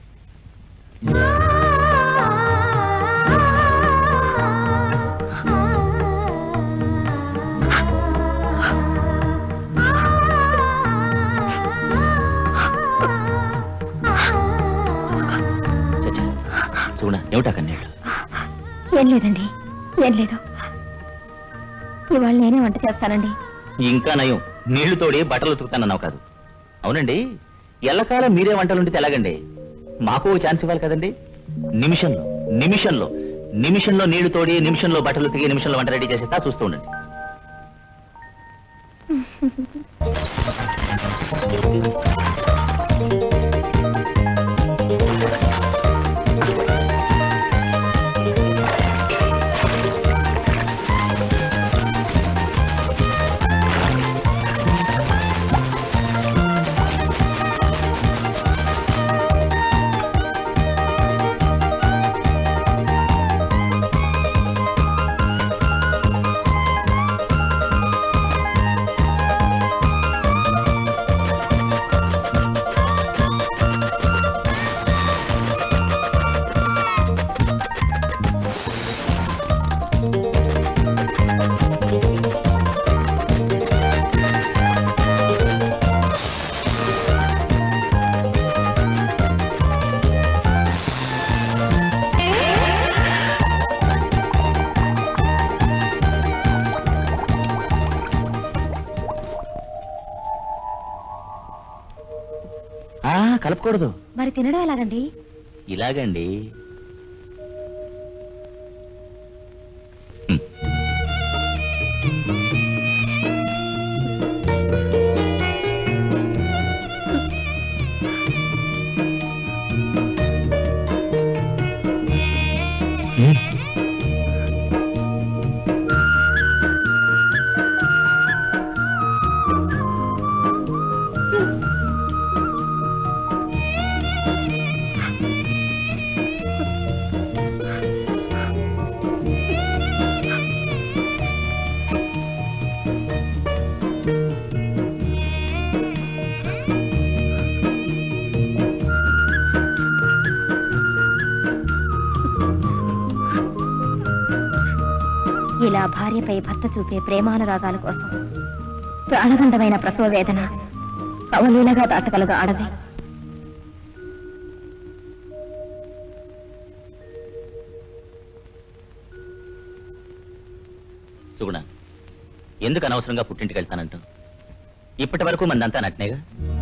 చచ్చా సుగుణ ఏమిటా కన్నీళ్ళు ఏం లేదండి ఏం లేదు ఇవాళ నేనే వంట చేస్తానండి ఇంకా నయం నీళ్లు తోడి బట్టలు ఉతుకుతానన్నావు కాదు అవునండి ఎల్లకాలం మీరే వంటలు ఉంటే ఎలాగండి మాకు ఓ ఛాన్స్ ఇవ్వాలి కదండి నిమిషంలో నిమిషంలో నిమిషంలో నీళ్లు తోడి నిమిషంలో బట్టలు ఉతికి నిమిషంలో వంట రెడీ చేసేస్తా చూస్తూ ఉండండి ఆ కలపకూడదు మరి తినడం ఎలాగండి ఇలాగండి ఇలా భార్యపై భర్త చూపే ప్రేమానురాగాల కోసం ప్రాణగంధమైన ప్రసవ వేదన అవలీలగా దాటగలదు ఆడది సుగుణ ఎందుకు అనవసరంగా పుట్టింటికి వెళ్తానంటూ ఇప్పటి వరకు మందంతా నట్నేగా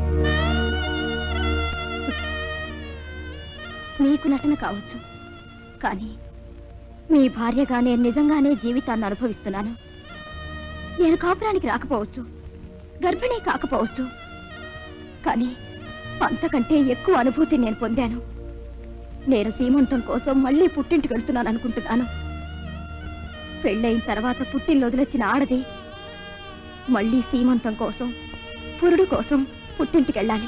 మీకు నటన కావచ్చు కానీ మీ భార్యగా నేను నిజంగానే జీవితాన్ని అనుభవిస్తున్నాను నేను కాపురానికి రాకపోవచ్చు గర్భిణీ కాకపోవచ్చు కానీ అంతకంటే ఎక్కువ అనుభూతి నేను పొందాను నేను సీమంతం కోసం మళ్ళీ పుట్టింటికి వెళ్తున్నాను అనుకుంటున్నాను పెళ్ళైన తర్వాత పుట్టిల్లు వదిలొచ్చిన ఆడది మళ్ళీ సీమంతం కోసం పురుడు కోసం పుట్టింటికి వెళ్ళాలి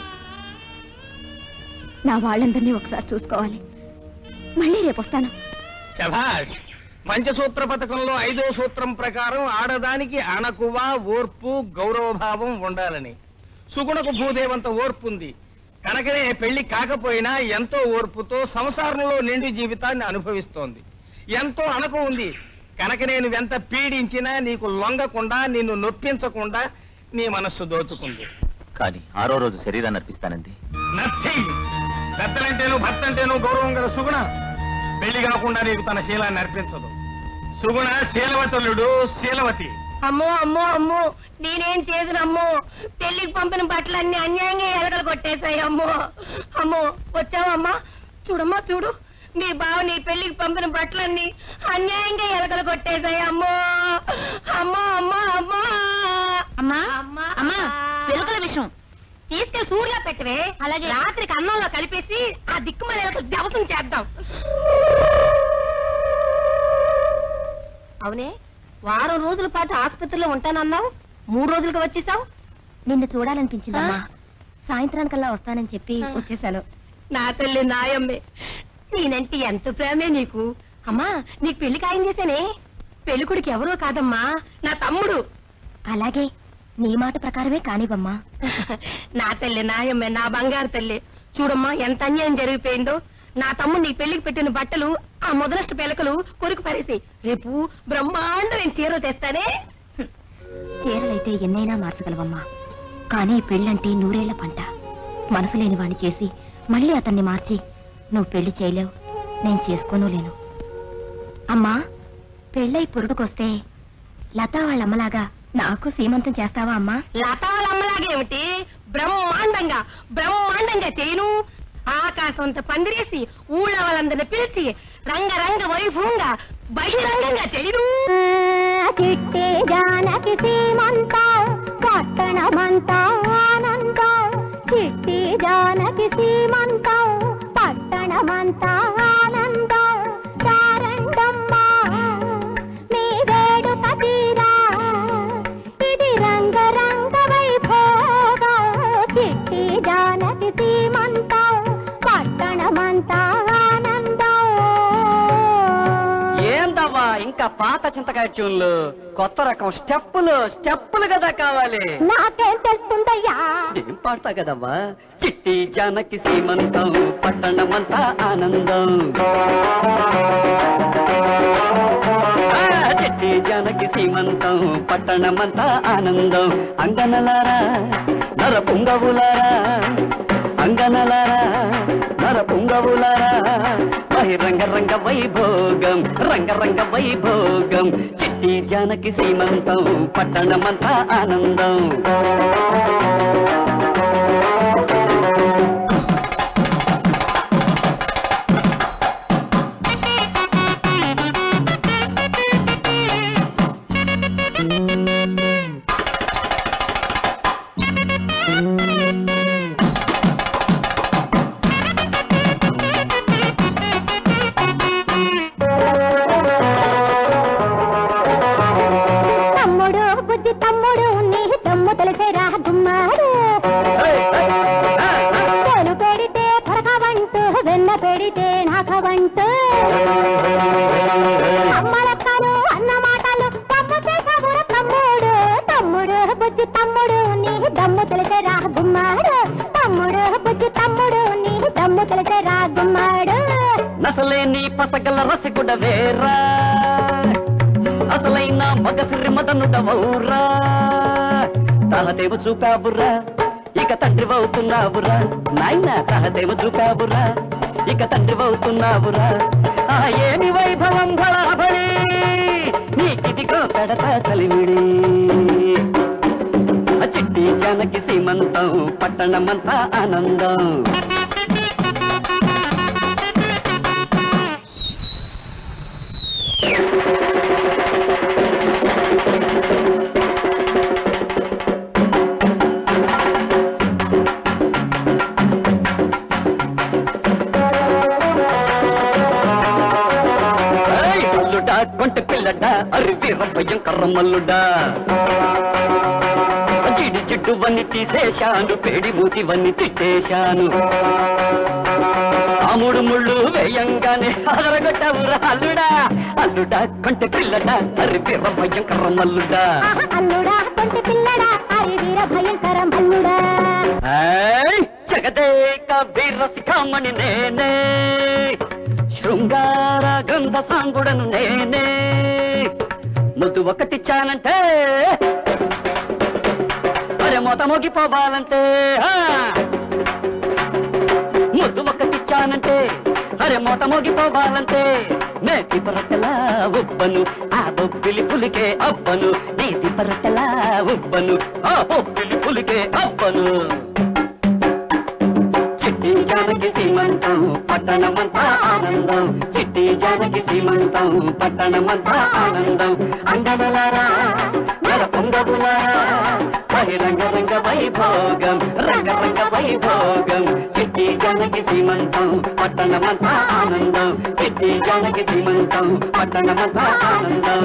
నా వాళ్ళందరినీ ఒకసారి చూసుకోవాలి మళ్ళీ రేపు వస్తాను శభాష్ పంచసూత్ర పథకంలో ఐదో సూత్రం ప్రకారం ఆడదానికి అణకువ ఓర్పు గౌరవభావం ఉండాలని సుగుణకు భూదేవంత ఓర్పు ఉంది కనుకనే పెళ్లి కాకపోయినా ఎంతో ఓర్పుతో సంసారంలో నిండు జీవితాన్ని అనుభవిస్తోంది ఎంతో అణకు ఉంది కనుక నేను ఎంత పీడించినా నీకు లొంగకుండా నిన్ను నొప్పించకుండా నీ మనస్సు దోచుకుంది కానీ ఆరో రోజు శరీరాన్ని అర్పిస్తానండి నథింగ్ పెద్దలంటేను భర్త అంటేను గౌరవం గల సుగుణ పెళ్లి కాకుండా నీకు తన శీలాన్ని అర్పించదు సుగుణ శీలవతులుడు శీలవతి అమ్మో అమ్మో అమ్మో నేనేం చేసిన అమ్మో పెళ్లికి పంపిన బట్టలన్నీ అన్యాయంగా ఎలకలు కొట్టేశాయి అమ్మో అమ్మో వచ్చావమ్మా చూడమ్మా చూడు మీ బావ నీ పెళ్లికి పంపిన బట్టలన్నీ అన్యాయంగా ఎలకలు కొట్టేశాయి అమ్మో అమ్మో అమ్మో అమ్మో అమ్మా అమ్మా అమ్మా వెలుకల విషయం తీసుకెళ్లి సూర్యా పెట్టవే అలాగే. రాత్రికి అన్నంలో కలిపేసి ఆ దిక్కుమల ఎలకలు దవసం చేద్దాం అవునే వారం రోజుల పాటు ఆసుపత్రిలో ఉంటానన్నావు మూడు రోజులుగా వచ్చేసావు నిన్ను చూడాలనిపించిందమ్మా సాయంత్రానికల్లా వస్తానని చెప్పి ఆ. వచ్చేసాను నా తల్లి నాయమ్మే నేనంటే ఎంత ప్రేమే నీకు అమ్మా నీకు పెళ్లి ఖాయం చేశానే పెళ్లి కొడుకు ఎవరో కాదమ్మా నా తమ్ముడు అలాగే నీ మాట ప్రకారమే కానివమ్మా నా తల్లి నాయమ్మే నా బంగారు తల్లి చూడమ్మా ఎంత అన్యాయం జరిగిపోయిందో నా తమ్ముడు నీ పెళ్లికి పెట్టిన బట్టలు ఆ మొదలష్ట పిలకలు కొరికి పారేసి రేపు బ్రహ్మాండ నేను చీర తెస్తానే చీరలైతే ఎన్నైనా మార్చగలవమ్మా కానీ పెళ్ళంటే నూరేళ్ల పంట మనసు లేని వాణ్ణి చేసి మళ్ళీ అతన్ని మార్చి నువ్వు పెళ్లి చేయలేవు నేను చేసుకోను లేను అమ్మా పెళ్ళై పురుడుకొస్తే లతా వాళ్ళమ్మలాగా నాకు సీమంతం చేస్తావా అమ్మా లతా వాళ్ళ అమ్మలాగేమిటి బ్రహ్మాండంగా బ్రహ్మాండంగా చేయను ఆకాశంత పందిరేసి ఊళ్ళో వాళ్ళందరిని పిలిచి రంగరంగ వైభవంగా బహిరంగంగా చేయను చిట్టి జానకి సీమంతం పట్టణమంతా ఆనందం చిట్టి జానకి సీమంతం పట్టణమంతా ఆనందం చారండమ్మా మీ వేడుక తీరా ఇది రంగరంగ వైభోగం చిట్టి జానకి సీమంతం పట్టణమంతా ఆనందం ఏందవ్వా ఇంకా పాత చింతకాయ ట్యూన్లు కొత్త రకం స్టెప్పులు స్టెప్పులు కదా కావాలి నాకేం తెలుస్తుందయ్యా ఏం పాడతా కదవ్వా చిట్టి జానకి సీమంతం పట్టణమంతా ఆనందం ఆ, చిట్టి జానకి సీమంతం పట్టణమంతా ఆనందం అంగనలారా నర పుంగవులారా అంగనలారా నర పుంగవులారా బహిరంగ రంగ వైభోగం రంగరంగ వైభోగం చిట్టి జానకి సీమంతం పట్టణమంతా ఆనందం తమ్ముడు బుజ్జి తమ్ముడు నీ తమ్ము తెలిసేరా గుమ్మాడు తోలు పెడితే త్వరగవంటూ వెన్న పెడితే నాకవంటూ అమ్మలక్కలు అన్న మాటలు తప్పు చేసావుర తమ్ముడు తమ్ముడు బుజ్జి తమ్ముడు నీ దమ్ము తెలిసేరా గుమ్మాడు తమ్ముడు బుజ్జి తమ్ముడు నీ దమ్ము తెలిసేరా గుమ్మాడు నసలేని పసగల రసికుడ వేరా అసలైన మగసిరి మదనుడవౌరా తలదేవ చూపాబురా ఇక తండ్రివవుతున్నావురా నాయన తలదేవ చూపాబురా ఇక తండ్రివవుతున్నావురా ఆ ఏమి వైభవం బలాబలి నీకిదిగో పెడతా కలివిడి ఆ చిట్టి జానకి సీమంతం పట్టణమంతా ఆనందం ఏయ్, అల్లుడా కొంట పిల్లడా అరివి రవ్వయ్యం కర్రమల్లుడా జిడి జిడ్డు వన్ని తీసేశాను పేడి మూతి వన్ని తిట్టేశాను ఆ మూడు ముళ్ళు వేయంగానే అదరగొట్టావురా అల్లుడా అల్లుడా కొంట పిల్లడా అరివి రవ్వయ్యం కర్రమల్లుడా అల్లుడా కొంటి పిల్లడా హరి వీర భయంకరం అల్లుడా ఏయ్, జగదేక వీరశిఖామణి నేనే శృంగార గంధ సాంగుడను నేనే ముద్దు ఒకటిచ్చానంటే అరే మొత మోగిపోవాలంటే ఆ! ముద్దు ఒకటిచ్చానంటే అరే మొత మోగిపోవాలంటే నేతి పరటలా ఉబ్బను ఆ బొబ్బిలి పులికే అబ్బను నేతి పరటలా ఉబ్బను ఆ బొబ్బిలి పులికే అబ్బను చిట్టి జానకి సీమంతం పట్టణమంతా ఆనందం చిట్టి జానకి సీమంతం పట్టణమంతా ఆనందం అంగనలారా నర పొంగబులారా బహిరంగ రంగ వైభోగం రంగ రంగ వైభోగం చిట్టి జానకి సీమంతం పట్టణమంతా ఆనందం చిట్టి జానకి సీమంతం పట్టణమంతా ఆనందం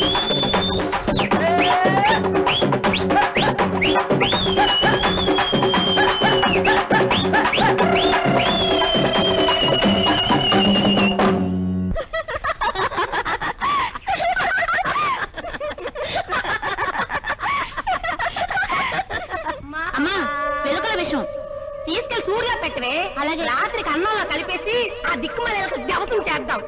అమ్మా వెలుకల విషయం తీసుకెళ్లి సూర్యులో పెట్టవే అలాగే రాత్రికి అన్నంలో కలిపేసి ఆ దిక్కుమలకు దవసం చేద్దాం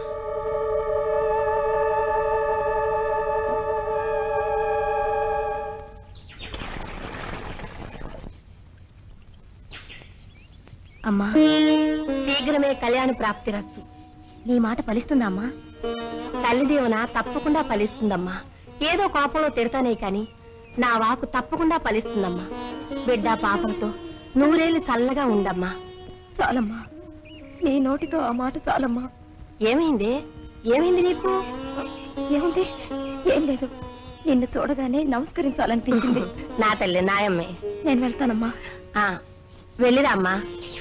అమ్మా శీఘ్రమే కళ్యాణ ప్రాప్తిరస్తు నీ మాట ఫలిస్తుందా అమ్మా తల్లి దీవెన తప్పకుండా ఫలిస్తుందమ్మా ఏదో కోపంలో తిడతానే కాని నా వాకు తప్పకుండా ఫలిస్తుందమ్మా బిడ్డ పాపలతో నూరేళ్ళు చల్లగా ఉండమ్మా చాలమ్మా నీ నోటితో ఆ మాట చాలమ్మా ఏమైంది ఏమైంది నీకు ఏముంది ఏం లేదు నిన్ను చూడగానే నమస్కరించాలనిపించింది నా తల్లి నాయమ్మే నేను వెళ్తానమ్మా ఆ, వెళ్ళిరామ్మా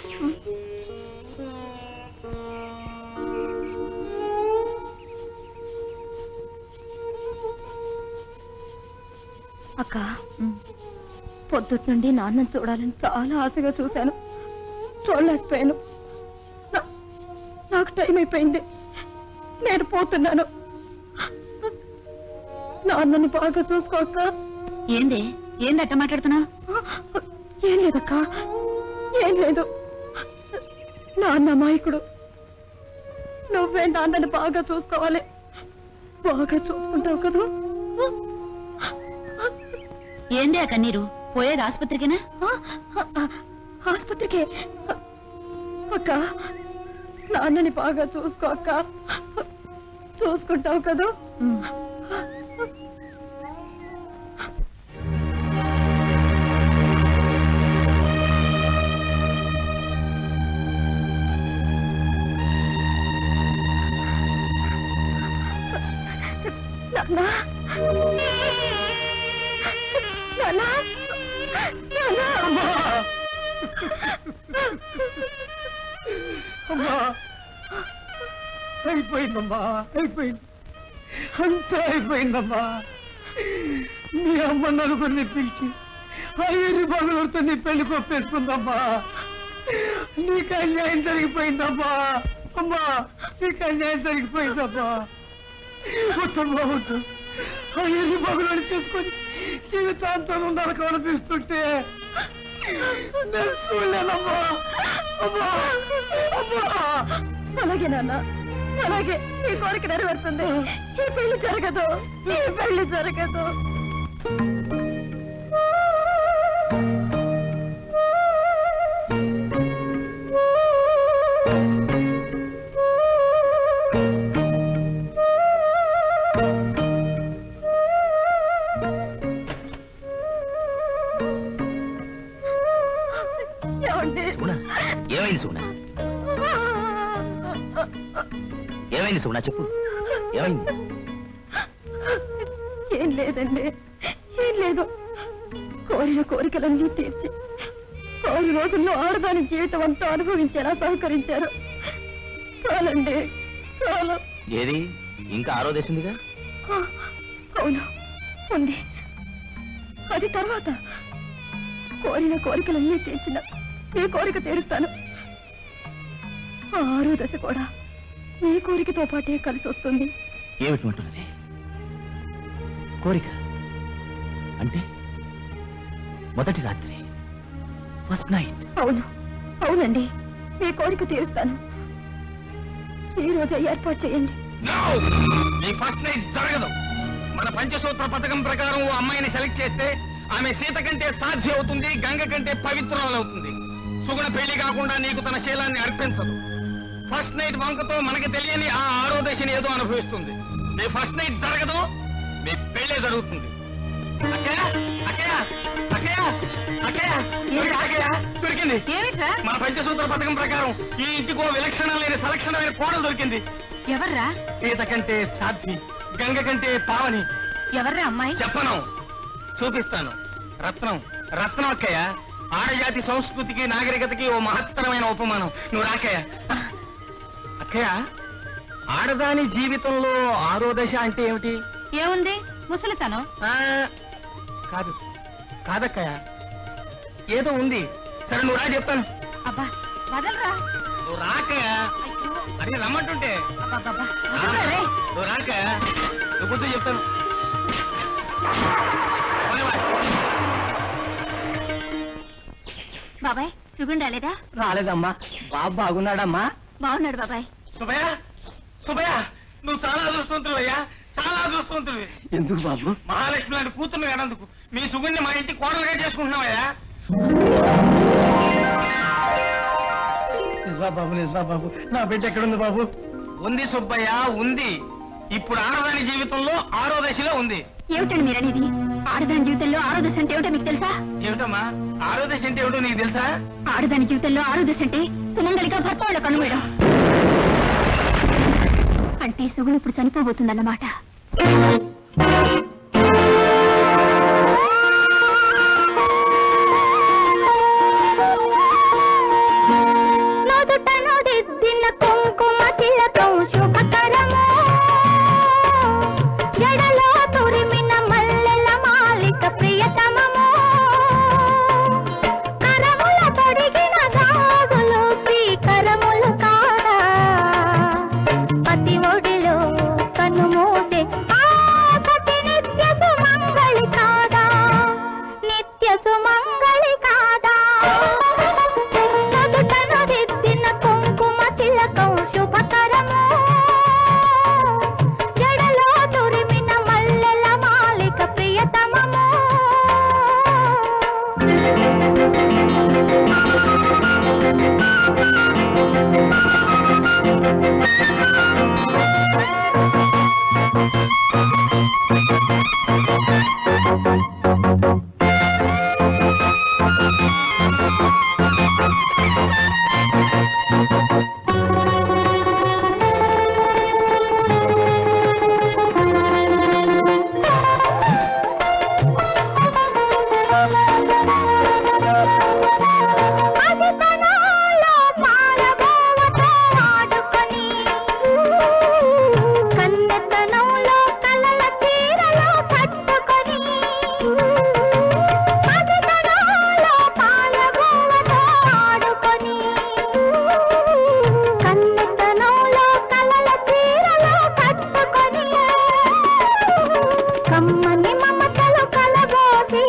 అక్క పొద్దుటి నుండి నాన్నను చూడాలని చాలా ఆశగా చూశాను చూడలేకపోయాను నా- నాకు టైం అయిపోయింది నేను పోతున్నాను నాన్నని బాగా చూసుకోక ఏంది ఏందట్ట మాట్లాడుతున్నా ఏం లేదక్క ఏం లేదు నాన్న అమాయకుడు నువ్వే నాన్నని బాగా చూసుకోవాలి బాగా చూసుకుంటావు కదా ఏంది ఆ కన్నీరు పోయేది ఆసుపత్రికేనా ఆసుపత్రికే అక్క నాన్నని బాగా చూసుకో అక్క చూసుకుంటావు కదా నాన్న నాన్న నాన్న అమ్మా అయిపోయిందమ్మా అయిపోయింది అంతా అయిపోయిందమ్మా మీ అమ్మ నలుగురిని పిలిచి ఆ ఎరి బగులతో నీ పెళ్లి కొప్పేసుకుందమ్మా నీకు అన్యాయం జరిగిపోయిందమ్మా అమ్మా నీకు అన్యాయం జరిగిపోయిందమ్మా వద్దమ్మా వద్దు ఆ ఎరి బగులని తీసుకొని జీవితాంతం ఉండాలకు అనిపిస్తుంటే నేను చూడలేనమ్మా అమ్మా అమ్మా అలాగే నాన్న అలాగే ఈ కోరిక నెరవేరుతుంది ఈ పెళ్లి జరగదు ఈ పెళ్లి జరగదు ఏమండి సుగుణ ఏమైంది సుగుణ ఏమైంది సుగుణ చెప్పు ఏమైంది ఏం లేదండి ఏం లేదు కోరిన కోరికలన్నీ తీర్చి కోరి రోజుల్లో ఆడదాని జీవితం అంతా అనుభవించేలా సహకరించారు చాలండి చాలు ఏది ఇంకా ఆరోదేశిందిగా ఆ, అవును ఉంది అది తర్వాత కోరిన కోరికలన్నీ తీర్చిన ఈ కోరిక తీరుస్తాను ఆ ఆరో దశ కూడా ఈ కోరికతో పాటే కలిసి వస్తుంది ఏమిటంటున్నది కోరిక అంటే మొదటి రాత్రి ఫస్ట్ నైట్ అవును అవునండి మీ కోరిక తీరుస్తాను ఈ రోజు ఏర్పాటు చేయండి నీ ఫస్ట్ నైట్ జరగదు మన పంచసూత్ర పథకం ప్రకారం ఓ అమ్మాయిని సెలెక్ట్ చేస్తే ఆమె సీత కంటే సాధ్య అవుతుంది గంగ కంటే పవిత్రాలవుతుంది సుగుణ పెళ్లి కాకుండా నీకు తన శీలాన్ని అర్పించదు ఫస్ట్ నైట్ వంకతో మనకి తెలియని ఆ ఆరో దశని ఏదో అనుభవిస్తుంది నీ ఫస్ట్ నైట్ జరగదు నీ పెళ్ళే జరుగుతుంది అక్కయ్య అక్కయ్య అక్కయ్య అక్కయ్య దొరికి- అక్కయ్య దొరికింది ఏమిట్రా మన పంచసూత్ర పథకం ప్రకారం ఈ ఇంటికో విలక్షణం లేని సలక్షణమైన కోడలు దొరికింది ఎవర్రా సీత కంటే సాధ్వి గంగ కంటే పావని ఎవర్రా అమ్మాయి చెప్పను చూపిస్తాను రత్నం రత్నం అక్కయ్య ఆడజాతి సంస్కృతికి నాగరికతకి ఓ మహత్తరమైన ఉపమానం నువ్వు రాకయ్య అక్కయ్య ఆడదాని జీవితంలో ఆరో దశ అంటే ఏమిటి ఏముంది ముసలితనం ఆ, కాదు కాదక్కయ్య ఏదో ఉంది సరే నువ్వు రా చెప్తాను అబ్బా వదలరా నువ్వు రాకయ్య అది రమ్మంటుంటే అబ్బబ్బబ్బా. ఆ, వదలరా రే. నువ్వు రాకయ్య నువ్వు కూర్చో చెప్తాను పోనివ్వ. బాబాయ్ సుగుణ్ రాలేదా రాలేదమ్మా బాబు బాగున్నాడమ్మా బాగున్నాడు బాబాయ్ సుబ్బయ్య సుబ్బయ్య నువ్వు చాలా అదృష్టవంతుడు చాలా అదృష్టవంతుడు ఎందుకు బాబు మహాలక్ష్మి లాంటి కూతుర్ని కనందుకు మీ సుగుణ్ణి మా ఇంటి కోడలుగా చేసుకుంటున్నావయ్యా నిజమా బాబు నిజమా బాబు నా బిడ్డ ఎక్కడుంది బాబు ఉంది సుబ్బయ్య ఉంది ఇప్పుడు ఆడదాని జీవితంలో ఆరో దశలో ఉంది ఏమిటండి మీరనేది ఆడదాని జీవితంలో ఆరో దశ అంటే ఏమిటో మీకు తెలుసా ఏమిటమ్మా ఆరో దశ అంటే ఏమిటో నీకు తెలుసా ఆడదాని జీవితంలో ఆరో దశ అంటే సుమంగళిగా భర్త వాళ్ళ కనుమేడం అంటే సుగుణ్ ఇప్పుడు చనిపోబోతుందన్నమాట నుదుటను దిద్దిన కుంకుమ తిలకం శుభకరము జడలో తురిమిన మల్లెల మాలిక ప్రియతమము కరముల తొడిగిన గాజులు శ్రీకరములు కాదా పతి ఒడిలో కనుమూసే ఆ సతి నిత్య సుమంగళి కాదా నిత్య సుమంగళి కాదా నుదుటను దిద్దిన కుంకుమ తిలకం శుభకరము జడలో తురిమిన మల్లెల మాలిక ప్రియతమము అది తనాలో పాలబోవతో ఆడుకొని కన్నెతనంలో కలల తీరలో కట్టుకొని అది తనాలో పాలబోవతో ఆడుకొని కన్నెతనంలో కలల తీరలో కట్టుకొని కమ్మని మమతలు కలబోసి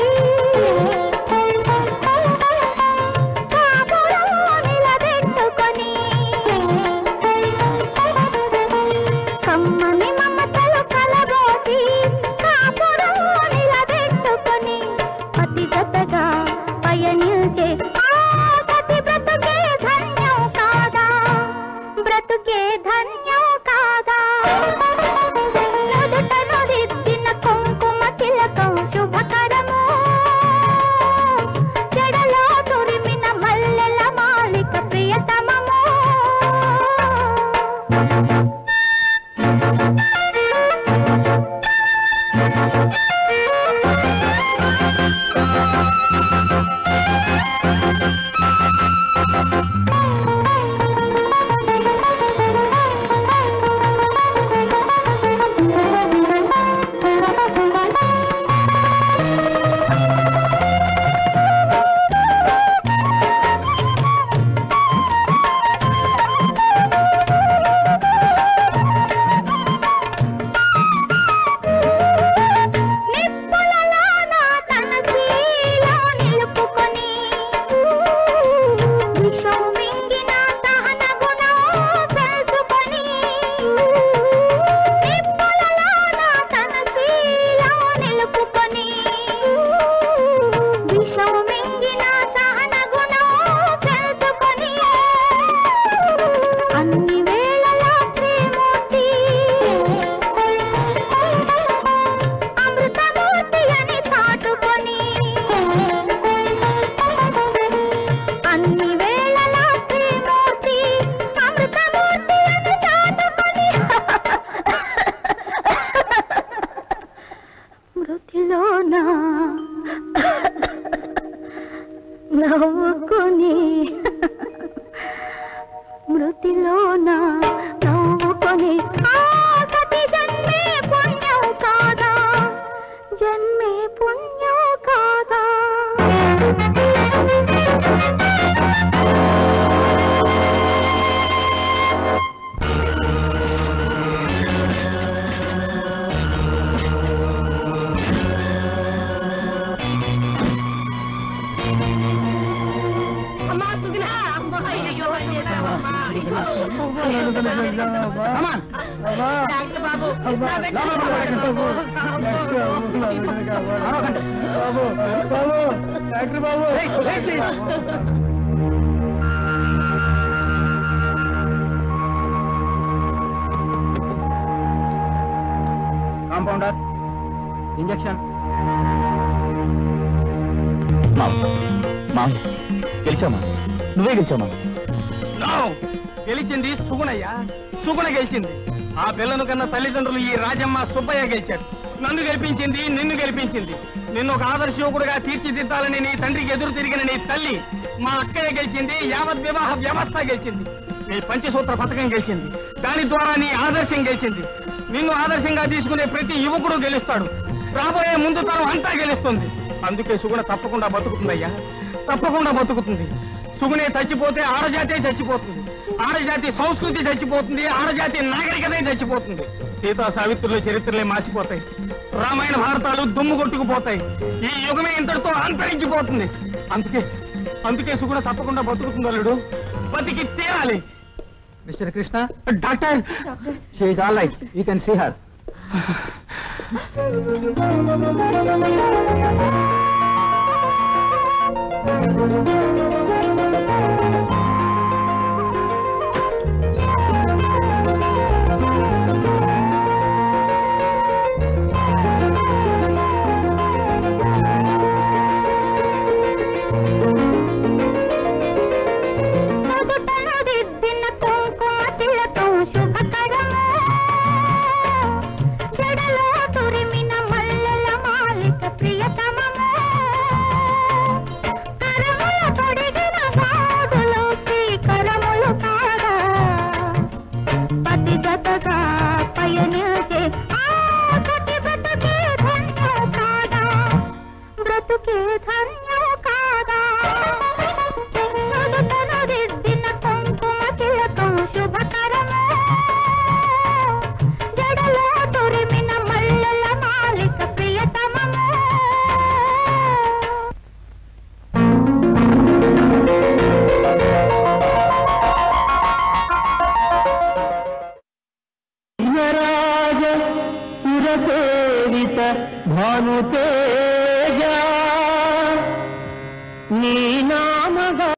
కాపురం నిలబెట్టుకొని కమ్మని మమతలు కలబోసి కాపురం నిలబెట్టుకొని అతి జతగా పయనించే ఆ సతి బ్రతుకే ధన్యం కాదా బ్రతుకే ధన్యం కాదా నుదుటను దిద్దిన కుంకుమ తిలకం మృతిలోన నవ్వుకొని మృతిలోన నవ్వుకొని ఆ సతి జన్మే పుణ్యం కాదా జన్మే పుణ్యం కాదా అమ్మా సుగుణా అమ్మా అయ్యో అమ్మా డాక్టర్ బాబు నా బిడ్డ కాంపౌండర్ ఇంజెక్షన్ మామయ్య గెలిచామా నువ్వే గెలిచామా నో! గెలిచింది సుగుణయ్య సుగుణ గెలిచింది ఆ పిల్లను కన్నా తల్లిదండ్రులు ఈ రాజమ్మ సుబ్బయ్య గెలిచాడు నన్ను గెలిపించింది నిన్ను గెలిపించింది నిన్ను ఒక ఆదర్శ యువకుడుగా తీర్చిదిద్దాలని నీ తండ్రికి ఎదురు తిరిగిన నీ తల్లి మా అక్కయ్య గెలిచింది యావత్ వివాహ వ్యవస్థ గెలిచింది నీ పంచసూత్ర పథకం గెలిచింది దాని ద్వారా నీ ఆదర్శం గెలిచింది నిన్ను ఆదర్శంగా తీసుకునే ప్రతి యువకుడు గెలుస్తాడు రాబోయే ముందు తరం అంతా గెలుస్తుంది అందుకే సుగుణ తప్పకుండా బతుకుతుందయ్యా తప్పకుండా బతుకుతుంది సుగుణే చచ్చిపోతే ఆడజాతే చచ్చిపోతుంది ఆడజాతి సంస్కృతి చచ్చిపోతుంది ఆడజాతి నాగరికతే చచ్చిపోతుంది సీతా సావిత్రుల చరిత్రలే మాసిపోతాయి రామాయణ భారతాలు దుమ్ము కొట్టుకుపోతాయి ఈ యుగమే ఇంతటితో అంతరించిపోతుంది అందుకే అందుకే సుగుణ తప్పకుండా బతుకుతుంది అల్లుడు బతికి తీరాలి మిస్టర్ కృష్ణ డాక్టర్ షీఈ్ all right you can see her నుదుటను దిద్దిన కుంకుమ తిలకం శుభకరము జడలో తురిమిన మల్లెల మాలిక ప్రియతమము కరముల తొడిగిన గాజులు శ్రీకరములు కాగా పతి జతగా పయనించే ఆ సతి బ్రతుకే ధన్యం కాదా బ్రతుకే ధన్యం కాదా నుదుటను దిద్దిన కుంకుమ తిలకం శుభకరము జడలో తురిమిన మల్లెల మాలిక ప్రియతమము రాజ సురసేవిత భానుతేజ నీ నామగా